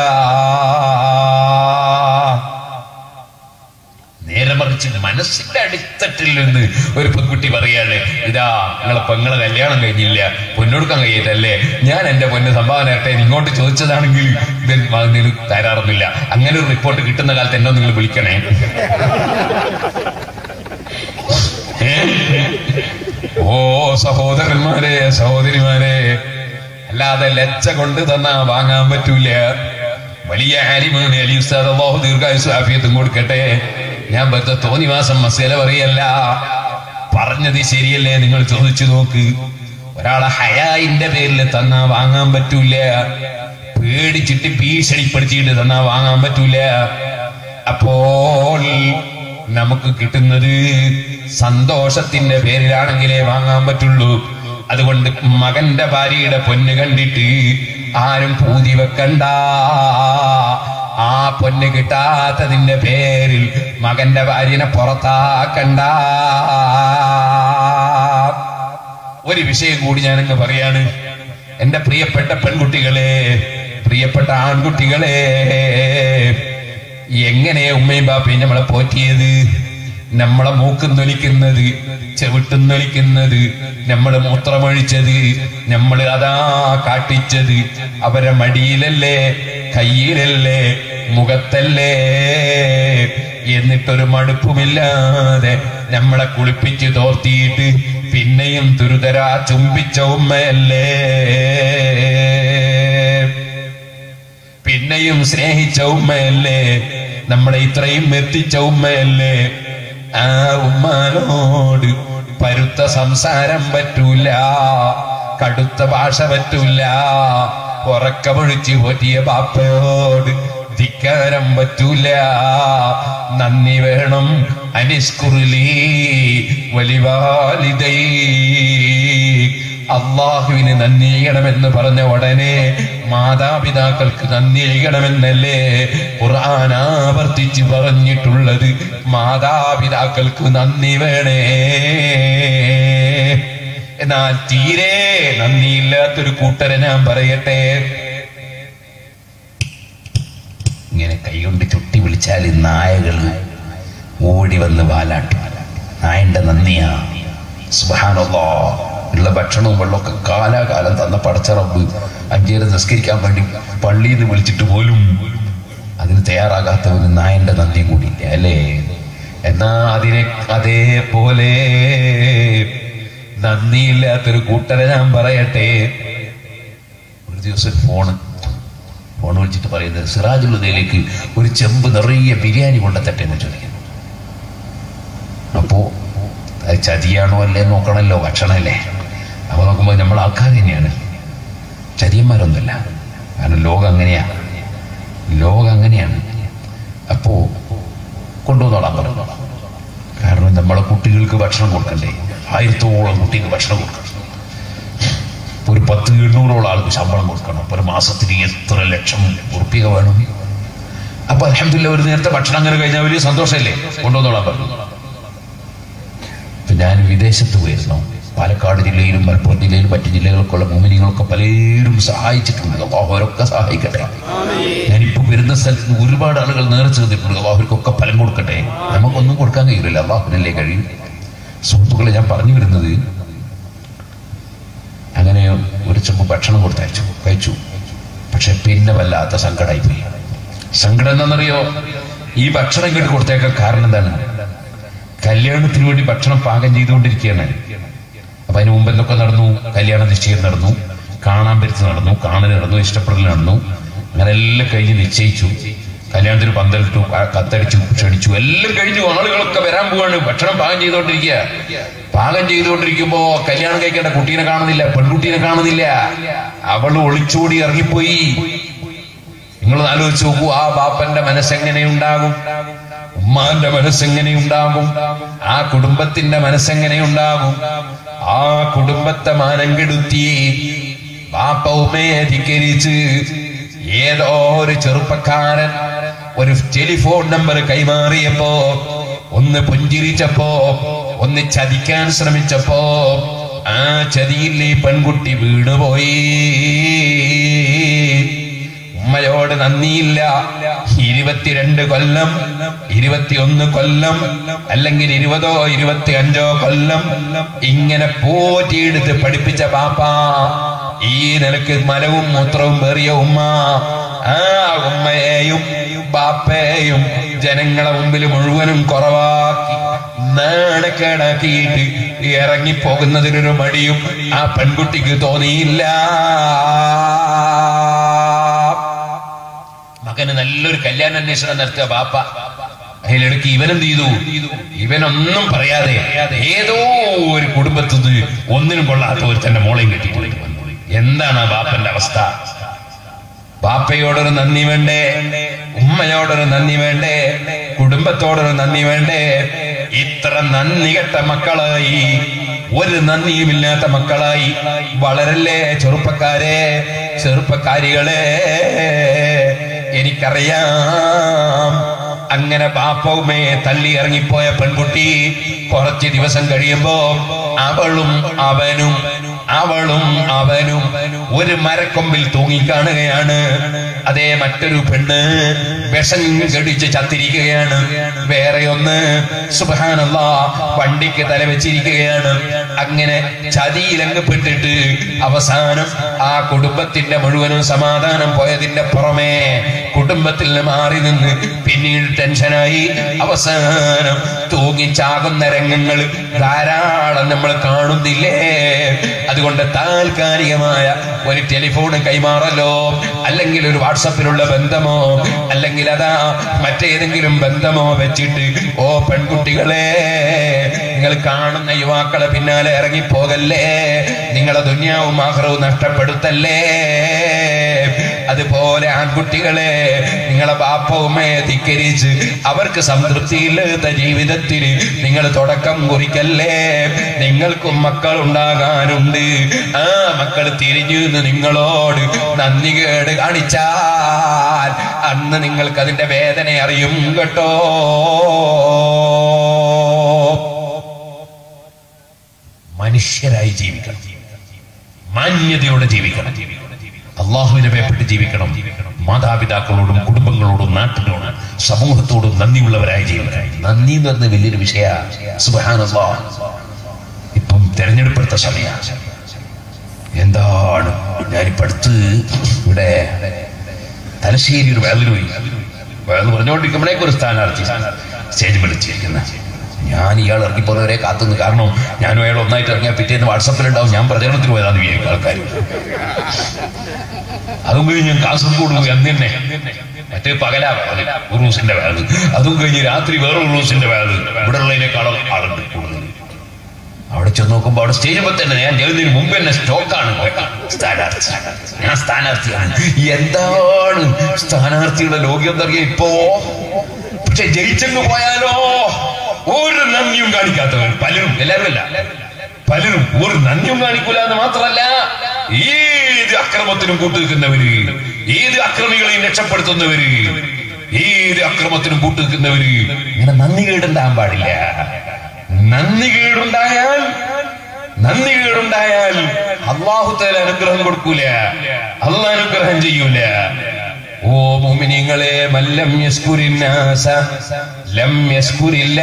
നേരെ മറിച്ച് മനസ്സിന്റെ അടിത്തട്ടിൽ നിന്ന് ഒരു പെൺകുട്ടി പറയാണ് ഇതാ നിങ്ങളെ പെങ്ങളെ കല്യാണം കഴിഞ്ഞില്ല പൊന്നൊടുക്കാൻ കഴിയട്ടല്ലേ ഞാൻ എന്റെ പൊന്ന് സംഭാവന ഇരട്ടെ ഇങ്ങോട്ട് ചോദിച്ചതാണെങ്കിൽ ഇത് നിങ്ങൾ തരാറൊന്നുമില്ല അങ്ങനെ ഒരു റിപ്പോർട്ട് കിട്ടുന്ന കാലത്ത് എന്നോ നിങ്ങൾ വിളിക്കണേ ഏ? ഓ സഹോദരന്മാരെ സഹോദരിമാരെ അല്ലാതെ ലജ്ജ കൊണ്ട് തന്നാ വാങ്ങാൻ പറ്റൂല വലിയ ആലിമാണ് അലി ഉസ്താദ് അള്ളാഹു ദീർഘായുസ് ആഫിയത്തും കൊടുക്കട്ടെ ഞാൻ വെറുതെ തോന്നി മാസം മസേല പറയല്ല പറഞ്ഞത് ശരിയല്ലേ നിങ്ങൾ ചോദിച്ചു നോക്ക് ഒരാളെ ഹയായിന്റെ പേരിൽ തന്നാ വാങ്ങാൻ പറ്റൂല പേടിച്ചിട്ട് ഭീഷണിപ്പെടുത്തിയിട്ട് തന്നാ വാങ്ങാൻ പറ്റൂല അപ്പോൾ നമുക്ക് കിട്ടുന്നത് സന്തോഷത്തിന്റെ പേരിലാണെങ്കിലേ വാങ്ങാൻ പറ്റുള്ളൂ അതുകൊണ്ട് മകന്റെ ഭാര്യയുടെ പൊന്ന് കണ്ടിട്ട് ആരും പൂതി വെക്കണ്ട ആ പൊന്ന് കിട്ടാത്തതിന്റെ പേരിൽ മകന്റെ ഭാര്യനെ പുറത്താക്കണ്ട ഒരു വിഷയം കൂടി ഞാനങ്ങ് പറയാണ് എന്റെ പ്രിയപ്പെട്ട പെൺകുട്ടികളെ പ്രിയപ്പെട്ട ആൺകുട്ടികളെ എങ്ങനെ ഉമ്മയും ബാപ്പയും നമ്മളെ പോറ്റിയത് നമ്മളെ മൂക്കും തൊലിക്കുന്നത് ചെവിട്ടും തൊലിക്കുന്നത് നമ്മള് മൂത്രമൊഴിച്ചത് നമ്മള് അതാ കാട്ടിച്ചത് അവരെ മടിയിലല്ലേ കയ്യിലല്ലേ മുഖത്തല്ലേ എന്നിട്ടൊരു മടുപ്പുമില്ലാതെ നമ്മളെ കുളിപ്പിച്ച് തോർത്തിയിട്ട് പിന്നെയും തുരുതരാ ചുംബിച്ച ഉമ്മയല്ലേ പിന്നെയും സ്നേഹിച്ച ഉമ്മയല്ലേ നമ്മളെ ഇത്രയും എത്തിച്ച ഉമ്മയല്ലേ ആ ഉമ്മാനോട് പരുത്ത സംസാരം പറ്റൂല കടുത്ത ഭാഷ പറ്റൂല ഉറക്കമൊഴിച്ച് പോറ്റിയ ബാപ്പയോട് ധിക്കാരം പറ്റൂല നന്ദി വേണം അനിസ്കുറിലി വലിവാലിതൈ അള്ളാഹുവിന് നന്ദി ചെയ്യണമെന്ന് പറഞ്ഞ ഉടനെ മാതാപിതാക്കൾക്ക് നന്ദി ചെയ്യണമെന്നല്ലേ ഖുർആൻ ആവർത്തിച്ച് പറഞ്ഞിട്ടുള്ളത് മാതാപിതാക്കൾക്ക് നന്ദി വേണേ എന്നാൽ തീരെ നന്ദിയില്ലാത്തൊരു കൂട്ടരെ ഞാൻ പറയട്ടെ ഇങ്ങനെ കൈകൊണ്ട് ചുട്ടി വിളിച്ചാൽ ഈ നായകൾ ഓടി വന്ന് വാലാട്ടും നായന്റെ നന്ദിയാ സുബാനല്ലോ ഉള്ള ഭക്ഷണവും വെള്ളമൊക്കെ കാലാകാലം തന്ന പടച്ചറമ്പ് അഞ്ചേരം നിസ്കരിക്കാൻ വേണ്ടി പള്ളിയിൽ നിന്ന് വിളിച്ചിട്ട് പോലും അതിന് തയ്യാറാകാത്തവന് നായന്റെ നന്ദിയും കൂടിയില്ല അല്ലേ എന്നാ അതിനെ അതേപോലെ നന്ദിയില്ലാത്തൊരു കൂട്ടരെ ഞാൻ പറയട്ടെ ഒരു ദിവസം ഒരു ഫോണ് ഫോൺ വിളിച്ചിട്ട് പറയുന്നത് സിറാജുള്ളതയിലേക്ക് ഒരു ചെമ്പ് നിറയെ ബിരിയാണി കൊണ്ടെത്തട്ടെ എന്ന് ചോദിക്കുന്നു അപ്പോ അത് ചതിയാണോ അല്ലേ നോക്കണമല്ലോ ഭക്ഷണമല്ലേ അപ്പൊ നോക്കുമ്പോൾ നമ്മൾ ആൾക്കാർ തന്നെയാണ് ചതിയന്മാരൊന്നുമല്ല കാരണം ലോകം അങ്ങനെയാ ലോകം അങ്ങനെയാണ് അപ്പോ കൊണ്ടുവന്നോളാം പറഞ്ഞു കാരണം നമ്മളെ കുട്ടികൾക്ക് ഭക്ഷണം കൊടുക്കണ്ടേ ആയിരത്തോളം കുട്ടിക്ക് ഭക്ഷണം കൊടുക്കണം ഒരു പത്ത് എണ്ണൂറോളം ആൾക്ക് ശമ്പളം കൊടുക്കണം അപ്പൊ ഒരു മാസത്തിന് എത്ര ലക്ഷം ഉറപ്പിക വേണം അപ്പൊ അലഹമില്ല ഒരു നേരത്തെ ഭക്ഷണം അങ്ങനെ കഴിഞ്ഞാൽ വലിയ സന്തോഷമല്ലേ കൊണ്ടുവന്നോളാൻ പറഞ്ഞു ഇപ്പൊ ഞാൻ വിദേശത്ത് പോയിരുന്നു പാലക്കാട് ജില്ലയിലും മലപ്പുറം ജില്ലയിലും മറ്റു ജില്ലകൾക്കുള്ള മോമിനികളൊക്കെ പലരും സഹായിച്ചിട്ടുണ്ട് അവരൊക്കെ സഹായിക്കട്ടെ ഞാനിപ്പോ വരുന്ന സ്ഥലത്ത് നിന്ന് ഒരുപാട് ആളുകൾ നേർച്ചു തന്നിട്ടുണ്ട് അവർക്കൊക്കെ ഫലം കൊടുക്കട്ടെ നമുക്കൊന്നും കൊടുക്കാൻ കഴിയില്ല അള്ളാഹുനല്ലേ കഴിയും സുഹൃത്തുക്കളെ ഞാൻ പറഞ്ഞു വരുന്നത് അങ്ങനെ ഒരു ചെമ്പ് ഭക്ഷണം കൊടുത്തയച്ചു കഴിച്ചു പക്ഷെ പിന്നെ വല്ലാത്ത സങ്കടമായി പോയി സങ്കടം എന്താണെന്നറിയോ ഈ ഭക്ഷണം ഇങ്ങോട്ട് കൊടുത്തേക്കാൻ കാരണം എന്താണ് കല്യാണത്തിന് വേണ്ടി ഭക്ഷണം പാകം ചെയ്തുകൊണ്ടിരിക്കുകയാണ് അപ്പൊ അതിന് മുമ്പ് എന്തൊക്കെ നടന്നു കല്യാണ നിശ്ചയം നടന്നു കാണാൻ പറ്റുന്ന നടന്നു കാണൽ നടന്നു ഇഷ്ടപ്പെടൽ നടന്നു അങ്ങനെ എല്ലാം കഴിഞ്ഞ് നിശ്ചയിച്ചു കല്യാണത്തിന് പന്തലിട്ടു ആ കത്തടിച്ചു ക്ഷണിച്ചു എല്ലാം കഴിഞ്ഞു ആളുകളൊക്കെ വരാൻ പോവാണ് ഭക്ഷണം പാകം ചെയ്തുകൊണ്ടിരിക്കുക പാകം ചെയ്തുകൊണ്ടിരിക്കുമ്പോ കല്യാണം കഴിക്കേണ്ട കുട്ടീനെ കാണുന്നില്ല പെൺകുട്ടീനെ കാണുന്നില്ല അവൾ ഒളിച്ചോടി ഇറങ്ങിപ്പോയി നിങ്ങൾ ആലോചിച്ച് നോക്കൂ ആ ബാപ്പന്റെ മനസ്സെങ്ങനെയുണ്ടാകും ഉമ്മാന്റെ മനസ്സെങ്ങനെയുണ്ടാകും ആ കുടുംബത്തിന്റെ മനസ്സെങ്ങനെയുണ്ടാകും ആ കുടുംബത്തെ മാനം കെടുത്തി ബാപ്പ ഉമ്മയെ ധിക്കരിച്ച് ഏതോ ഒരു ചെറുപ്പക്കാരൻ ഒരു ടെലിഫോൺ നമ്പർ കൈമാറിയപ്പോ ഒന്ന് പുഞ്ചിരിച്ചപ്പോ ഒന്ന് ചതിക്കാൻ ശ്രമിച്ചപ്പോ ആ ചതിയിൽ ഈ പെൺകുട്ടി വീണുപോയി ഉമ്മയോട് നന്ദിയില്ല ഇരുപത്തിരണ്ട് കൊല്ലം ഇരുപത്തിയൊന്ന് കൊല്ലം അല്ലെങ്കിൽ ഇരുപതോ ഇരുപത്തി അഞ്ചോ കൊല്ലം ഇങ്ങനെ പോറ്റിയെടുത്ത് പഠിപ്പിച്ച പാപ്പ ഈ നിനക്ക് മലവും മൂത്രവും വേറിയ ഉമ്മ ആ ഉമ്മയെയും ബാപ്പയെയും ജനങ്ങളെ മുമ്പിൽ മുഴുവനും കുറവാക്കി നാണക്കേടാക്കിയിട്ട് ഇറങ്ങിപ്പോകുന്നതിനൊരു മടിയും ആ പെൺകുട്ടിക്ക് തോന്നിയില്ല മകന് നല്ലൊരു കല്യാണ അന്വേഷണം നടത്തുക ബാപ്പ അതിലിടയ്ക്ക് ഇവനെന്ത് ചെയ്തു ഇവനൊന്നും പറയാതെ ഏതോ ഒരു കുടുംബത്തിൽ നിന്ന് ഒന്നിനും കൊള്ളാത്ത ഒരു തന്റെ മോളെയും കെട്ടിപ്പോയി എന്താണ് ആ ബാപ്പന്റെ അവസ്ഥ ബാപ്പയോടൊരു നന്ദി വേണ്ടേ ഉമ്മയോടൊരു നന്ദി വേണ്ടേ കുടുംബത്തോടൊരു നന്ദി വേണ്ടേ ഇത്ര നന്ദി കെട്ട മക്കളായി ഒരു നന്ദിയുമില്ലാത്ത മക്കളായി വളരല്ലേ ചെറുപ്പക്കാരെ ചെറുപ്പക്കാരികളെ എനിക്കറിയാം അങ്ങനെ ബാപ്പവുമേ തള്ളി ഇറങ്ങിപ്പോയ പെൺകുട്ടി കുറച്ച് ദിവസം കഴിയുമ്പോ അവളും അവനും അവളും അവനും ഒരു മരക്കൊമ്പിൽ തൂങ്ങിക്കാണുകയാണ് അതേ മറ്റൊരു പെണ്ണ് വിഷം കടിച്ച് ചത്തിരിക്കുകയാണ് വേറെ ഒന്ന് സുബാനല്ല വണ്ടിക്ക് തല വെച്ചിരിക്കുകയാണ് അങ്ങനെ ചതിയിലങ്ങപ്പെട്ടിട്ട് അവസാനം ആ കുടുംബത്തിന്റെ മുഴുവനും സമാധാനം പോയതിന്റെ പുറമെ കുടുംബത്തിൽ നിന്ന് മാറി നിന്ന് പിന്നീട് ടെൻഷനായി അവസാനം തൂങ്ങിച്ചാകുന്ന രംഗങ്ങൾ ധാരാളം നമ്മൾ കാണുന്നില്ലേ അതുകൊണ്ട് താൽക്കാലികമായ ഒരു ടെലിഫോൺ കൈമാറലോ അല്ലെങ്കിൽ ഒരു വാട്സപ്പിലുള്ള ബന്ധമോ അല്ലെങ്കിൽ അതാ മറ്റേതെങ്കിലും ബന്ധമോ വെച്ചിട്ട് ഓ പെൺകുട്ടികളെ നിങ്ങൾ കാണുന്ന യുവാക്കളെ പിന്നാലെ ഇറങ്ങിപ്പോകല്ലേ നിങ്ങളെ ദുന്യാവും ആഹ്റവും നഷ്ടപ്പെടുത്തല്ലേ അതുപോലെ ആൺകുട്ടികളെ നിങ്ങളെ ബാപ്പവുമയെ ധിക്കരിച്ച് അവർക്ക് സംതൃപ്തിയില്ലാത്ത ജീവിതത്തിന് നിങ്ങൾ തുടക്കം കുറിക്കല്ലേ നിങ്ങൾക്കും മക്കൾ ഉണ്ടാകാനുണ്ട് ആ മക്കൾ തിരിഞ്ഞു നിന്ന് നിങ്ങളോട് നന്ദി കേട് കാണിച്ചാൽ അന്ന് നിങ്ങൾക്ക് അതിന്റെ വേദന അറിയും കേട്ടോ മനുഷ്യരായി ജീവിക്കണം മാന്യതയോടെ ജീവിക്കണം അള്ളാഹുവിനെ ഭയപ്പെട്ട് ജീവിക്കണം മാതാപിതാക്കളോടും കുടുംബങ്ങളോടും നാട്ടിനോടും സമൂഹത്തോടും നന്ദിയുള്ളവരായി ജീവിക്കണം നന്ദി എന്ന് പറഞ്ഞ വലിയൊരു വിഷയ സുബഹാനല്ലാ ഇപ്പം തെരഞ്ഞെടുപ്പെടുത്ത സമയ എന്താണ് ഞാനിപ്പോ അടുത്ത് ഇവിടെ തലശ്ശേരി ഒരു വേദന പോയി വേദന പറഞ്ഞുകൊണ്ടിരിക്കുമ്പോഴേക്കും ഒരു സ്ഥാനാർത്ഥി സ്റ്റേജ് വിളിച്ചിരിക്കുന്ന ഞാൻ ഇയാൾ ഇറങ്ങിപ്പോന്നവരെ കാത്തുനിന്ന് കാരണം ഞാനും അയാൾ ഒന്നായിട്ട് ഇറങ്ങിയാൽ പിറ്റേന്ന് വാട്സപ്പിലുണ്ടാവും ഞാൻ പ്രചരണത്തിന് പോയതാന്ന് വിചാരിക്കും ആൾക്കാർ അതും കഴിഞ്ഞ് ഞാൻ കാസർഗോഡ് പോയി അന്ന് തന്നെ മറ്റേ പകലാ വേദന ഉറൂസിന്റെ വേദന അതും കഴിഞ്ഞ് രാത്രി വേറെ ഉറൂസിന്റെ വേദന ഇവിടെ ഉള്ളതിനേക്കാളും ആളുണ്ട് കൂടുതൽ അവിടെ ചെന്ന് നോക്കുമ്പോ അവിടെ സ്റ്റേജ് തന്നെ ഞാൻ ചെല്ലുന്നതിന് മുമ്പ് തന്നെ സ്റ്റോക്കാണ് സ്ഥാനാർത്ഥി ഞാൻ സ്ഥാനാർത്ഥിയാണ് എന്താണ് സ്ഥാനാർത്ഥിയുടെ ലോകം എന്നറിയാം ഇപ്പോ പക്ഷെ ജയിച്ചെന്ന് പോയാലോ ഒരു നന്ദിയും കാണിക്കാത്തവർ പലരും എല്ലാവരും അല്ല പലരും ഒരു നന്ദിയും കാണിക്കൂല എന്ന് മാത്രമല്ല ഏത് അക്രമത്തിനും കൂട്ടുനിൽക്കുന്നവര് ഏത് അക്രമികളെയും രക്ഷപ്പെടുത്തുന്നവര് ഏത് അക്രമത്തിനും കൂട്ടുനിൽക്കുന്നവര് ഇങ്ങനെ നന്ദി കേടുണ്ടാകാൻ പാടില്ല നന്ദി കേടുണ്ടായാൽ നന്ദി കേടുണ്ടായാൽ അള്ളാഹുത്തേല അനുഗ്രഹം കൊടുക്കൂല അള്ളാഹ് അനുഗ്രഹം ചെയ്യൂല ഓ മുമിനിങ്ങളെ മല്ലം യസ്കുരിന്നാസ ലം യസ്കുരില്ല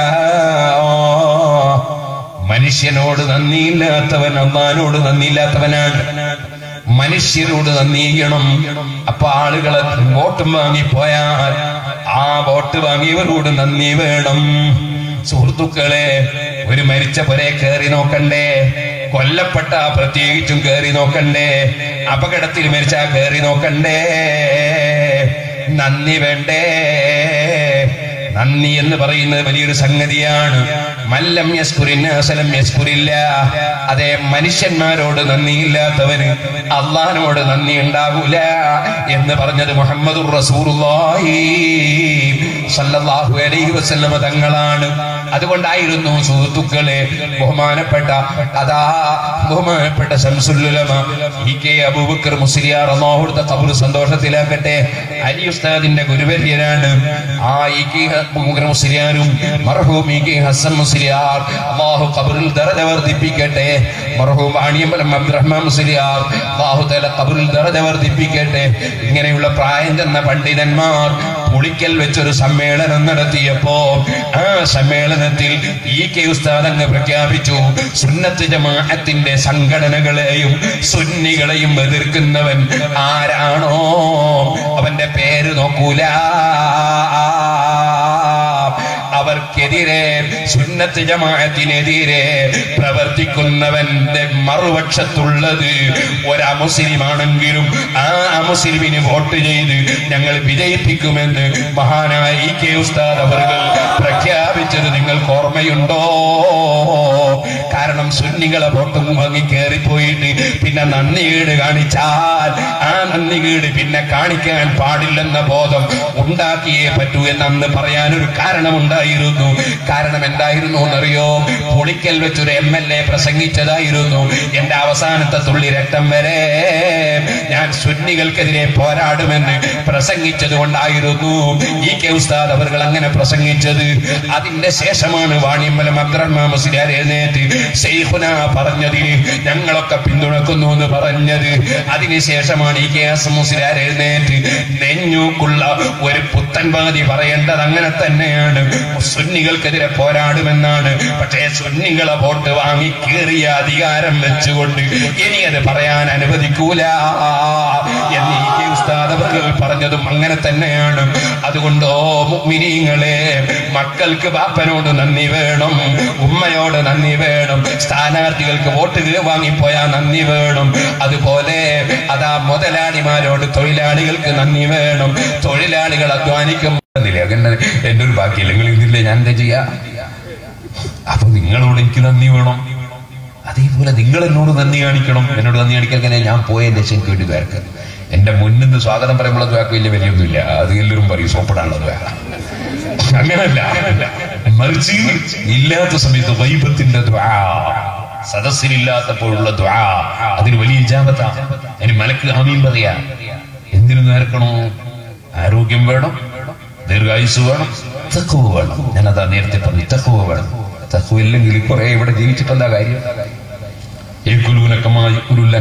മനുഷ്യനോട് നന്ദിയില്ലാത്തവൻ അള്ളഹാനോട് നന്ദിയില്ലാത്തവനാണ് മനുഷ്യരോട് നന്ദി ചെയ്യണം അപ്പൊ ആളുകളെ വോട്ടും വാങ്ങിപ്പോയാൽ ആ വോട്ട് വാങ്ങിയവരോട് നന്ദി വേണം സുഹൃത്തുക്കളെ ഒരു മരിച്ച പുരെ കയറി നോക്കണ്ടേ കൊല്ലപ്പെട്ട പ്രത്യേകിച്ചും കയറി നോക്കണ്ടേ അപകടത്തിൽ മരിച്ചാ കയറി നോക്കണ്ടേ നന്ദി വേണ്ടേ നന്ദി എന്ന് പറയുന്നത് വലിയൊരു സംഗതിയാണ് മല്ലം യസ്കുരിന്നാസലം യസ്കുരില്ല അതേ മനുഷ്യന്മാരോട് നന്ദിയില്ലാത്തവന് അള്ളഹാനോട് നന്ദി ഉണ്ടാകൂല എന്ന് പറഞ്ഞത് മുഹമ്മദുർ റസൂലുള്ളാഹി സല്ലല്ലാഹു അലൈഹി വസല്ലമ തങ്ങളാണ് അതുകൊണ്ടായിരുന്നു സുഹൃത്തുക്കളെ ബഹുമാനപ്പെട്ട അതാ ബഹുമാനപ്പെട്ട ശംസുല്ലുലമ ഇ കെ അബൂബക്കർ മുസ്ലിയാർ അള്ളാഹുടുത്ത കബർ സന്തോഷത്തിലാക്കട്ടെ അലി ഉസ്താദിന്റെ ഗുരുവര്യനാണ് ആ ഇ കെ അബൂബക്കർ മുസ്ലിയാരും മർഹൂം ഇ കെ ഹസൻ മുസ്ലിയാർ അള്ളാഹു കബറിൽ ദറജ വർദ്ധിപ്പിക്കട്ടെ മർഹൂം ആണിയമ്പലം അബ്ദുറഹ്മാൻ മുസ്ലിയാർ അള്ളാഹു തല കബറിൽ ദറജ വർദ്ധിപ്പിക്കട്ടെ ഇങ്ങനെയുള്ള പ്രായം ചെന്ന പണ്ഡിതന്മാർ പുളിക്കൽ വെച്ചൊരു സമ്മേളനം നടത്തിയപ്പോ ആ സമ്മേളനത്തിൽ ഈ കെ ഉസ്താദ് അങ്ങ് പ്രഖ്യാപിച്ചു സുന്നത്ത് ജമാഅത്തിന്റെ സംഘടനകളെയും സുന്നികളെയും എതിർക്കുന്നവൻ ആരാണോ അവന്റെ പേര് നോക്കൂല അവർക്കെതിരെ സുന്നത്ത് ജമാഅത്തിനെതിരെ പ്രവർത്തിക്കുന്നവന്റെ മറുപക്ഷത്തുള്ളത് ഒരു അമുസ്ലിമാണെങ്കിലും ആ അമുസ്ലിമിന് വോട്ട് ചെയ്ത് ഞങ്ങൾ വിജയിപ്പിക്കുമെന്ന് മഹാനായ ഇ കെ ഉസ്താദ് അവർ പ്രഖ്യാപിച്ചത് നിങ്ങൾക്ക് ഓർമ്മയുണ്ടോ കാരണം സുന്നികളെ വോട്ടും വാങ്ങി കയറിപ്പോയിട്ട് പിന്നെ നന്ദികേട് കാണിച്ചാൽ ആ നന്ദികേട് പിന്നെ കാണിക്കാൻ പാടില്ലെന്ന ബോധം ഉണ്ടാക്കിയേ പറ്റൂ എന്ന് അന്ന് പറയാനൊരു കാരണമുണ്ടായിരുന്നു കാരണം എന്തായിരുന്നു എന്നറിയോ പുളിക്കൽ വെച്ചൊരു എം എൽ എ പ്രസംഗിച്ചതായിരുന്നു എന്റെ അവസാനത്തെ തുള്ളി രക്തം വരെ ഞാൻ സുന്നികൾക്കെതിരെ പോരാടുമെന്ന് പ്രസംഗിച്ചത് കൊണ്ടായിരുന്നു ഈ കെ ഉസ്താദ് അവർ അങ്ങനെ പ്രസംഗിച്ചത് അതിന്റെ ശേഷമാണ് വാണിയമ്പലം അബ്ദുറഹ്മാൻ മുസ്ലിയാർ എഴുന്നേറ്റ് ഷെയ്ഖുന പറഞ്ഞതിന് ഞങ്ങളൊക്കെ പിന്തുണക്കുന്നു എന്ന് പറഞ്ഞത് അതിനുശേഷമാണ് ഈ കെ എസ് മുസ്ലിയാർ എഴുന്നേറ്റ് നെഞ്ഞൂക്കുള്ള ഒരു പുത്തൻവാദി പറയേണ്ടത് അങ്ങനെ തന്നെയാണ് സുന്നികൾക്കെതിരെ പോരാടുമെന്നാണ് പക്ഷേ സുന്നികളെ വോട്ട് വാങ്ങി കീറിയ അധികാരം വെച്ചുകൊണ്ട് ഇനി അത് പറയാൻ അനുവദിക്കൂല എന്ന് ഈ കെ ഉസ്താദ് അവർ പറഞ്ഞതും അങ്ങനെ തന്നെയാണ് അതുകൊണ്ട് ഓ മുഅ്മിനീങ്ങളെ മക്കൾക്ക് ബാപ്പനോട് നന്ദി വേണം ഉമ്മയോട് നന്ദി വേണം സ്ഥാനാർത്ഥികൾക്ക് വോട്ട് വാങ്ങിപ്പോയാൽ നന്ദി വേണം അതുപോലെ അതാ മുതലാളിമാരോട് തൊഴിലാളികൾക്ക് നന്ദി വേണം തൊഴിലാളികൾ അധ്വാനിക്കും അങ്ങനെ എന്റെ ഒരു ബാക്കിയില്ല നിങ്ങൾ ഇതില്ലേ ഞാൻ എന്താ ചെയ്യാ അപ്പൊ നിങ്ങളോട് എനിക്ക് നന്ദി വേണം അതേപോലെ നിങ്ങൾ എന്നോട് നന്ദി കാണിക്കണം എന്നോട് നന്ദി കാണിക്കാൻ എങ്ങനെ ഞാൻ പോയ എന്റെ എനിക്ക് വേണ്ടി ദ്വാരക്ക് എന്റെ മുന്നിൽ നിന്ന് സ്വാഗതം പറയുമ്പോൾ ദ്വാക്ക് വലിയ വിലയൊന്നുമില്ല അത് എല്ലാവരും പറയും സോപ്പിടാനുള്ളത് വേറെ അങ്ങനല്ല മറിച്ച് ഇല്ലാത്ത സമയത്ത് വൈബത്തിന്റെ ദ്വാ സദസ്സിലില്ലാത്തപ്പോഴുള്ള ദ്വാ അതിന് വലിയ ജാപത്ത അതിന് മലക്ക് ആമീൻ പറയാ എന്തിനു നേർക്കണോ ആരോഗ്യം വേണം ദീർഘായുസ് വേണം തക്കുവ വേണം ഞാനതാ നേരത്തെ പറഞ്ഞു തക്കുവ വേണം തക്കുവ ഇല്ലെങ്കിൽ കുറെ ഇവിടെ ജീവിച്ചിട്ടെന്താ കാര്യം ഏക്കുലൂനക്കമായി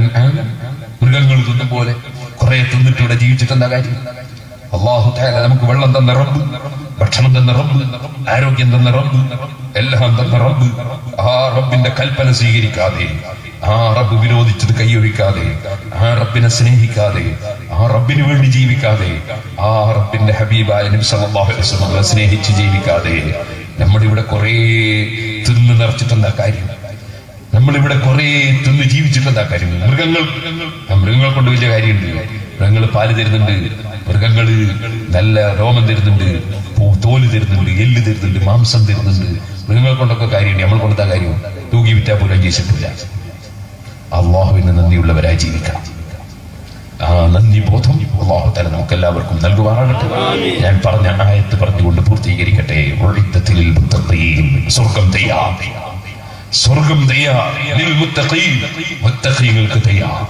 മൃഗങ്ങൾ തിന്നും പോലെ കുറെ തിന്നിട്ട് ഇവിടെ ജീവിച്ചിട്ട് എന്താ കാര്യം അള്ളാഹു താല നമുക്ക് വെള്ളം തന്ന റബ്ബ് ഭക്ഷണം തന്ന റബ്ബ് ആരോഗ്യം തന്ന റബ്ബ് എല്ലാം തന്ന റബ്ബ് ആ റബ്ബിന്റെ കൽപ്പന സ്വീകരിക്കാതെ ആ റബ്ബ് വിരോധിച്ചത് കൈയൊഴിക്കാതെ ആ റബ്ബിനെ സ്നേഹിക്കാതെ ആ റബ്ബിന് വേണ്ടി ജീവിക്കാതെ ആ റബ്ബിന്റെ ഹബീബായ നബി സല്ലല്ലാഹു അലൈഹി വസല്ലം സ്നേഹിച്ച് ജീവിക്കാതെ നമ്മുടെ ഇവിടെ കുറെ തിന്ന് നിറച്ചിട്ടെന്താ കാര്യം നമ്മളിവിടെ കുറെ തിന്ന് ജീവിച്ചിട്ടെന്താ കാര്യം മൃഗങ്ങൾ ആ മൃഗങ്ങൾ കൊണ്ട് വലിയ കാര്യമുണ്ട് മൃഗങ്ങൾ പാല് തരുന്നുണ്ട് മൃഗങ്ങൾ നല്ല രോമം തരുന്നുണ്ട് പൂ- തോല് തരുന്നുണ്ട് എല്ല് തരുന്നുണ്ട് മാംസം തരുന്നുണ്ട് മൃഗങ്ങൾ കൊണ്ടൊക്കെ കാര്യമുണ്ട് നമ്മൾ കൊണ്ടെന്താ കാര്യം തൂക്കി വിറ്റാ പോലും അന്വേഷിച്ചിട്ടില്ല അള്ളാഹുവിന് നന്ദിയുള്ളവരായി ജീവിക്കണം ആ നന്ദി ബോധം അള്ളാഹു തല നമുക്ക് എല്ലാവർക്കും നൽകുവാറാകട്ടെ ഞാൻ പറഞ്ഞ ആയത്ത് പറഞ്ഞുകൊണ്ട് പൂർത്തീകരിക്കട്ടെ ഉഴിത്തത്തിൽ മുത്തഖീൻ. സ്വർഗം തയ്യാർ സ്വർഗം തയ്യാർ ലിൽ മുത്തഖീൻ. മുത്തഖീങ്ങൾക്ക് തയ്യാർ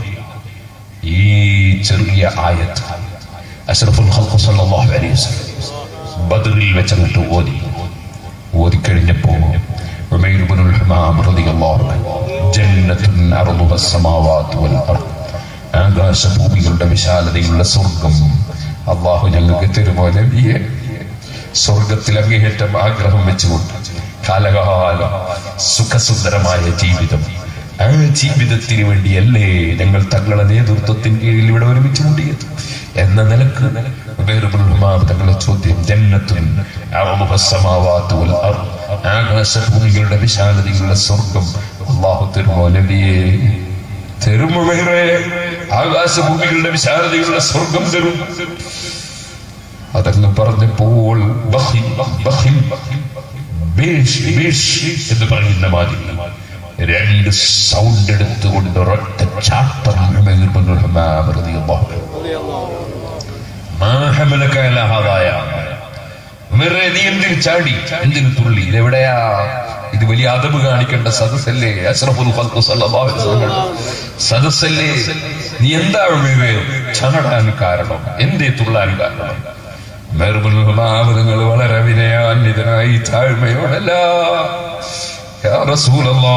ഈ ചെറിയ ആയത്ത് അഷ്റഫുൽ ഖൽഖ് സല്ലല്ലാഹു അലൈഹി വസല്ലം ബദറിൽ വെച്ചങ്ങോട്ട് ഓതി ഓതിക്കഴിഞ്ഞപ്പോ ഉമൈർ ഇബ്നുൽ ഹമാം റളിയല്ലാഹു അൻഹു ജന്നത്തുൻ അർദുഹ അസ്സമാവാതു വൽ അർദ് ആകാശഭൂമികളുടെ വിശാലതയുള്ള സ്വർഗം അള്ളാഹു ഞങ്ങൾക്ക് തരുമോ നബിയെ സ്വർഗത്തിൽ അങ്ങേയറ്റം ആഗ്രഹം വെച്ചുകൊണ്ട് കാലകാലം സുഖസുന്ദരമായ ജീവിതം ആ ജീവിതത്തിന് വേണ്ടിയല്ലേ ഞങ്ങൾ തങ്ങളുടെ നേതൃത്വത്തിന് കീഴിൽ ഇവിടെ ഒരുമിച്ച് കൂടിയത് എന്ന നിലക്ക് ഉബൈറുബ്നുൽ ഹുമാം തങ്ങളുടെ ചോദ്യം ജന്നത്തുൻ അർളുഹ സമാവാതു വൽ അർദ് ആകാശഭൂമികളുടെ വിശാലതയുള്ള സ്വർഗം അല്ലാഹു തരുമോ നബിയേ തരും ഉബൈറേ ആകാശഭൂമികളുടെ വിശാലതയുള്ള സ്വർഗം തരും അതങ്ങ് പറഞ്ഞപ്പോൾ ബഖിൽ, ബഖിൽ, ബേഷ്, ബേഷ് എന്ന് പറയുന്ന മാതിരി രണ്ട് സൗണ്ട് എടുത്തുകൊണ്ട് ഒരൊറ്റ ചാട്ടം ഉമൈർ ഇബ്നുൽ ഹുമാം റളിയല്ലാഹു അൻഹു മാ ഹമലക അലാ ഹാദാ യാ ഉമർ? ഉമറേ, നീ എന്തിന് ചാടി എന്തിന് തുള്ളി ഇതെവിടെയാ ഇത് വലിയ അതബ് കാണിക്കേണ്ട സദസ്സല്ലേ അഷ്റഫുൽ ഖൽഖ് സല്ലല്ലാഹു അലൈഹി വസല്ലം സദസ്സല്ലേ നീ എന്താ ഉമറേ ചാടാൻ കാരണം എന്തേ തുള്ളാൻ കാരണം നിങ്ങൾ വളരെ വിനയാന്വിതനായി താഴ്മയോടല്ല യാ റസൂലല്ലാ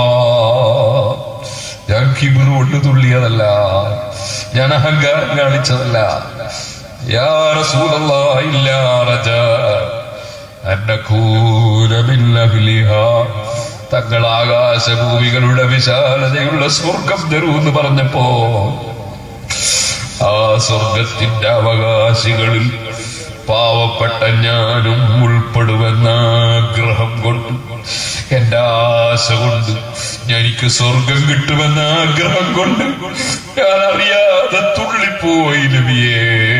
ഞാൻ കിബിറ് കൊണ്ട് തുള്ളിയതല്ല ഞാൻ അഹങ്കാരം കാണിച്ചതല്ല യാ റസൂലല്ലാ ഇല്ല റജ അന്നകൂന മിൻ അഹ്ലിഹാ തങ്ങൾ ആകാശഭൂമികളുടെ വിശാലതയുള്ള സ്വർഗം തരൂ എന്ന് പറഞ്ഞപ്പോ ആ സ്വർഗത്തിന്റെ അവകാശികളിൽ പാവപ്പെട്ട ഞാനും ഉൾപ്പെടുമെന്ന ആഗ്രഹം കൊണ്ട് എന്റെ ആശ കൊണ്ട് എനിക്ക് സ്വർഗം കിട്ടുമെന്ന ആഗ്രഹം കൊണ്ട് ഞാൻ അറിയാതെ തുള്ളിപ്പോയി നബിയേ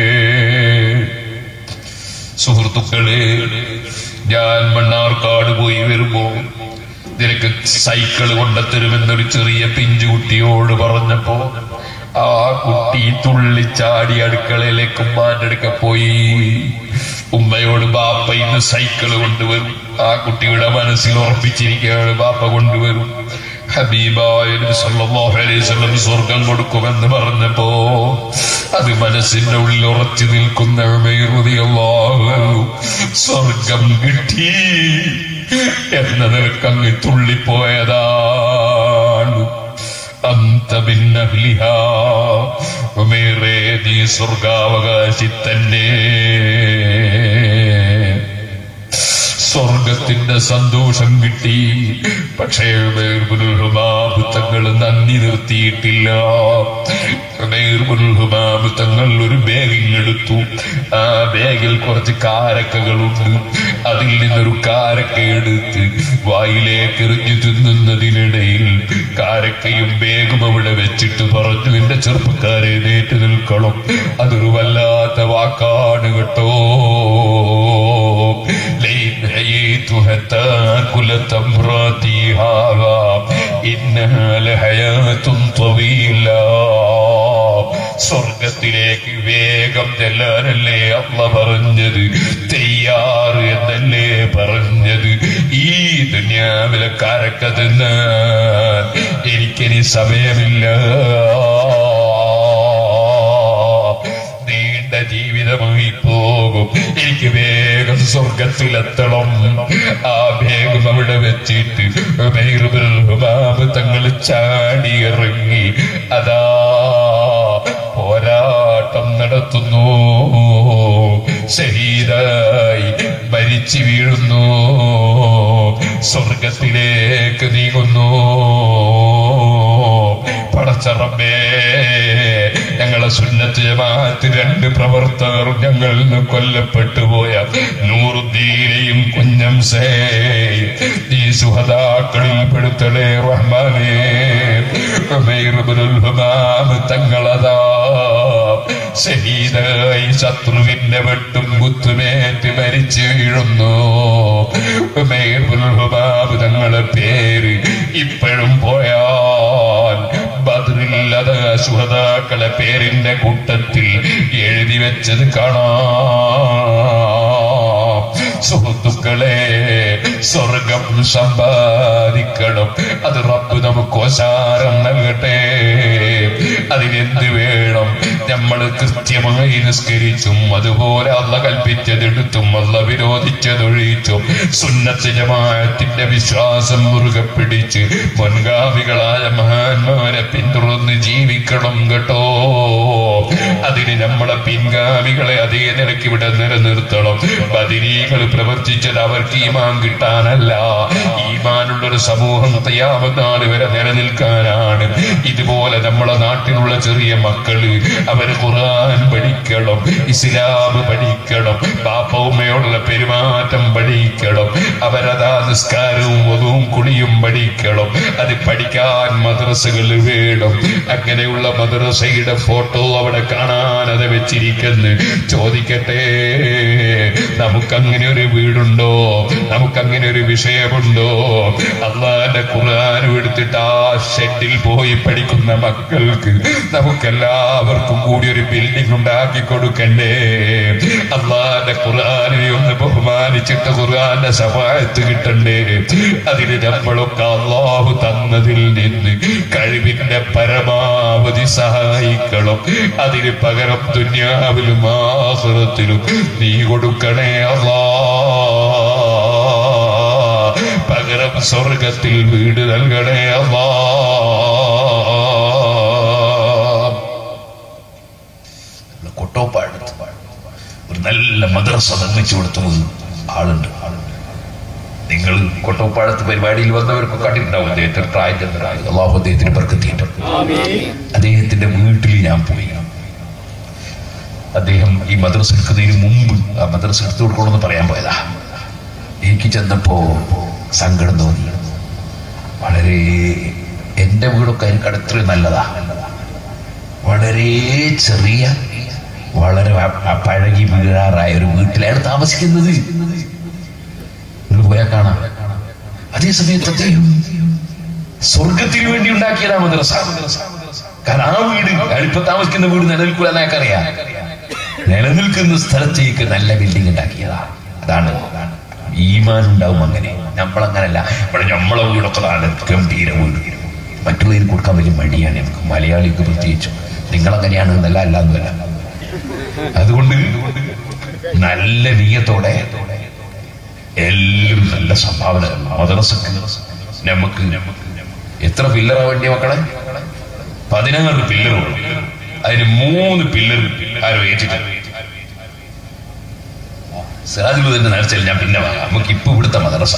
സുഹൃത്തുക്കളെ ഞാൻ മണ്ണാർക്കാട് പോയി വരുമ്പോ നിനക്ക് സൈക്കിൾ കൊണ്ടെത്തരുമെന്നൊരു ചെറിയ പിഞ്ചുകുട്ടിയോട് പറഞ്ഞപ്പോ ആ കുട്ടി തുള്ളിച്ചാടി അടുക്കളയിലേക്ക് ഉമ്മാന്റെ അടുക്ക പോയി ഉമ്മയോട് ബാപ്പ ഇന്ന് സൈക്കിൾ കൊണ്ടുവരും ആ കുട്ടിയുടെ മനസ്സിൽ ഉറപ്പിച്ചിരിക്കുകയാണ് ബാപ്പ കൊണ്ടുവരും ഹബീബായ നബി സല്ലല്ലാഹു അലൈഹി വസല്ലം സ്വർഗം കൊടുക്കുമെന്ന് പറഞ്ഞപ്പോ അത് മനസ്സിന്റെ ഉള്ളിൽ ഉറച്ചു നിൽക്കുന്ന ഉമൈർ റളിയല്ലാഹു അൻഹു സ്വർഗം കിട്ടി എന്ന നിലക്കങ്ങ് തുള്ളിപ്പോയതാണ് അന്ത ഭിന്നഹ്ലിഹാ ഉമേറേ നീ സ്വർഗാവകാശി തന്നെ സ്വർഗത്തിന്റെ സന്തോഷം കിട്ടി പക്ഷേ ഉമേർബുൽഹുമാബ് തങ്ങൾ നന്ദി നിർത്തിയിട്ടില്ല ഉമേർബുൽഹുമാബ് തങ്ങൾ ഒരു ബാഗിങ് എടുത്തു ആ ബാഗിൽ കുറച്ച് കാരക്കകളുണ്ട് അതിൽ നിന്നൊരു കാരക്ക എടുത്ത് വായിലേക്ക് എറിഞ്ഞു തിന്നുന്നതിനിടയിൽ കാരക്കയും ബാഗും അവിടെ വെച്ചിട്ട് പറഞ്ഞു എന്റെ ചെറുപ്പക്കാരെ നേറ്റ് നിൽക്കണം അതൊരു വല്ലാത്ത വാക്കാണ് കേട്ടോ لئن حييت حتى أكل تمراتي هذا إنها لحياة طويلة സ്വർഗത്തിലേക്ക് വേഗം ചെല്ലാനല്ലേ അമ്മ പറഞ്ഞത് തെയ്യാറ് എന്നല്ലേ പറഞ്ഞത് ഈ ദുന്യാവിലെ കരക്ക തിന്നാൻ എനിക്കിനി സമയമില്ല നീണ്ട ജീവിതമായി പോകും എനിക്ക് വേഗം സ്വർഗത്തിലെത്തണം ആ വേഗം അവിടെ വെച്ചിട്ട് ഉമൈറുൽ ഹുമാമ് തങ്ങൾ ചാടി ഇറങ്ങി അതാ പോരാട്ടം നടത്തുന്നു ശഹീദായി മരിച്ചു വീഴുന്നു സ്വർഗത്തിലേക്ക് നീങ്ങുന്നു പടച്ചറമ്പേ ഞങ്ങളെ സുന്നത്ത് ജമാഅത്ത് രണ്ട് പ്രവർത്തകർ ഞങ്ങളിൽ നിന്ന് കൊല്ലപ്പെട്ടു പോയ നൂറുദ്ദീനെയും കുഞ്ഞംസേ ഈ സുഹതാക്കളിൽ പെടുത്തലേ റഹ്മാനേ ഉമൈർ ഇബ്നുൽ ഹുമാം തങ്ങളതാ ഷഹീദായി ശത്രുവിന്റെ വെട്ടും കുത്തുമേറ്റ് മരിച്ചു വീഴുന്നു ഉമൈർ ഇബ്നുൽ ഹുമാം തങ്ങളെ പേര് ഇപ്പോഴും പോയാൽ ബദ്രില്ലത സുഹതാക്കളെ പേരിന്റെ കൂട്ടത്തിൽ എഴുതി വെച്ചത് കാണാം സുഹൃത്തുക്കളെ സ്വർഗം സമ്പാദിക്കണം അത് റബ്ബ് നമുക്ക് ഓശാരം നൽകട്ടെ അതിനെന്ത് വേണം നമ്മൾ കൃത്യമായി നിസ്കരിച്ചും അതുപോലെ അല്ല കൽപ്പിച്ചതെടുത്തും അല്ല വിരോധിച്ചതൊഴിച്ചും സുന്നത്ത് ജമാഅത്തിന്റെ വിശ്വാസം മുറുകെ പിടിച്ച് മുൻഗാമികളായ മഹാന്മാരെ പിന്തുടർന്ന് ജീവിക്കണം കേട്ടോ അതിന് നമ്മളെ പിൻഗാമികളെ അതേ നിലയ്ക്ക് ഇവിടെ നിലനിർത്തണം ബദിരീകൾ പ്രവർത്തിച്ചത് അവർക്ക് ഈമാൻ കിട്ടാനല്ല ഈമാനുള്ള ഒരു സമൂഹം തയ്യാമെന്നാണ് വരെ നിലനിൽക്കാനാണ് ഇതുപോലെ നമ്മളെ നാട്ടിലുള്ള ചെറിയ മക്കള് അവര് ഖുർആൻ പഠിക്കും പഠിക്കണം ഇസ്ലാം പഠിക്കണം ബാപ്പ ഉമ്മയോടുള്ള പെരുമാറ്റം പഠിക്കണം അവരതാ നിസ്കാരവും വധുവും കുളിയും പഠിക്കണം അത് പഠിക്കാൻ മദ്രസകൾ വേണം അങ്ങനെയുള്ള മദ്രസയുടെ ഫോട്ടോ അവിടെ കാണാൻ അത് വെച്ചിരിക്കുന്നു ചോദിക്കട്ടെ നമുക്കങ്ങനെ ഒരു വീടുണ്ടോ നമുക്കങ്ങനെ ഒരു വിഷയമുണ്ടോ അള്ളാന്റെ ഖുർആാനും എടുത്തിട്ട് ആ ഷെഡിൽ പോയി പഠിക്കുന്ന മക്കൾക്ക് നമുക്കെല്ലാവർക്കും കൂടി ഒരു ബിൽഡിംഗ് ഉണ്ടാക്കി കൊടുക്കണ്ടേ അള്ളാന്റെ ഖുർആാനിനെ ഒന്ന് ബഹുമാനിച്ചിട്ട് ഖുർആന്റെ സഹായത്ത് കിട്ടണ്ടേ അതിന് നമ്മളൊക്കെ അള്ളാഹു തന്നതിൽ നിന്ന് കഴിവിന്റെ പരമാവധി സഹായിക്കണം അതിന് പകരം ദുന്യാവിലും ആഹ്റത്തിലും നീ കൊടുക്കണേ അള്ളാ പകരം സ്വർഗത്തിൽ വീട് നൽകണേ അള്ളാ കൊട്ടോപ്പാടത്ത് ഒരു നല്ല മദ്രസ നിർമ്മിച്ചു കൊടുത്തു ആളുണ്ട് നിങ്ങൾ കൊട്ടോപ്പാടത്ത് പരിപാടിയിൽ വന്നവർക്ക് കണ്ടിട്ടുണ്ടാവും അദ്ദേഹത്തിന് പ്രായം ചെന്നതായി അള്ളാഹു അദ്ദേഹത്തിന് ബർക്കത്തിയിട്ട് അദ്ദേഹത്തിന്റെ വീട്ടിൽ ഞാൻ പോയി അദ്ദേഹം ഈ മദ്രസ എടുക്കുന്നതിന് മുമ്പ് ആ മദ്രസ എടുത്തു കൊടുക്കണമെന്ന് പറയാൻ പോയതാ എനിക്ക് ചെന്നപ്പോ സങ്കടം തോന്നി വളരെ എന്റെ വീടൊക്കെ എനിക്ക് അടുത്തൊരു നല്ലതാ വളരെ ചെറിയ വളരെ അ- അ- പഴകി വീഴാറായ ഒരു വീട്ടിലാണ് താമസിക്കുന്നത് നിങ്ങൾ പോയാൽ കാണാം അതേ സമയത്ത് അദ്ദേഹം സ്വർഗത്തിന് വേണ്ടി ഉണ്ടാക്കിയതാ മദ്രസ കാരണം ആ വീട് അയാളിപ്പോ താമസിക്കുന്ന വീട് നിലനിൽക്കൂല എന്നൊക്കറിയാം നിലനിൽക്കുന്ന സ്ഥലത്തേക്ക് നല്ല ബിൽഡിംഗ് ഉണ്ടാക്കിയതാ അതാണ് ഈമാൻ ഉണ്ടാവും അങ്ങനെ നമ്മളങ്ങനല്ല ഇവിടെ നമ്മളെ വീടൊക്കെ നാളെ ഗംഭീര വീട് മറ്റുള്ളവർക്ക് കൊടുക്കാൻ വലിയ മടിയാണ് നമുക്ക് മലയാളിക്ക് പ്രത്യേകിച്ചും നിങ്ങളങ്ങനെയാണ് എന്നല്ല അല്ലാന്നല്ല അതുകൊണ്ട് നല്ല നീയത്തോടെ എല്ലാം നല്ല സംഭാവന മദ്രസക്ക് നമുക്ക് എത്ര പില്ലറാ വേണ്ടിയ മക്കളെ പതിനാറ് പില്ലറുകൾ അതിന് മൂന്ന് പില്ലർ ആരോ ഏറ്റിട്ടുണ്ട് സിറാജുൽ തന്നെ നേർച്ചയിൽ ഞാൻ പിന്നെ വാങ്ങാം നമുക്ക് ഇപ്പൊ ഇവിടുത്തെ മദ്രസ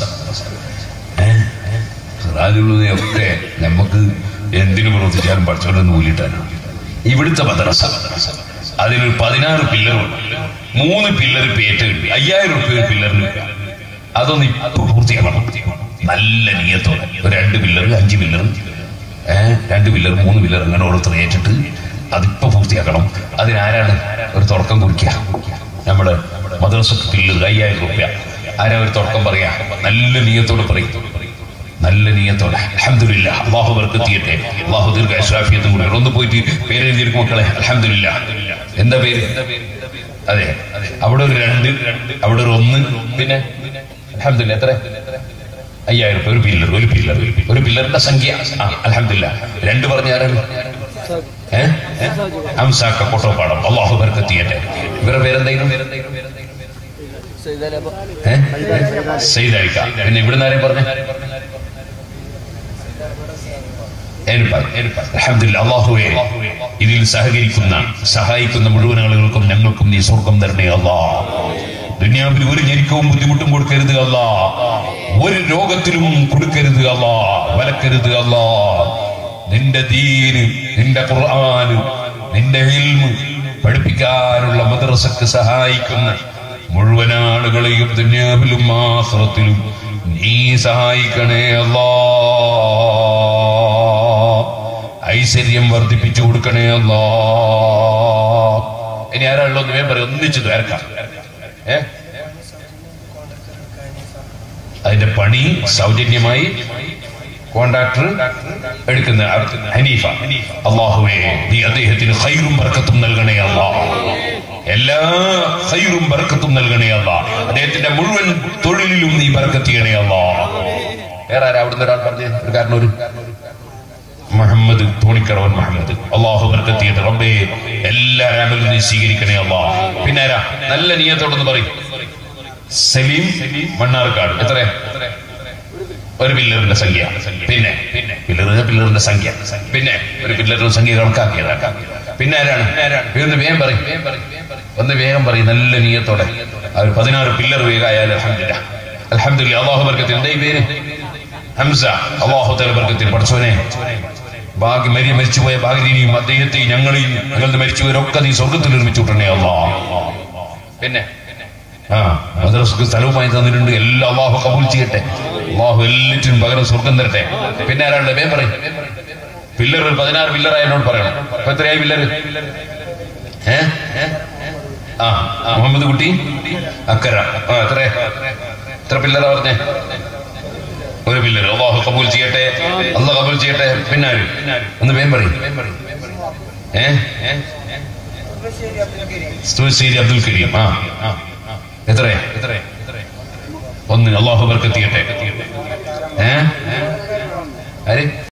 സിറാജുള്ളതൊക്കെ നമുക്ക് എന്തിനു പ്രവർത്തിച്ചാലും പഠിച്ചോണ്ടെന്ന് കൂലിയിട്ടാണ് ഇവിടുത്തെ മദ്രസ അതിലൊരു പതിനാറ് പില്ലറുണ്ട് മൂന്ന് പില്ലർ പേറ്റ് കിട്ടി അയ്യായിരം റുപ്യ പില്ലറിന് അതൊന്ന് ഇപ്പൊ പൂർത്തിയാക്കണം നല്ല നീയത്തോടെ ഒരു രണ്ട് പില്ലർ അഞ്ച് പില്ലർ ഏഹ് രണ്ട് പില്ലർ മൂന്ന് പില്ലർ അങ്ങനെ ഓരോരുത്തർ ഏറ്റിട്ട് അതിപ്പോ പൂർത്തിയാക്കണം അതിനാരാണ് ഒരു തുടക്കം കുറിക്കുക നമ്മുടെ മദ്രസ പില്ലർ അയ്യായിരം റുപ്യ ആരാ ഒരു തുടക്കം പറയാ നല്ല നീയത്തോടെ പറയും നല്ല നീയത്തോടെ അലഹമില്ല അള്ളാഹു ബർക്കത്തിയട്ടെ അള്ളാഹു ദീർഘ അഷ്റാഫിയത്തും കൂടി ഒന്ന് പോയിട്ട് പേര് എഴുതിയിരിക്കും മക്കളെ അലഹമില്ല എന്താ പേര് അതെ അവിടെ ഒരു രണ്ട് അവിടെ ഒരു ഒന്ന് പിന്നെ അലഹമില്ല എത്ര അയ്യായിരം രൂപ ഒരു പില്ലർ ഒരു പില്ലർ ഒരു പില്ലറിന്റെ സംഖ്യ ആ അലഹമില്ല രണ്ട് പറഞ്ഞ ആരാണ് ഏഹ് ഹംസാക്ക കൊട്ടോപ്പാടം അള്ളാഹു ബർക്കത്തിയട്ടെ ഇവരുടെ പേരെന്തായിരുന്നു ഏഹ് സെയ്തായിക്ക പിന്നെ ഇവിടുന്ന് ആരെയും പറഞ്ഞു അള്ളാഹുവെ ഇതിൽ സഹകരിക്കുന്ന സഹായിക്കുന്ന മുഴുവൻ ആളുകൾക്കും ഞങ്ങൾക്കും നീ സ്വർഗം തരണേ അല്ലാ ദുനിയാവിൽ ഒരു ഞെരുക്കവും ബുദ്ധിമുട്ടും കൊടുക്കരുത് അല്ലാ ഒരു രോഗത്തിലും കൊടുക്കരുത് അല്ലാ വലക്കരുത് അല്ലാ നിന്റെ ദീന് നിന്റെ ഖുർആന് നിന്റെ ഇൽമ് പഠിപ്പിക്കാനുള്ള മദ്രസക്ക് സഹായിക്കുന്ന മുഴുവൻ ആളുകളെയും ദുനിയാവിലും ആശ്രത്തിലും നീ സഹായിക്കണേ അല്ലാ ഐശ്വര്യം വർദ്ധിപ്പിച്ചു കൊടുക്കണേ അല്ലാ ഇനി ആരാളുള്ള ഒന്ന് വേഗം പറയും ഒന്നിച്ചു ദ്വാരക്കാം ഏ അതിന്റെ പണി സൗജന്യമായി കോൺട്രാക്ടർ എടുക്കുന്ന ഹനീഫ അള്ളാഹുവേ നീ അദ്ദേഹത്തിന് ഹൈറും ബർക്കത്തും നൽകണേ അല്ലാ എല്ലാ ഹൈറും ബർക്കത്തും നൽകണേ അല്ലാ അദ്ദേഹത്തിന്റെ മുഴുവൻ തൊഴിലിലും നീ ബർക്കത്ത് ചെയ്യണേ അല്ലാ വേറെ ആരാ അവിടുന്ന് ഒരാൾ പറഞ്ഞു ഒരു കാരണം ഒരു മുഹമ്മദ് തോണിക്കടവൻ മുഹമ്മദ് അള്ളാഹു ബർക്കത്തിയിട്ട് റബ്ബേ എല്ലാ അമലും നീ സ്വീകരിക്കണേ അല്ലാ പിന്നെ ആരാ നല്ല നിയത്തോടൊന്ന് പറയും സലീം മണ്ണാർക്കാട് എത്ര ഒരു പില്ലറിന്റെ സംഖ്യ പിന്നെ പിന്നെ പില്ലറിന്റെ പില്ലറിന്റെ സംഖ്യ പിന്നെ ഒരു പില്ലറിന്റെ സംഖ്യ കണക്കാക്കിയതാക്കാം പിന്നെ ആരാണ് ഒന്ന് വേഗം പറയും ഒന്ന് വേഗം പറയും നല്ല നീയത്തോടെ അവർ പതിനാറ് പില്ലർ വേഗമായാലും അലഹമില്ല അലഹമില്ല അള്ളാഹു ബർക്കത്തിൽ എന്താ ഈ പേര് ഹംസ അള്ളാഹു തല ബർക്കത്തിൽ പഠിച്ചോനെ ഭാഗ്യ മരി മരിച്ചുപോയ ഭാഗ്യനെയും അദ്ദേഹത്തെയും ഞങ്ങളെയും ഞങ്ങളുടെ മരിച്ചുപോയവരൊക്കെ നീ സ്വർഗത്തിൽ നിർമ്മിച്ചു വിട്ടണേ അല്ലാ പിന്നെ ആ മദ്രസക്ക് സ്ഥലവുമായി തന്നിട്ടുണ്ട് എല്ലാ അള്ളാഹു കബൂൽ ചെയ്യട്ടെ അള്ളാഹു എല്ലാറ്റിനും പകരം സ്വർഗം തരട്ടെ പിന്നെ ആരാളുടെ വേം പറയും പില്ലർ പതിനാറ് പില്ലർ ആയതിനോട് പറയണം അപ്പൊ എത്രയായി പില്ലർ ഏ ആ ആ, മുഹമ്മദ് കുട്ടി അക്കര ആ എത്ര എത്ര പില്ലറാ പറഞ്ഞേ ഒരു പില്ലർ അള്ളാഹു കബൂൽ ചെയ്യട്ടെ അള്ളാഹ് കബൂൽ ചെയ്യട്ടെ പിന്നെ ആര് ഒന്ന് വേം പറയും ഏ സ്തുശ്ശേരി അബ്ദുൽ കരീം ആ ആ, ആ. എത്ര എത്ര ഒന്ന് അള്ളാഹു ബർക്കത്ത് ചെയ്യട്ടെ ഏ ആര്